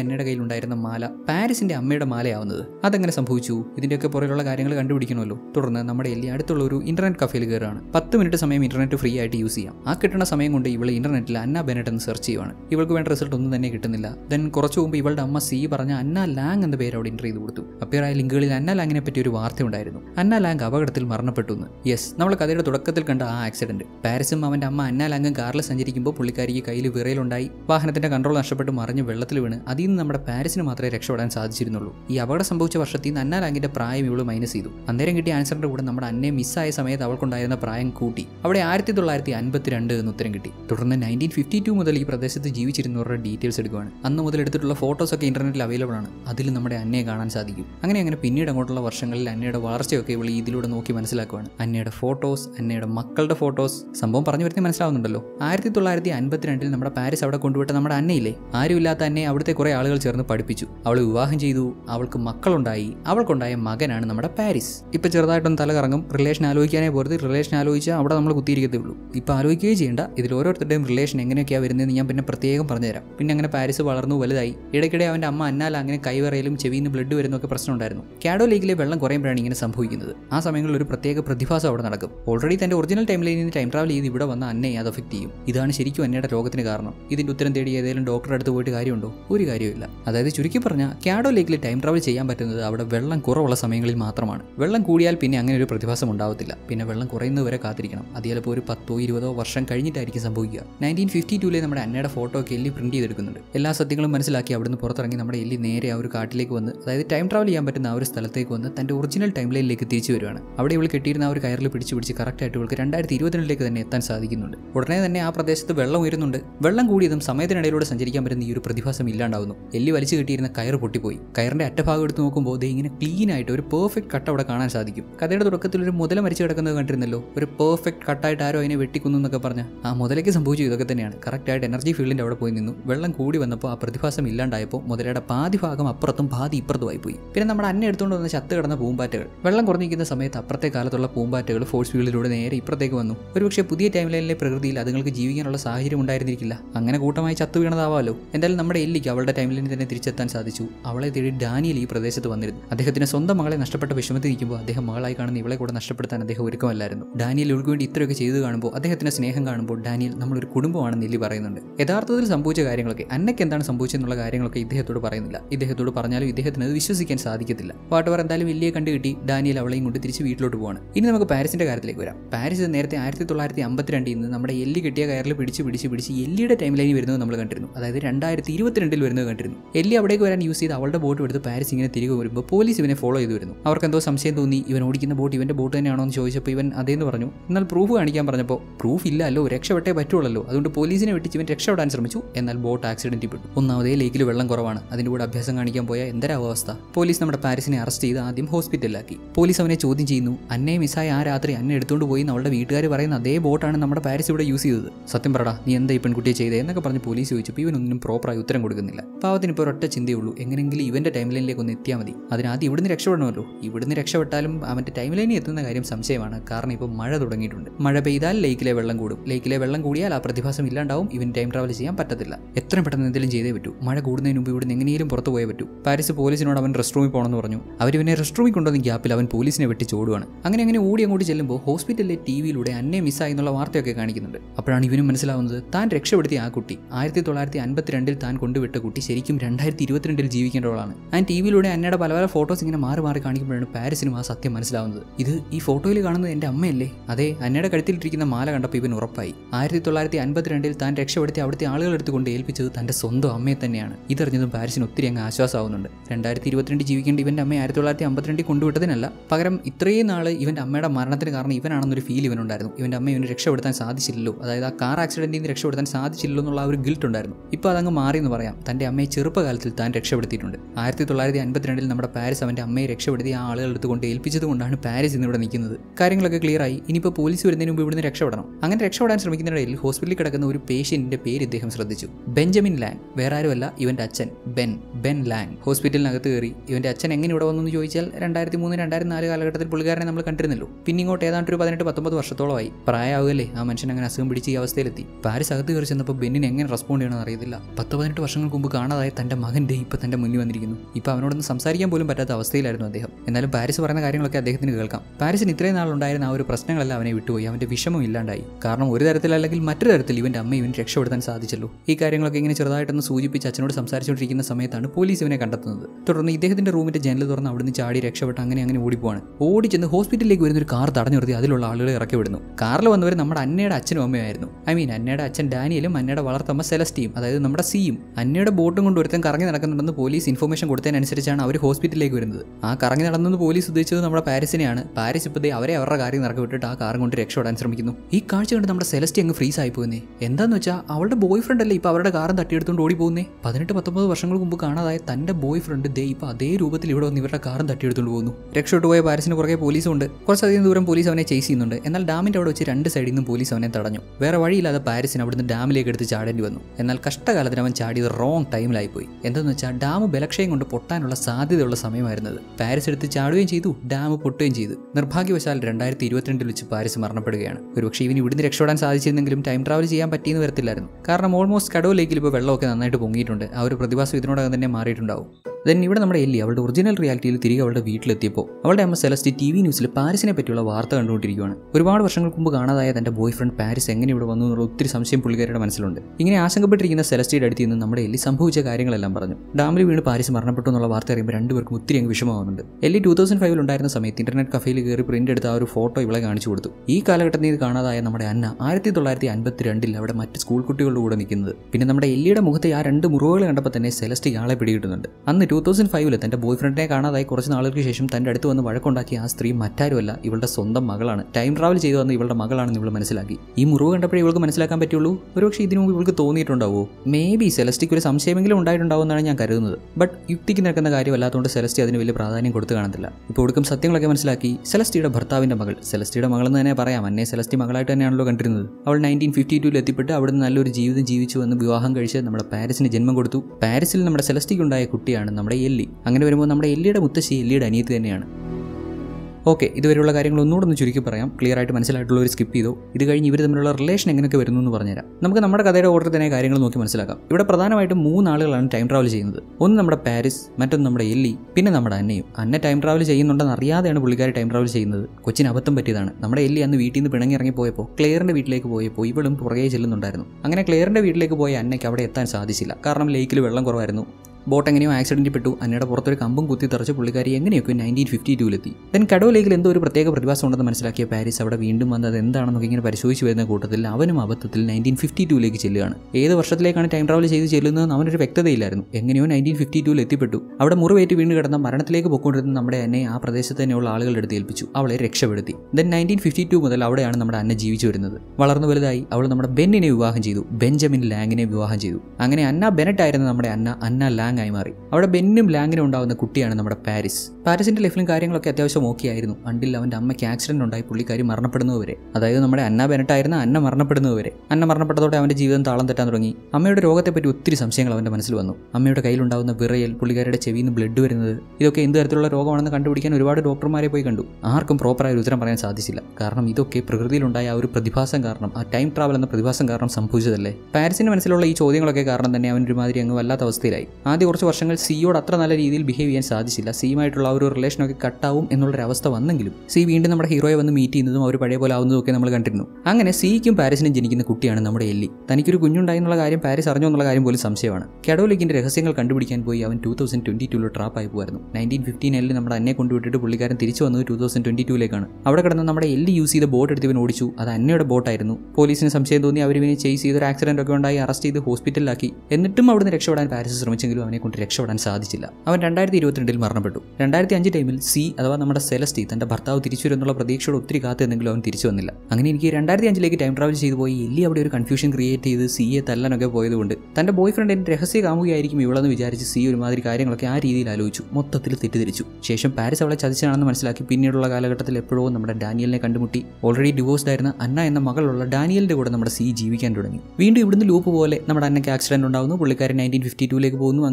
[SPEAKER 1] അന്നയുടെ കയ്യിലുണ്ടായിരുന്ന മാല പാരീസിന്റെ അമ്മയുടെ മാലയാവുന്നത് അതെങ്ങനെ സംഭവിച്ചു ഇതിന്റെയൊക്കെ പുറകിലുള്ള കാര്യങ്ങൾ കണ്ടുപിടിക്കണമല്ലോ തുടർന്ന് നമ്മുടെ എല്ലി അടുത്തുള്ള ഒരു ഇന്റർനെറ്റ് കഫേയിൽ കയറുകയാണ് പത്ത് മിനിറ്റ് സമയം ഇന്റർനെറ്റ് ഫ്രീ ആയിട്ട് യൂസ് ചെയ്യാം ആ കിട്ടുന്ന സമയം കൊണ്ട് ഇവൾ ഇന്റർനെറ്റിൽ അന്ന ബെനറ്റ് എന്ന് സെർച്ച് ചെയ്യുവാണ് ഇവൾക്ക് വേണ്ട റിസൾട്ട് ഒന്നും തന്നെ കിട്ടുന്നില്ല ദെൻ കുറച്ച് മുമ്പ് ഇവളുടെ അമ്മ സി പറഞ്ഞ അന്ന ലാങ് എന്ന പേര് അവിടെ എൻ്റർ ചെയ്ത് കൊടുത്തു അപ്പിയറായ ലിങ്കുകളിൽ അന്ന ലാങ്ങിനെ പറ്റി ഒരു വാർത്ത ഉണ്ടായിരുന്നു അന്ന ലാങ് അപകടത്തിൽ മരണപ്പെട്ടു എന്ന് യെസ് നമ്മൾ കഥയുടെ തുടക്കത്തിൽ കണ്ട ആ ആക്സിഡന്റ് പാരീസും അവന്റെ അമ്മ അന്ന ലാങ്ങും കാറിൽ സഞ്ചരിക്കുമ്പോൾ പുള്ളിക്കാരിക്ക് കയ്യിൽ വിറയിലുണ്ടായി വാഹനത്തിന്റെ കൺട്രോൾ നഷ്ടപ്പെട്ട് മറിഞ്ഞ് വെള്ളത്തിൽ വീണ് അതിൽ നിന്ന് നമ്മുടെ പാരീസിന് മാത്രമേ രക്ഷപ്പെടാൻ സാധിച്ചിരുന്നുള്ളൂ ഈ അപകടം സംഭവിച്ച വർഷത്തിൽ നിന്ന് അന്ന ലാങ്ങിന്റെ പ്രായം ഇവള് മൈനസ് ചെയ്തു അന്നേരം കിട്ടിയ ആൻസറിന്റെ കൂടെ നമ്മുടെ അന്നയെ മിസ്സായ സമയത്ത് അവൾക്കുണ്ടായിരുന്ന പ്രായം കൂട്ടി അവിടെ ആയിരത്തി തൊള്ളായിരത്തി അൻപത്തിരണ്ട് എന്ന് ഉത്തരം കിട്ടി തുടർന്ന് നയൻറ്റീൻ ഫിഫ്റ്റി ടു മുതൽ ഈ പ്രദേശത്ത് ജീവിച്ചിരുന്നവരുടെ ഡീറ്റെയിൽസ് എടുക്കുകയാണ് അന്ന് മുതൽ എടുത്തിട്ടുള്ള ഫോട്ടോസ് ഒക്കെ ഇന്റർനെറ്റിൽ അവൈലബിൾ ആണ് അതിൽ നമ്മുടെ അന്നയെ കാണാൻ സാധിക്കും അങ്ങനെ അങ്ങനെ പിന്നീട് അങ്ങോട്ടുള്ള വർഷങ്ങളിൽ അന്നയുടെ വളർച്ചയൊക്കെ ഇവൾ ഇതിലൂടെ നോക്കി മനസ്സിലാക്കുകയാണ് അന്നയുടെ ഫോട്ടോസ് അന്നയുടെ മക്കളുടെ ഫോട്ടോസ് സംഭവം പറഞ്ഞു വരുത്തി മനസ്സിലാവുന്നുണ്ടല്ലോ ആയിരത്തി തൊള്ളായിരത്തി അൻപത്തിരണ്ടിൽ നമ്മുടെ പാരീസ് അവിടെ കൊണ്ടുവിട്ട നമ്മുടെ അന്നയില്ലേ ആരുമില്ലാത്ത അന്നയെ അവിടുത്തെ കുറേ ആളുകൾ ചേർന്ന് പഠിപ്പിച്ചു അവൾ വിവാഹം ചെയ്തു അവൾക്ക് മക്കളുണ്ടായി അവൾക്കുണ്ടായ മകനാണ് നമ്മുടെ പാരീസ് ഇപ്പൊ ചെറുതായിട്ടൊന്ന് തല കറങ്ങും റിലേഷൻ ആലോചിക്കാനേ പോരുത് റിലേഷൻ ആലോചിച്ചാൽ അവിടെ നമ്മൾ കുത്തിയിരിക്കത്തേ ഉള്ളൂ ഇപ്പൊ ആലോചിക്കുകയും ചെയ്യേണ്ട ഇതിൽ ഓരോരുത്തരുടെയും റിലേഷൻ എങ്ങനെയൊക്കെയാണ് വരുന്നതെന്ന് ഞാൻ പിന്നെ പ്രത്യേകം പറഞ്ഞുതരാം പിന്നെ അങ്ങനെ പാരീസ് വളർന്നു വലുതായി ഇടയ്ക്കിടെ അവന്റെ അമ്മ അന്നാൽ അങ്ങനെ കൈവറയിലും ചെവിയിൽ നിന്ന് ബ്ലഡ് വരുന്നൊക്കെ പ്രശ്നമുണ്ടായിരുന്നു കാഡോ ലേക്കിലെ വെള്ളം കുറയുമ്പോഴാണ് ഇങ്ങനെ സംഭവിക്കുന്നത് ആ സമയങ്ങളിൽ ഒരു പ്രത്യേക പ്രതിഭാസം അവിടെ നടക്കും ഓൾറെഡി തന്റെ ഒറിജിനൽ ടൈം ലൈനിൽ നിന്ന് ടൈം ട്രാവൽ ചെയ്ത് ഇവിടെ വന്ന അന്നയെ അത് അഫക്ട് ചെയ്യും ഇതാണ് ശരിക്കും അന്നയുടെ രോഗത്തിന് കാരണം ഇതിന്റെ ഉത്തരം തേടി ഏതെങ്കിലും ഡോക്ടറെ അടുത്ത് പോയിട്ട് കാര്യമുണ്ടോ ഒരു കാര്യമില്ല അതായത് ചുരുക്കി പറഞ്ഞാൽ കാഡോ ലേക്കിൽ ടൈം ട്രാവൽ ചെയ്യാൻ പറ്റുന്നത് അവിടെ വെള്ളം കുറവുള്ള സമയങ്ങളിൽ മാത്രമാണ് വെള്ളം കൂടിയാൽ പിന്നെ അങ്ങനെ ഒരു പ്രതിഭാസം ഉണ്ടാവത്തില്ല പിന്നെ വെള്ളം കുറയുന്നതുവരെ കാത്തിരിക്കണം അത് ചിലപ്പോൾ ഒരു പത്തോ ഇരുപതോ വർഷം കഴിഞ്ഞിട്ടായിരിക്കും സംഭവിക്കുക നയൻറ്റീൻ ഫിഫ്റ്റി ടൂലെ നമ്മുടെ അന്നയുടെ ഫോട്ടോ ഒക്കെ എല്ലി പ്രിന്റ് ചെയ്തെടുക്കുന്നുണ്ട് എല്ലാ സത്യങ്ങളും മനസ്സിലാക്കി അവിടുന്ന് പുറത്തിറങ്ങി നമ്മുടെ എല്ലി നേരെ ആ ഒരു കാട്ടിലേക്ക് വന്ന് അതായത് ടൈം ട്രാവൽ ചെയ്യാൻ പറ്റുന്ന ആ ഒരു സ്ഥലത്തേക്ക് വന്ന് തന്റെ ഒറിജിനൽ ടൈം ലൈനിലേക്ക് തിരിച്ചു വരുവാണ് അവിടെ ഇവൾ കെട്ടിയിരുന്ന ആ ഒരു കയറിൽ പിടിച്ച് പിടിച്ച് കറക്റ്റായിട്ട് ഇവൾക്ക് രണ്ടായിരത്തി ഇരുപത്തിരണ്ടിലേക്ക് തന്നെ എത്താൻ സാധിക്കുന്നുണ്ട് ഉടനെ തന്നെ ആ പ്രദേശത്ത് വെള്ളം ഉയരുന്നുണ്ട് വെള്ളം കൂടിയതും സമയത്തിനിടയിലൂടെ സഞ്ചരിക്കാൻ പറ്റുന്ന ഈ ഒരു പ്രതിഭാസം ഇല്ലാണ്ടാവുന്നു എല്ലി വലിച്ചു കെട്ടിയിരുന്ന കയറ് പൊട്ടിപ്പോയി കയറിന്റെ അറ്റഭാഗം എടുത്ത് നോക്കുമ്പോൾ ദേ ഇങ്ങനെ ക്ലീൻ ആയിട്ട് ഒരു പെർഫെക്റ്റ് കട്ട് അവിടെ കാണാൻ സാധിക്കും കഥയുടെ തുടക്കത്തിൽ ഒരു മുതല മരിച്ചു കിടക്കുന്നത് കണ്ടിരുന്നല്ലോ ഒരു പെർഫെക്റ്റ് കട്ടായിട്ട് ആരോ അതിനെ വെട്ടിക്കുന്നു എന്നൊക്കെ പറഞ്ഞ ആ മുതലേക്ക് സംഭവിച്ചു ഇതൊക്കെ തന്നെയാണ് കറക്റ്റായിട്ട് എനർജി ഫീൽഡിന്റെ അവിടെ പോയി നിന്നു വെള്ളം കൂടി വന്നപ്പോൾ ആ പ്രതിഭാസം ഇല്ലാണ്ടായപ്പോൾ മുതലയുടെ പാതി ഭാഗം അപ്പുറത്തും പാതി ഇപ്പുറത്തുമായി പോയി പിന്നെ നമ്മുടെ അന്ന എടുത്തുകൊണ്ട് വന്ന ചത്ത് കിടന്ന പൂമ്പാറ്റകൾ വെള്ളം കുറഞ്ഞിരിക്കുന്ന സമയത്ത് അപ്പുറത്തെ കാലത്തുള്ള പൂമ്പാറ്റകൾ ഫോഴ്സ് ഫീൽഡിലൂടെ നേരെ ഇപ്പുറത്തേക്ക് വന്നു ഒരുപക്ഷെ പുതിയ ടൈം ലൈനിലെ പ്രകൃതിയിൽ അതുങ്ങൾക്ക് ജീവിക്കാനുള്ള സാഹചര്യം ഉണ്ടായിരുന്നിരിക്കില്ല അങ്ങനെ കൂട്ടമായി ചത്തു വീണതാവാലോ എന്തായാലും നമ്മുടെ എല്ലിക്ക് അവളുടെ ടൈം ലൈനിൽ തന്നെ തിരിച്ചെത്താൻ സാധിച്ചു അവളെ തേടി ഡാനിയൽ ഈ പ്രദേശത്ത് വന്നിരുന്നു അദ്ദേഹത്തിന് സ്വന്തം മകളെ നഷ്ടപ്പെട്ട വിഷമത്തിൽ നിൽക്കുമ്പോൾ അദ്ദേഹം മകളായി കാണുന്ന ഇവളെ കൂടെ നഷ്ടപ്പെടുത്താൻ അദ്ദേഹം ഒരുക്കമല്ലായിരുന്നു ഡാനിയൽ ഇവൾക്ക് വേണ്ടി ഇത്രയൊക്കെ ചെയ്തു കാണുമ്പോൾ അദ്ദേഹത്തിന്റെ സ്നേഹം കാണുമ്പോൾ ഡാനിയൽ നമ്മളൊരു കുടുംബമാണെന്ന് എല്ലി പറയുന്നുണ്ട് യഥാർത്ഥത്തിൽ സംഭവിച്ച കാര്യങ്ങളൊക്കെ അന്നയ്ക്ക് എന്താണ് സംഭവിച്ചെന്നുള്ള കാര്യങ്ങളൊക്കെ ഇദ്ദേഹത്തോട് പറയുന്നില്ല ഇദ്ദേഹത്തോട് പറഞ്ഞാലും ഇദ്ദേഹത്തിന് അത് വിശ്വസിക്കാൻ സാധിക്കത്തില്ല പാട്ടുകാർ എന്തായാലും വലിയ കണ്ടു കിട്ടി ഡാനിയൽ അവളെയും കൊണ്ട് തിരിച്ച് വീട്ടിലോട്ട് പോവാണ് ഇനി നമുക്ക് പാരീസിന്റെ കാര്യത്തിലേക്ക് വരാം പാരീസ് നേരത്തെ ആയിരത്തി തൊള്ളായിരത്തി അമ്പത്തിരണ്ടിൽ നിന്ന് നമ്മുടെ എല്ലി കിട്ടിയ കയറിൽ പിടിച്ച് പിടിച്ച് പിടിച്ച് എല്ലിയുടെ ടൈം ലൈനിൽ വരുന്നത് നമ്മൾ കണ്ടിരുന്നു അതായത് രണ്ടായിരത്തി ഇരുപത്തിരണ്ടിൽ വരുന്നത് കണ്ടിരുന്നു എല്ലി അവിടേക്ക് വരാൻ യൂസ് ചെയ്ത് അവളുടെ ബോട്ട് എടുത്ത് പാരീസ് ഇങ്ങനെ തിരികെ വരുമ്പോൾ പോലീസ് ഇവനെ ഫോളോ ചെയ്ത് വരുന്നു അവർക്ക് എന്തോ സംശയം തോന്നി ഇവൻ ഓടിക്കുന്ന ബോട്ട് ഇവന്റെ ബോട്ട് തന്നെയാണോ എന്ന് ചോദിച്ചപ്പോൾ ഇവൻ അതേന്ന് പറഞ്ഞു എന്നാൽ പ്രൂഫ് കാണിക്കാൻ പറഞ്ഞപ്പോൾ പ്രൂഫ് ഇല്ല അല്ലോ രക്ഷപ്പെട്ടേ പറ്റുള്ളൂ അതുകൊണ്ട് പോലീസിനെ വെട്ടിച്ച് ഇവൻ രക്ഷപ്പെടാൻ ശ്രമിച്ചു എന്നാൽ ബോട്ട് ആക്സിഡന്റിൽ പെട്ടു ഒന്നാമതേ ലേക്കിൽ വെള്ളം കുറവാണ് അതിന്റെ കൂടെ അഭ്യാസം കാണിക്കാൻ പോയ എന്തരാ അവസ്ഥ പോലീസ് നമ്മുടെ പാരീസിനെ അറസ്റ്റ് ചെയ്ത് ആദ്യം ഹോസ്പിറ്റലിലാക്കി പോലീസ് അവനെ ചോദ്യം ചെയ്യുന്നു അന്നയെ മിസ്സായ ആ രാത്രി അന്നെ എടുത്തുകൊണ്ട് പോയി എന്ന് അവളുടെ വീട്ടുകാർ പറയുന്ന അതേ ബോട്ടാണ് നമ്മുടെ പാരീസ് ഇവിടെ യൂസ് ചെയ്തത് സത്യം പറടാ നീ എന്താ ഈ പെൺകുട്ടിയെ ചെയ്തേ എന്നൊക്കെ പറഞ്ഞ് പോലീസ് ചോദിച്ചപ്പോൾ ഇവനൊന്നും പ്രോപ്പറായി ഉത്തരം കൊടുക്കുന്നില്ല പാവത്തിന് ഇപ്പോൾ ഒരൊറ്റ ചിന്തയുള്ളൂ എങ്ങനെയെങ്കിലും ഇവന്റെ ടൈം ലൈനിലേക്ക് ഒന്ന് എത്തിയാൽ മതി അതിനാദ്യം ഇവിടുന്ന് രക്ഷപ്പെടണമല്ലോ ഇവിടുന്ന് രക്ഷപ്പെട്ടാലും അവന്റെ ടൈം ലൈനിൽ എത്തുന്ന കാര്യം സംശയമാണ് കാരണം ഇപ്പോൾ മഴ തുടങ്ങിയിട്ടുണ്ട് മഴ പെയ്താൽ ലേക്കിലെ വെള്ളം കൂടും ലേക്കിലെ വെള്ളം കൂടിയാൽ ആ പ്രതിഭാസം ഇല്ലാണ്ടാവും ഇവൻ ടൈം ട്രാവൽ ചെയ്യാൻ പറ്റത്തില്ല എത്രയും പെട്ടെന്ന് എന്തെങ്കിലും ചെയ്തേ പറ്റൂ മഴ കൂടുന്നതിന് മുമ്പ് ഇവിടുന്ന് എങ്ങനെയും പുറത്തു പോയേ പറ്റൂ പാരീസ് പോലീസിനോട് അവൻ റെസ്റ്റ് റൂമിൽ പോകണമെന്ന് പറഞ്ഞു അവർ ഇവനെ റെസ്റ്റ് റൂമിൽ കൊണ്ടുവന്ന ഗ്യാപ്പിൽ അവൻ പോലീസിനെ വെട്ടി ചോടുവാണ് അങ്ങനെ അങ്ങനെ ഓടി അങ്ങോട്ട് ചെല്ലുമ്പോൾ ഹോസ്പിറ്റലിലെ ടി വിയിലൂടെ അന്നെ മിസ്സായി എന്നുള്ള വാർത്തയൊക്കെ കാണിക്കുന്നുണ്ട് അപ്പോഴാണ് ഇവനും മനസ്സിലാവുന്നത് താൻ രക്ഷപ്പെടുത്തിയ ആ കുട്ടി ആയിരത്തി തൊള്ളായിരത്തി അൻപത്തിരണ്ടിൽ താൻ കൊണ്ടുവിട്ട കുട്ടി ശരിക്കും രണ്ടായിരത്തി ഇരുപത്തിരണ്ടിൽ ജീവിക്കേണ്ടവളാണ് ആ ടി വിയിലൂടെ അന്നയുടെ പല പല ഫോട്ടോസ് ഇങ്ങനെ മാറി മാറി കാണിക്കുമ്പോഴാണ് പാരീസിനും ആ സത്യം മനസ്സിലാവുന്നത് ഇത് ഈ ഫോട്ടോയിൽ കാണുന്നത് എൻ്റെ അമ്മയല്ലേ അതെ അന്നയുടെ കഴുത്തിലിട്ടിരിക്കുന്ന മാല കണ്ടപ്പോൾ ഇവൻ ഉറപ്പായി ആയിരത്തി തൊള്ളായിരത്തി അൻപത്തിരണ്ടിൽ താൻ രക്ഷപ്പെടുത്തി അവിടുത്തെ ആളുകൾ എടുത്ത് കൊണ്ട് ഏൽപ്പിച്ചത് തൻ്റെ സ്വന്തം അമ്മയെ തന്നെയാണ് ഇതറിഞ്ഞതും പാരീസിന് ഒത്തിരി അങ്ങ് ആശ്വാസമാവുന്നുണ്ട് രണ്ടായിരത്തി ഇരുപത്തിരണ്ട് ജീവിക്കേണ്ട ഇവൻ്റെ അമ്മയെ ആയിരത്തി തൊള്ളായിരത്തി അമ്പത്തിരണ്ടിൽ കൊണ്ടുവിട്ടതിനല്ല പകരം ഇത്രയും നാൾ ഇവൻ്റെ അമ്മയുടെ മരണത്തിന് കാരണം ഇവനാണെന്നൊരു ഫീൽ ഇവനുണ്ടായിരുന്നു ഇവൻ്റെ അമ്മ ഇവന് രക്ഷപ്പെടുത്താൻ സാധിച്ചില്ലല്ലോ അതായത് ആ കാർ ആക്സിഡൻറ്റിൽ നിന്ന് രക്ഷപ്പെടുത്താൻ സാധിച്ചില്ലല്ലോ എന്നുള്ള ആ ഒരു ഗിൽട്ട് ഉണ്ടായിരുന്നു ഇപ്പോൾ അതങ്ങ് മാറി എന്ന് പറയാം തൻ്റെ അമ്മയെ ചെറുപ്പകാലത്തിൽ താൻ രക്ഷപ്പെടുത്തിയിട്ടുണ്ട് ആയിരത്തി തൊള്ളായിരത്തി അൻപത്തിരണ്ടിൽ നമ്മുടെ പാരീസ് അവൻ്റെ അമ്മയെ രക്ഷപ്പെടുത്തി ആ ആളുകൾ എടുത്തുകൊണ്ട് ഏൽപ്പിച്ചത് കൊണ്ടാണ് പാരീസ് ഇന്നിവിടെ നിൽക്കുന്നത് കാര്യങ്ങളൊക്കെ ക്ലിയർ ആയി ഇനിയിപ്പോൾ പോലീസ് വരുന്നതിന് മുമ്പ് ഇവിടുന്ന് രക്ഷപ്പെടണം അങ്ങനെ രക്ഷപ്പെടാൻ ശ്രമിക്കുന്നതിനിടയിൽ ഹോസ്പിറ്റലിൽ കിടക്കുന്ന ഒരു പേഷ്യന്റിന്റെ പേര് ഇദ്ദേഹം ശ്രദ്ധിച്ചു ബെഞ്ചമിൻ ലാങ് വേറെ ആരുമല്ല ഇവന്റെ അച്ഛൻ ബെൻ ബെൻ ലാങ് ഹോസ്പിറ്റലിനകത്ത് കയറി ഇവന്റെ അച്ഛൻ എങ്ങനെ ഇവിടെ വന്നു എന്ന് ചോദിച്ചാൽ രണ്ടായിരത്തി മൂന്ന് രണ്ടായിരത്തി നാല് കാലഘട്ടത്തിൽ പുള്ളിക്കാരനെ നമ്മൾ കണ്ടിരുന്നല്ലോ പിന്നെ ഇങ്ങോട്ട് ഏതാണ്ട് ഒരു പതിനെട്ട് പത്തൊമ്പത് വർഷത്തോളമായി പ്രായമാവുകയല്ലേ ആ മനുഷ്യൻ അങ്ങനെ അസുഖം പിടിച്ച് ഈ അവസ്ഥയിലെത്തി പാരീസ് അകത്ത് കയറി ചെന്നപ്പോൾ ബെന്നിന് എങ്ങനെ റെസ്പോണ്ട് ചെയ്യണമെന്ന് അറിയത്തില്ല പത്ത് പതിനെട്ട് വർഷങ്ങൾക്ക് മുമ്പ് കാണാൻ കാണാതായ തൻ്റെ മകൻ ദേ ഇപ്പോൾ തൻ്റെ മുന്നിൽ വന്നിരിക്കുന്നു ഇപ്പോൾ അവനോടൊന്ന് സംസാരിക്കാൻ പോലും പറ്റാത്ത അവസ്ഥയിലായിരുന്നു അദ്ദേഹം എന്നാലും പാരീസ് പറയുന്ന കാര്യങ്ങളൊക്കെ അദ്ദേഹത്തിന് കേൾക്കാം പാരീസിന് ഇത്രയും നാളുണ്ടായിരുന്ന ആ ഒരു പ്രശ്നങ്ങളെല്ലാം അവനെ വിട്ടുപോയി അവൻ്റെ വിഷമം ഇല്ലാണ്ടായി കാരണം ഒരു തരത്തിലല്ലെങ്കിൽ മറ്റൊരു തരത്തിൽ ഇവൻ്റെ അമ്മ ഇവന് രക്ഷപ്പെടുത്താൻ സാധിച്ചല്ലോ ഈ കാര്യങ്ങളൊക്കെ ഇങ്ങനെ ചെറുതായിട്ടൊന്ന് സൂചിപ്പിച്ച് അച്ഛനോട് സംസാരിച്ചുകൊണ്ടിരിക്കുന്ന സമയത്താണ് പോലീസ് ഇവനെ കണ്ടെത്തുന്നത് തുടർന്ന് ഇദ്ദേഹത്തിൻ്റെ റൂമിൻ്റെ ജനൽ തുറന്ന് അവിടുന്ന് ചാടി രക്ഷപ്പെട്ട് അങ്ങനെ അങ്ങനെ ഓടിപ്പോവാണ് ഓടി ചെന്ന് ഹോസ്പിറ്റലിലേക്ക് വരുന്ന ഒരു കാർ തടഞ്ഞു നിർത്തി അതിലുള്ള ആളുകളെ ഇറക്കി വിടുന്നു കാറിൽ വന്നവർ നമ്മുടെ അന്നയുടെ അച്ഛനും അമ്മയായിരുന്നു ഐ മീൻ അന്നയുടെ അച്ഛൻ ഡാനിയലും അന്നയുടെ വളർത്തമ്മ സെലസ്റ്റിയും അതായത് നമ്മുടെ സിയും അന്നയുടെ ബോട്ടും കൊണ്ട് ഒരുത്തൻ കറങ്ങി നടക്കുന്നുണ്ടെന്ന് പോലീസ് ഇൻഫർമേഷൻ കൊടുത്തതിനനുസരിച്ചാണ് അവർ ഹോസ്പിറ്റലിലേക്ക് വരുന്നത് ആ കറങ്ങി നടന്നെന്ന് പോലീസ് ഉദ്ദേശിച്ചത് നമ്മുടെ പാരീസിനെയാണ് പാരീസ് ഇപ്പോൾ ദേ അവരെ അവരുടെ കാര്യം നടക്കി വിട്ടിട്ട് ആ കാറും കൊണ്ട് രക്ഷപ്പെടാൻ ശ്രമിക്കുന്നു ഈ കാഴ്ച കണ്ട് നമ്മുടെ സെലസ്റ്റി അങ്ങ് ഫ്രീസ് ആയി പോകുന്നേ എന്താന്ന് വെച്ചാൽ അവളുടെ ബോയ് ഫ്രണ്ട് അല്ലേ ഇപ്പോൾ അവരുടെ കാറും തട്ടിയെടുത്തുകൊണ്ട് ഓടി പോകുന്നേ പതിനെട്ട് പത്തൊമ്പത് വർഷങ്ങൾക്ക് മുമ്പ് കാണാതായ തന്റെ ബോയ് ഫ്രണ്ട് ദേ ഇപ്പോൾ അതേ രൂപത്തിൽ ഇവിടെ വന്ന് ഇവരുടെ കാറും തട്ടിയെടുത്തുകൊണ്ട് പോകുന്നു രക്ഷപ്പെട്ടു പോയ പാരീസിന് പുറകെ പോലീസും ഉണ്ട് കുറച്ചധികം ദൂരം പോലീസ് അവനെ ചേസ് ചെയ്യുന്നുണ്ട് എന്നാൽ ഡാമിന്റെ അവിടെ വെച്ച് രണ്ട് സൈഡിൽ നിന്നും പോലീസ് അവനെ തടഞ്ഞു വേറെ വഴിയില്ലാതെ പാരീസിന് അവിടുന്ന് ഡാമിലേക്ക് എടുത്ത് ചാടേണ്ടി വന്നു എന്നാൽ കഷ്ടകാലത്തിന് അവൻ ചാടിയത് റോങ് ടൈമിലായി പോയി എന്തെന്ന് വെച്ചാൽ ഡാം ബലക്ഷയം കൊണ്ട് പൊട്ടാനുള്ള സാധ്യതയുള്ള സമയമായിരുന്നത് പാരീസ് എടുത്ത് ചാടുകയും ചെയ്തു ഡാം പൊട്ടുകയും ചെയ്തു നിർഭാഗ്യവശാൽ രണ്ടായിരത്തി ഇരുപത്തിരണ്ടിൽ വെച്ച് പാരീസ് മരണപ്പെടുകയാണ് ഒരുപക്ഷെ ഇവന് ഇവിടുന്ന് രക്ഷപ്പെടാൻ സാധിച്ചിരുന്നെങ്കിലും ടൈം ട്രാവൽ ചെയ്യാൻ പറ്റിയെന്ന് വരത്തില്ലായിരുന്നു കാരണം ഓൾമോസ്റ്റ് കടോ ലേക്കിൽ ഇപ്പോൾ വെള്ളമൊക്കെ നന്നായിട്ട് പൊങ്ങിയിട്ടുണ്ട് ആ ഒരു പ്രതിഭാസം ഇതിനോടകം തന്നെ മാറിയിട്ടുണ്ടാവും ദെൻ ഇവിടെ നമ്മുടെ എല്ലി അവളുടെ ഒറിജിനൽ റിയാലിറ്റിയിൽ തിരികെ അവളുടെ വീട്ടിലെത്തിയപ്പോൾ അവളുടെ അമ്മ സെലസ്റ്റി ടി വി ന്യൂസിൽ പാരീസിനെ പറ്റിയുള്ള വാർത്ത കണ്ടുകൊണ്ടിരിക്കുകയാണ് ഒരുപാട് വർഷങ്ങൾക്ക് മുമ്പ് കാണാതായ തന്റെ ബോയ് ഫ്രണ്ട് പാരീസ് എങ്ങനെ ഇവിടെ വന്നു എന്നുള്ള ഒത്തിരി സംശയം പുള്ളിക്കാരുടെ മനസ്സിലുണ്ട് ഇങ്ങനെ ആശങ്കപ്പെട്ടിരിക്കുന്ന സെലസ്റ്റിയുടെ അടുത്ത് നിന്ന് നമ്മുടെ എല്ലി സംഭവിച്ച കാര്യങ്ങളെല്ലാം പറഞ്ഞു ഡാമിൽ വീണ് പാരീസ് മരണപ്പെട്ടു എന്നുള്ള വാർത്ത അറിയുമ്പോൾ രണ്ടുപേർക്കും ഒത്തിരി അങ്ങ് വിഷമമാവുന്നുണ്ട് എല്ലി ടൂ തൗസൻഡ് ഫൈവിൽ ഉണ്ടായിരുന്ന സമയത്ത് ഇന്റർനെറ്റ് കഫയിൽ കയറി പ്രിന്റ് എടുത്ത ആ ഒരു ഫോട്ടോ ഇവളെ കാണിച്ചു കൊടുത്തു ഈ കാലഘട്ടത്തിൽ ഇത് കാണാതായ നമ്മുടെ അന്ന ആയിരത്തി തൊള്ളായിരത്തി അൻപത്തി രണ്ടിൽ അവിടെ മറ്റ് സ്കൂൾ കുട്ടികളുടെ കൂടെ നിൽക്കുന്നത് പിന്നെ നമ്മുടെ എല്ലിയുടെ മുഖത്തെ ആ രണ്ട് മുറിവുകൾ കണ്ടപ്പോൾ തന്നെ സെലസ്റ്റി ആളെ പിടികിട്ടുന്നുണ്ട് അന്ന് ടൂ തൗസൻഡ് ഫൈവിൽ തന്റെ ബോയ് ഫ്രണ്ടിനെ കാണാതായി കുറച്ച് നാളുകൾക്ക് ശേഷം തന്റെ അടുത്ത് വന്ന് വഴക്കുണ്ടാക്കിയ ആ സ്ത്രീ മറ്റാരുമല്ല ഇവളുടെ സ്വന്തം മകളാണ് ടൈം ട്രാവൽ ചെയ്തു വന്ന് ഇവളുടെ മകളാണെന്ന് ഇവൾ മനസ്സിലാക്കി ഈ മുറിവ് കണ്ടപ്പോഴേ ഇവൾക്ക് മനസ്സിലാക്കാൻ പറ്റുള്ളൂ ഒരുപക്ഷെ ഇതിനു മുമ്പ് ഇവൾക്ക് തോന്നിയിട്ടുണ്ടാവോ മേ ബി സെലസ്റ്റിക്ക് ഒരു സംശയമെങ്കിലും ഉണ്ടായിട്ടുണ്ടാവും എന്നാണ് ഞാൻ കരുതുന്നത് ബട്ട് യുക്തിക്ക് നിൽക്കുന്ന കാര്യമല്ലാത്തതുകൊണ്ട് സെലസ്റ്റി അതിന് വലിയ പ്രാധാന്യം കൊടുത്തു കാണത്തില്ല ഇപ്പോൾ ഒടുക്കം സത്യങ്ങളൊക്കെ മനസ്സിലാക്കി സെലസ്റ്റിയുടെ ഭർത്താവിന്റെ മകൾ സെലസ്റ്റിയുടെ മകളെന്ന് തന്നെ പറയാം അന്നേ സെലസ്റ്റി മകളായിട്ട് തന്നെയാണല്ലോ കണ്ടിരുന്നത് അവൾ നയൻറ്റീൻ ഫിഫ്റ്റി ടൂവിൽ എത്തിപ്പെട്ട് അവിടുന്ന് നല്ലൊരു ജീവിതം ജീവിച്ചു വന്ന് വിവാഹം കഴിച്ച് നമ്മുടെ പാരീസിന് ജന്മം കൊടുത്തു പാരീസിൽ നമ്മുടെ സെലസ്റ്റിക്ക് ഉണ്ടായ കുട്ടിയാണ് നമ്മുടെ എല്ലി അങ്ങനെ വരുമ്പോൾ നമ്മുടെ എല്ലിയുടെ മുത്തശ്ശി എല്ലിയുടെ അനിയത്തി തന്നെയാണ് ഓക്കെ ഇതുവരെയുള്ള കാര്യങ്ങൾ ഒന്നുകൂടെ ഒന്ന് ചുരുക്കി പറയാം ക്ലിയർ ആയിട്ട് മനസ്സിലായിട്ടുള്ള ഒരു സ്കിപ്പ് ചെയ്തോ ഇത് കഴിഞ്ഞ് ഇവർ തമ്മിലുള്ള റിലേഷൻ എങ്ങനെയൊക്കെ വരുന്നു എന്ന് പറഞ്ഞുതരാം നമുക്ക് നമ്മുടെ കഥയുടെ ഓർഡർ തന്നെ കാര്യങ്ങൾ നോക്കി മനസ്സിലാക്കാം ഇവിടെ പ്രധാനമായിട്ടും മൂന്ന് ആളുകളാണ് ടൈം ട്രാവൽ ചെയ്യുന്നത് ഒന്ന് നമ്മുടെ പാരീസ് മറ്റൊന്ന് നമ്മുടെ എല്ലി പിന്നെ നമ്മുടെ അന്നയും അന്ന ടൈം ട്രാവൽ ചെയ്യുന്നുണ്ടെന്ന് അറിയാതെയാണ് പുള്ളിക്കാരി ടൈം ട്രാവൽ ചെയ്യുന്നത് കൊച്ചിന് അബദ്ധം പറ്റിയതാണ് നമ്മുടെ എല്ലി അന്ന് വീട്ടിൽ നിന്ന് പിണങ്ങി ഇറങ്ങി പോയപ്പോൾ ക്ലിയറിന്റെ വീട്ടിലേക്ക് പോയപ്പോൾ ഇവളും പുറകെ ചെല്ലുന്നുണ്ടായിരുന്നു അങ്ങനെ ക്ലിയറിന്റെ വീട്ടിലേക്ക് പോയ അന്നയ്ക്ക് അവിടെ എത്താൻ സാധിച്ചില്ല കാരണം ലേക്കിൽ വെള്ളം കുറവായിരുന്നു ബോട്ട് എങ്ങനെയോ ആക്സിഡന്റിൽ പെട്ടു അന്നയുടെ പുറത്തൊരു കമ്പും കുത്തി തെറിച്ച് പുള്ളിക്കാരി എങ്ങനെയൊക്കെ നയൻറ്റീൻ ഫിഫ്റ്റി ടൂവിലെത്തി ദെൻ കടോ ലേക്കിൽ എന്തോ ഒരു പ്രത്യേക പ്രതിഭാസം ഉണ്ടെന്ന് മനസ്സിലാക്കിയ പാരീസ് അവിടെ വീണ്ടും വന്ന് അത് എന്താണെന്നൊക്കെ ഇങ്ങനെ പരിശോധിച്ച് വരുന്ന കൂട്ടത്തിൽ അവനും അബദ്ധത്തിൽ നയൻറ്റീൻ ഫിഫ്റ്റി ടൂവിലേക്ക് ചെല്ലുകയാണ് ഏത് വർഷത്തിലേക്കാണ് ടൈം ട്രാവൽ ചെയ്ത് ചെല്ലുന്നതെന്ന് അവനൊരു വ്യക്തതയില്ലായിരുന്നു എങ്ങനെയോ നയൻറ്റീൻ ഫിഫ്റ്റി ടൂവിൽ എത്തിപ്പെട്ടു അവിടെ മുറിവേറ്റ് വീണ് കിടന്ന മരണത്തിലേക്ക് പൊക്കൊണ്ടിരുന്ന നമ്മുടെ അന്നെ ആ പ്രദേശത്ത് തന്നെയുള്ള ആളുകളുടെ അടുത്ത് ഏൽപ്പിച്ചു അവളെ രക്ഷപ്പെടുത്തി ദെൻ നയൻറ്റീൻ ഫിഫ്റ്റി ടു മുതൽ അവിടെയാണ് നമ്മുടെ അന്ന ജീവിച്ചു വരുന്നത് വളർന്നു വലുതായി അവൾ നമ്മുടെ ബെന്നിനെ വിവാഹം ചെയ്തു ബെഞ്ചമിൻ ലാങ്ങിനെ വിവാഹം ചെയ്തു അങ്ങനെ അന്ന ബെനറ്റ് ആയിരുന്ന നമ്മുടെ അന്ന അന്ന ലാങ് ആയി മാറി അവിടെ ബെന്നും ലാങ്ങിനും ഉണ്ടാകുന്ന കുട്ടിയാണ് നമ്മുടെ പാരീസ് പാരീസിന്റെ ലൈഫിലും കാര്യങ്ങളൊക്കെ അത്യാവശ്യം ഓക്കെ ആയിരുന്നു അണ്ടിൽ അവന്റെ അമ്മയ്ക്ക് ആക്സിഡന്റ് ഉണ്ടായി പുള്ളിക്കാരി മരണപ്പെടുന്നതുവരെ അതായത് നമ്മുടെ അന്ന ബെനറ്റ് ആയിരുന്ന അന്ന മരണപ്പെടുന്നതുവരെ അന്ന മരണപ്പെട്ടതോടെ അവന്റെ ജീവിതം താളം തെറ്റാൻ തുടങ്ങി അമ്മയുടെ രോഗത്തെപ്പറ്റി ഒത്തിരി സംശയങ്ങൾ അവന്റെ മനസ്സിൽ വന്നു അമ്മയുടെ കയ്യിലുണ്ടാകുന്ന വിറയൽ പുള്ളിക്കാരുടെ ചെവിയിൽ നിന്ന് ബ്ലഡ് വരുന്നത് ഇതൊക്കെ എന്ത് തരത്തിലുള്ള രോഗമാണെന്ന് കണ്ടുപിടിക്കാൻ ഒരുപാട് ഡോക്ടർമാരെ പോയി കണ്ടു ആർക്കും പ്രോപ്പറായ ഒരു ഉത്തരം പറയാൻ സാധിച്ചില്ല കാരണം ഇതൊക്കെ പ്രകൃതിയിലുണ്ടായ ആ ഒരു പ്രതിഭാസം കാരണം ആ ടൈം ട്രാവൽ എന്ന പ്രതിഭാസം കാരണം സംഭവിച്ചതല്ലേ പാരീസിന്റെ മനസ്സിലുള്ള ഈ ചോദ്യങ്ങളൊക്കെ കാരണം തന്നെ അവൻ ഒരുമാതിരി അങ്ങ് വല്ലാത്ത അവസ്ഥയിലായി ആദ്യ കുറച്ച് വർഷങ്ങൾ സിയോട് അത്ര നല്ല രീതിയിൽ ബിഹേവ് ചെയ്യാൻ സാധിച്ചില്ല സിയുമായിട്ടുള്ള ആ ഒരു റിലേഷനൊക്കെ കട്ടാവും എന്നുള്ളൊരു അവസ്ഥ വന്നെങ്കിലും സി വീണ്ടും നമ്മുടെ ഹീറോയെ വന്ന് മീറ്റ് ചെയ്യുന്നതും അവർ പഴയ പോലെ ആവുന്നതും ഒക്കെ നമ്മൾ കണ്ടിരുന്നു അങ്ങനെ സിക്കും പാരീസിനും ജനിക്കുന്ന കുട്ടിയാണ് നമ്മുടെ എല്ലി തനിക്കൊരു കുഞ്ഞുണ്ടായി എന്നുള്ള കാര്യം പാരീസ് അറിഞ്ഞോ എന്നുള്ള കാര്യം പോലും സംശയമാണ് കഡോലിക്കിന്റെ രഹസ്യങ്ങൾ കണ്ടുപിടിക്കാൻ പോയി അവൻ ടൂ തൗസൻഡ് ട്വന്റി ടൂവിൽ ട്രാപ്പായി പോയിരുന്നു നയൻറ്റീൻ ഫിഫ്റ്റീൻ എല്ലിൽ നമ്മുടെ അന്നെ കൊണ്ടുവിട്ടിട്ട് പുള്ളിക്കാരൻ തിരിച്ചു വന്നത് ടൂ തൗസൻഡ് ട്വന്റി ടൂവിലേക്കാണ് അവിടെ കിടന്ന് നമ്മുടെ എല്ലി യൂസ് ചെയ്ത ബോട്ട് എടുത്ത് ഇവൻ ഓടിച്ചു അത് അന്നയുടെ ബോട്ടായിരുന്നു പോലീസിന് സംശയം തോന്നി അവർ ഇവനെ ചെയ്സ് ചെയ്ത് ഒരു ആക്സിഡന്റ് ഒക്കെ ഉണ്ടായി അറസ്റ്റ് ചെയ്ത് ഹോസ്പിറ്റലിലാക്കി എന്നിട്ടും അവിടുന്ന് രക്ഷപ്പെടാൻ പാരീസ് ശ്രമിച്ചെങ്കിലും അവനെ കൊണ്ട് രക്ഷപ്പെടാൻ സാധിച്ചില്ല അവൻ രണ്ടായിരത്തി ഇരുപത്തിരണ്ടിൽ മരണപ്പെട്ടു രണ്ടായിരത്തി അഞ്ച് ടൈമിൽ സി അഥവാ നമ്മുടെ സെലസ്റ്റി തന്റെ ഭർത്താവ് തിരിച്ചു വരുന്നുള്ള പ്രതീക്ഷയോട് ഒത്തിരി കാത്തെന്നെങ്കിലും അവൻ തിരിച്ചു വന്നില്ല അങ്ങനെ എനിക്ക് രണ്ടായിരത്തി അഞ്ചിലേക്ക് ടൈം ട്രാവൽ ചെയ്തു പോയി എല്ലി അവിടെ ഒരു കൺഫ്യൂഷൻ ക്രിയേറ്റ് ചെയ്ത് സിയെ തല്ലാനൊക്കെ പോയതുകൊണ്ട് തന്റെ ബോയ് ഫ്രണ്ട് എന്റെ രഹസ്യ കാമുകയായിരിക്കും ഇവളെന്ന് വിചാരിച്ച് സി ഒരുമാതിരി കാര്യങ്ങളൊക്കെ ആ രീതിയിൽ ആലോചിച്ചു മൊത്തത്തിൽ തെറ്റിദ്ധരിച്ചു ശേഷം പാരീസ് അവളെ ചതിച്ചാണെന്ന് മനസ്സിലാക്കി പിന്നീടുള്ള കാലഘട്ടത്തിൽ എപ്പോഴോ നമ്മുടെ ഡാനിയലിനെ കണ്ടുമുട്ടി ഓൾറെഡി ഡിവോഴ്സ്ഡ് ആയിരുന്ന അന്ന എന്ന മകളുള്ള ഡാനിയലിന്റെ കൂടെ നമ്മുടെ സി ജീവിക്കാൻ തുടങ്ങി വീണ്ടും ഇവിടുന്ന് ലൂപ്പ് പോലെ നമ്മുടെ അന്നയ്ക്ക് ആക്സിഡന്റ് ഉണ്ടാകുന്നു പുള്ളിക്കാരൻ നയൻറ്റീൻ ഫിഫ്റ്റി ടൂലേക്ക് പോകുന്നു അങ്ങനെ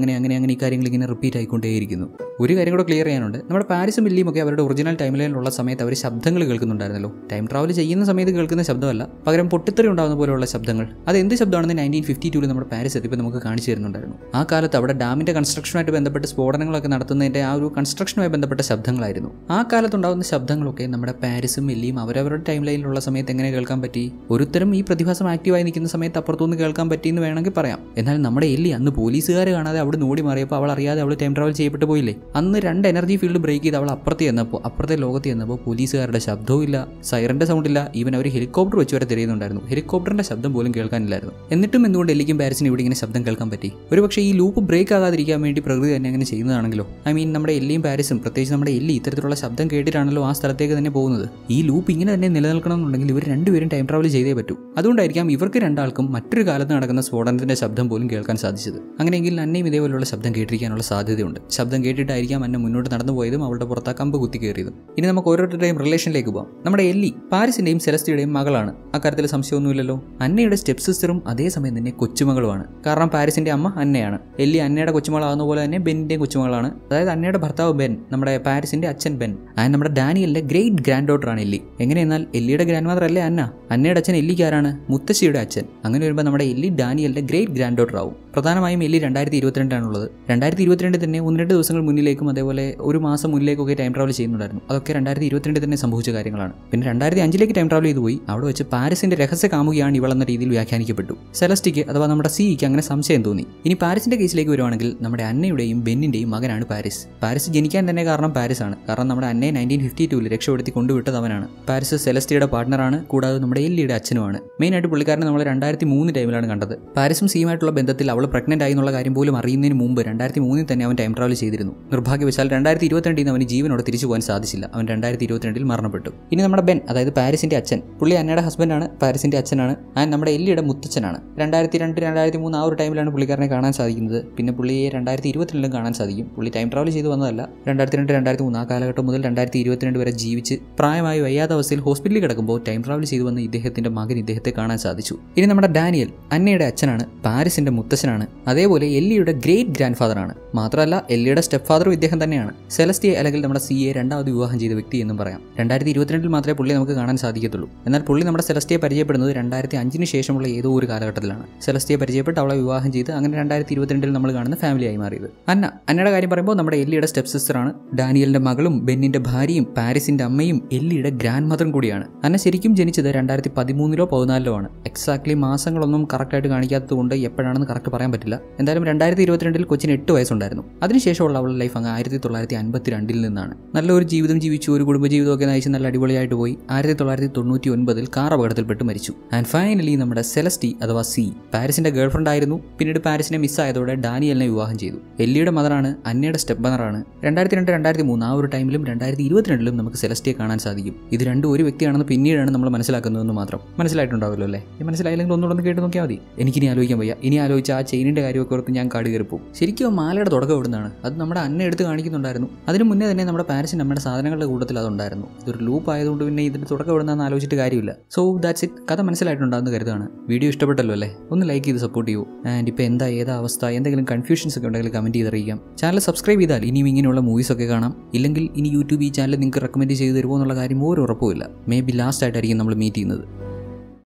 [SPEAKER 1] അങ്ങനെ അങ്ങനെ അങ്ങനെ ഈ കാര്യങ്ങൾ ഇങ്ങനെ റിപ്പീറ്റ് ആയിക്കൊണ്ടേയിരിക്കുന്നു ഒരു കാര്യം കൂടെ ക്ലിയർ ചെയ്യാനുണ്ട് നമ്മുടെ പാരീസും മില്ലിയും ഒക്കെ അവരുടെ ഒറിജിനൽ ടൈം ലൈനിലുള്ള സമയത്ത് അവർ ശബ്ദങ്ങൾ കേൾക്കുന്നുണ്ടായിരുന്നല്ലോ ടൈം ട്രാവൽ ചെയ്യുന്ന സമയത്ത് കേൾക്കുന്ന ശബ്ദമല്ല പകരം പൊട്ടിത്തെറി ഉണ്ടാകുന്ന പോലെയുള്ള ശബ്ദങ്ങൾ അത് എന്ത് ശബ്ദമാണെന്ന് നയൻറ്റീൻ ഫിഫ്റ്റി ടൂവിൽ നമ്മുടെ പാരീസ് എത്തിയപ്പോൾ നമുക്ക് കാണിച്ചു തരുന്നുണ്ടായിരുന്നു ആ കാലത്ത് അവിടെ ഡാമിന്റെ കൺസ്ട്രക്ഷനുമായിട്ട് ബന്ധപ്പെട്ട് സ്ഫോടനങ്ങളൊക്കെ നടത്തുന്നതിന്റെ ആ ഒരു കൺസ്ട്രക്ഷനുമായി ബന്ധപ്പെട്ട ശബ്ദങ്ങളായിരുന്നു ആ കാലത്തുണ്ടാകുന്ന ശബ്ദങ്ങളൊക്കെ നമ്മുടെ പാരീസും മില്ലിയും അവരവരുടെ ടൈം ലൈനിലുള്ള സമയത്ത് എങ്ങനെ കേൾക്കാൻ പറ്റി ഒരുത്തരം ഈ പ്രതിഭാസം ആക്റ്റീവായി നിൽക്കുന്ന സമയത്ത് അപ്പുറത്തുനിന്ന് കേൾക്കാൻ പറ്റിയെന്ന് വേണമെങ്കിൽ പറയാം എന്നാൽ നമ്മുടെ എല്ലി അന്ന് പോലീസുകാർ കാണാതെ അവിടെ ഓടി മാറിയപ്പോൾ അവൾ അറിയാതെ അവൾ ടൈം ട്രാവൽ ചെയ്യപ്പെട്ട് പോയില്ലേ അന്ന് രണ്ട് എനർജി ഫീൽഡ് ബ്രേക്ക് ചെയ്ത് അവൾ അപ്പുറത്ത് ചെന്നപ്പോൾ അപ്പുറത്തെ ലോകത്ത് ചെന്നപ്പോൾ പോലീസുകാരുടെ ശബ്ദവും ഇല്ല സൈറന്റെ സൗണ്ട് ഇല്ല ഈവൻ അവർ ഹെലികോപ്റ്റർ വെച്ച് വരെ തിരയുന്നുണ്ടായിരുന്നു ഹെലികോപ്റ്ററിന്റെ ശബ്ദം പോലും കേൾക്കാനില്ലായിരുന്നു എന്നിട്ടും എന്തുകൊണ്ട് എല്ലിക്കും പാരസിനും ഇവിടെ ഇങ്ങനെ ശബ്ദം കേൾക്കാൻ പറ്റി ഒരുപക്ഷേ ഈ ലൂപ്പ് ബ്രേക്ക് ആകാതിരിക്കാൻ വേണ്ടി പ്രകൃതി തന്നെ അങ്ങനെ ചെയ്യുന്നതാണെങ്കിലോ ഐ മീൻ നമ്മുടെ എല്ലിയും പാരസും പ്രത്യേകിച്ച് നമ്മുടെ എല്ലി ഇത്തരത്തിലുള്ള ശബ്ദം കേട്ടിട്ടാണല്ലോ ആ സ്ഥലത്തേക്ക് തന്നെ പോകുന്നത് ഈ ലൂപ്പ് ഇങ്ങനെ തന്നെ നിലനിൽക്കണമെന്നുണ്ടെങ്കിൽ ഇവർ രണ്ടുപേരും ടൈം ട്രാവൽ ചെയ്തേ പറ്റൂ അതുകൊണ്ടായിരിക്കാം ഇവർക്ക് രണ്ടാൾക്കും മറ്റൊരു കാലത്ത് നടക്കുന്ന സ്ഫോടനത്തിന്റെ ശബ്ദം പോലും കേൾക്കാൻ സാധിച്ചത് അങ്ങനെയെങ്കിൽ അന്നയും ഇതേപോലുള്ള ശബ്ദം കേട്ടിരിക്കാനുള്ള സാധ്യതയുണ്ട് ശബ്ദം കേട്ടിട്ടായിരിക്കാം അന്ന മുന്നോട്ട് നടന്നു പോയതും അവളുടെ പുറത്ത് ആ കമ്പ് കുത്തി കയറിയതും ഇനി നമുക്ക് ഓരോരുത്തരുടെയും റിലേഷനിലേക്ക് പോകാം നമ്മുടെ എല്ലി പാരിസിന്റെയും സെലസ്റ്റിയുടെയും മകളാണ് അക്കാര്യത്തിൽ സംശയമൊന്നുമില്ലല്ലോ അന്നയുടെ സ്റ്റെപ്പ് സിസ്റ്ററും അതേസമയം തന്നെ കൊച്ചുമകളുമാണ് കാരണം പാരിസിന്റെ അമ്മ അന്നയാണ് എല്ലി അന്നയുടെ കൊച്ചുമകളാകുന്ന പോലെ തന്നെ ബെന്നിന്റെയും കൊച്ചുമകളാണ് അതായത് അന്നയുടെ ഭർത്താവ് ബെൻ നമ്മുടെ പാരിസിന്റെ അച്ഛൻ ബെൻ ആൻഡ് നമ്മുടെ ഡാനിയലിന്റെ ഗ്രേറ്റ് ഗ്രാൻഡ് ഡോട്ടറാണ് എല്ലി എങ്ങനെയെന്നാൽ എല്ലിയുടെ ഗ്രാൻഡ് മദർ അല്ലേ അന്ന അന്നയുടെ അച്ഛൻ എല്ലിക്ക് ആരാണ് മുത്തശ്ശിയുടെ അച്ഛൻ അങ്ങനെ വരുമ്പോൾ നമ്മുടെ എല്ലി ഡാനിയലിന്റെ ഗ്രേറ്റ് ഗ്രാൻഡ് ഡോട്ടർ ആവും പ്രധാനമായും എല്ലി രണ്ടായിരത്തി ഇരുപത്തിരണ്ടാണുള്ളത് രണ്ടായിരത്തി ഇരുപത്തിരണ്ടിൽ തന്നെ ഒന്ന് രണ്ട് ദിവസങ്ങൾ മുന്നിലേക്കും അതേപോലെ ഒരു മാസം മുന്നിലേക്കൊക്കെ ടൈം ട്രാവൽ ചെയ്യുന്നുണ്ടായിരുന്നു അതൊക്കെ രണ്ടായിരത്തി ഇരുപത്തിരണ്ടിൽ തന്നെ സംഭവിച്ച കാര്യങ്ങളാണ് പിന്നെ രണ്ടായിരത്തി അഞ്ചിലേക്ക് ടൈം ട്രാവൽ ചെയ്തു പോയി അവിടെ വെച്ച് പാരിസിന്റെ രഹസ്യ കാമുകയാണ് ഇവളെന്ന രീതിയിൽ വ്യാഖ്യാനിക്കപ്പെട്ടു സെലസ്റ്റിക്ക് അഥവാ നമ്മുടെ സിക്ക് അങ്ങനെ സംശയം തോന്നി ഇനി പാരിസിന്റെ കേസിലേക്ക് വരുവാണെങ്കിൽ നമ്മുടെ അന്നയുടെയും ബെന്നിന്റെയും മകനാണ് പാരിസ് പാരിസ് ജനിക്കാൻ തന്നെ കാരണം പാരിസ് ആണ് കാരണം നമ്മുടെ അന്നയെ നയൻറ്റീൻ ഫിഫ്റ്റി ടൂവിൽ രക്ഷപ്പെടുത്തി കൊണ്ടുവിട്ടത് അവനാണ് പാരിസ് സെലസ്റ്റിയുടെ പാർട്ണറാണ് കൂടാതെ നമ്മുടെ എല്ലിയുടെ അച്ഛനുമാണ് മെയിൻ ആയിട്ട് പുള്ളിക്കാരനെ നമ്മൾ രണ്ടായിരത്തി മൂന്ന് ടൈമിലാണ് കണ്ടത് പാരിസും സിയുമായിട്ടുള്ള ബന്ധത്തിൽ അവൾ പ്രഗ്നന്റ് ആയി എന്നുള്ള കാര്യം പോലും അറിയുന്നതിന് മുമ്പ് രണ്ടായിരത്തി മൂന്നിൽ തന്നെ അവൻ ടൈം ട്രാവൽ ചെയ്തിരുന്നു നിർഭാഗ്യവശാൽ രണ്ടായിരത്തി ഇരുപത്തിരണ്ടിൽ നിന്ന് അവന് ജീവനോടെ തിരിച്ചു പോകാൻ സാധിച്ചില്ല അവൻ രണ്ടായിരത്തി ഇരുപത്തിരണ്ടിൽ മരണപ്പെട്ടു ഇനി നമ്മുടെ ബെൻ അതായത് പാരിസിന്റെ അച്ഛൻ പുള്ളി അന്നയുടെ ഹസ്ബൻഡാണ് പാരിസിന്റെ അച്ഛനാണ് ആൻഡ് നമ്മുടെ എല്ലിയുടെ മുത്തച്ഛനാണ് രണ്ടായിരത്തി രണ്ട് രണ്ടായിരത്തി മൂന്ന് ആ ഒരു ടൈമിലാണ് പുള്ളിക്കാരനെ കാണാൻ സാധിക്കുന്നത് പിന്നെ പുള്ളിയെ രണ്ടായിരത്തി ഇരുപത്തിരണ്ടിലും കാണാൻ സാധിക്കും പുള്ളി ടൈം ട്രാവൽ ചെയ്ത് വന്നതല്ല രണ്ടായിരത്തി രണ്ട് രണ്ടായിരത്തി മൂന്ന് ആ കാലഘട്ടം മുതൽ രണ്ടായിരത്തി ഇരുപത്തിരണ്ട് വരെ ജീവിച്ച് പ്രായമായി വയ്യാത്ത അവസ്ഥയിൽ ഹോസ്പിറ്റലിൽ കിടക്കുമ്പോൾ ടൈം ട്രാവൽ ചെയ്തു വന്ന ഇദ്ദേഹത്തിന്റെ മകൻ ഇദ്ദേഹത്തെ കാണാൻ സാധിച്ചു ഇനി നമ്മുടെ ഡാനിയൽ അന്നയുടെ അച്ഛനാണ് പാരിസിന്റെ മുത്തച്ഛനാണ് അതേപോലെ എല്ലിയുടെ ഗ്രേറ്റ് ഗ്രാൻഡ് ഫാദറാണ് മാത്രമല്ല എല്ലിയുടെ സ്റ്റെപ്പ് ഫാദറും ഇദ്ദേഹം തന്നെയാണ് സെലസ്റ്റിയെ അല്ലെങ്കിൽ നമ്മുടെ സിയെ രണ്ടാമത് വിവാഹം ചെയ്ത വ്യക്തി എന്നും പറയാം രണ്ടായിരത്തി ഇരുപത്തിരണ്ടിൽ മാത്രമേ പുള്ളി നമുക്ക് കാണാൻ സാധിക്കത്തുള്ളൂ എന്നാൽ പുള്ളി നമ്മുടെ സെലസ്റ്റിയെ പരിചയപ്പെടുന്നത് രണ്ടായിരത്തി അഞ്ചിന് ശേഷമുള്ള ഏതോ ഒരു കാലഘട്ടത്തിലാണ് സെലസ്റ്റിയെ പരിചയപ്പെട്ട് അവളെ വിവാഹം ചെയ്ത് അങ്ങനെ രണ്ടായിരത്തി ഇരുപത്തിരണ്ടിൽ നമ്മൾ കാണുന്ന ഫാമിലിയായി മാറിയത് അന്ന അന്നയുടെ കാര്യം പറയുമ്പോൾ നമ്മുടെ എല്ലിയുടെ സ്റ്റെപ്പ് സിസ്റ്ററാണ് ഡാനിയലിന്റെ മകളും ബെന്നിന്റെ ഭാര്യയും പാരിസിന്റെ അമ്മയും എല്ലിയുടെ ഗ്രാൻഡ് മദറും കൂടിയാണ് അന്ന ശരിക്കും ജനിച്ചത് രണ്ടായിരത്തി പതിമൂന്നിലോ പതിനാലിലോ ആണ് എക്സാക്ട്ലി മാസങ്ങളൊന്നും കറക്റ്റായിട്ട് കാണിക്കാത്തത് കൊണ്ട് എപ്പോഴാണെന്ന് കറക്റ്റ് പറയാൻ പറ്റില്ല എന്തായാലും രണ്ടായിരത്തി ഇരുപത്തിരണ്ടിൽ കൊച്ചിന് എട്ട് വയസ്സുണ്ടായിരുന്നു അതിനുശേഷമുള്ള അവളുടെ ലൈഫ് അങ്ങ് ആയിരത്തി തൊള്ളായിരത്തി അൻപത്തി രണ്ടിൽ നിന്നാണ് നല്ലൊരു ജീവിതം ജീവിച്ചു ഒരു കുടുംബജീവിതമൊക്കെ നയിച്ച് നല്ല അടിപൊളിയായിട്ട് പോയി ആയിരത്തി തൊള്ളായിരത്തി തൊണ്ണൂറ്റി ഒൻപതിൽ കാർ അപകടത്തിൽപ്പെട്ട് മരിച്ചു ആൻഡ് ഫൈനലി നമ്മുടെ സെലസ്റ്റി അഥവാ സി പാരിസിന്റെ ഗേൾഫ്രണ്ട് ആയിരുന്നു പിന്നീട് പാരിസിനെ മിസ്സായതോടെ ഡാനിയലിനെ വിവാഹം ചെയ്തു എല്ലിയുടെ മദറാണ് അന്നയുടെ സ്റ്റെപ്പ് മദറാണ് രണ്ടായിരത്തി രണ്ട് രണ്ടായിരത്തി മൂന്ന് ആ ഒരു ടൈമിലും രണ്ടായിരത്തി ഇരുപത്തിരണ്ടിലും നമുക്ക് സെലസ്റ്റിയെ കാണാൻ സാധിക്കും ഇത് രണ്ടും ഒരു വ്യക്തിയാണെന്ന് പിന്നീടാണ് നമ്മൾ മനസ്സിലാക്കുന്നതെന്ന് മാത്രം മനസ്സിലായിട്ടുണ്ടാവുമല്ലോ അല്ലേ ഈ മനസ്സിലായില്ലെങ്കിൽ ഒന്നുകൂടെ കേട്ട് നോക്കിയാൽ മതി എനിക്കിനി ആലോചിക്കാൻ വയ്യ ഇനി ആലോചിച്ച ആ ചെയിനിന്റെ കാര്യമൊക്കെ ഓർത്ത് ഞാൻ കാട് കയറിപ്പോവും ശരിക്കും ആ മാലയുടെ തുടക്കം എവിടുന്നാണ് അത് നമ്മുടെ അന്ന എടുത്ത് കാണിക്കുന്നുണ്ടായിരുന്നു അതിന് മുന്നേ തന്നെ നമ്മുടെ പാരസിന് നമ്മുടെ സാധനങ്ങളുടെ കൂട്ടത്തിൽ അതുണ്ടായിരുന്നു ഇതൊരു ലൂപ്പ് ആയതുകൊണ്ട് പിന്നെ ഇതിന്റെ തുടക്കം എവിടുന്നാന്ന് ആലോചിച്ചിട്ട് കാര്യമില്ല സോ ദാറ്റ്സ് ഇറ്റ് കഥ മനസ്സിലായിട്ടുണ്ടാകുന്ന കരുതാണ് വീഡിയോ ഇഷ്ടപ്പെട്ടല്ലോ അല്ലേ ഒന്ന് ലൈക്ക് ചെയ്ത് സപ്പോർട്ട് ചെയ്യൂ ആൻഡ് ഇപ്പോൾ എന്താ ഏതാ അവസ്ഥ എന്തെങ്കിലും കൺഫ്യൂഷൻസ് ഒക്കെ ഉണ്ടെങ്കിൽ കമൻറ്റ് ചെയ്തറിയിക്കാം ചാനൽ സബ്സ്ക്രൈബ് ചെയ്താൽ ഇനിയും ഇങ്ങനെയുള്ള മൂവീസ് ഒക്കെ കാണാം ഇല്ലെങ്കിൽ ഇനി യൂട്യൂബ് ഈ ചാനൽ നിങ്ങൾക്ക് റെക്കമെൻഡ് ചെയ്ത് തരുമോ എന്നുള്ള കാര്യം ഒരു ഉറപ്പുമില്ല മേ ബി ലാസ്റ്റ് ആയിട്ടായിരിക്കും നമ്മൾ മീറ്റ് ചെയ്യുന്നത്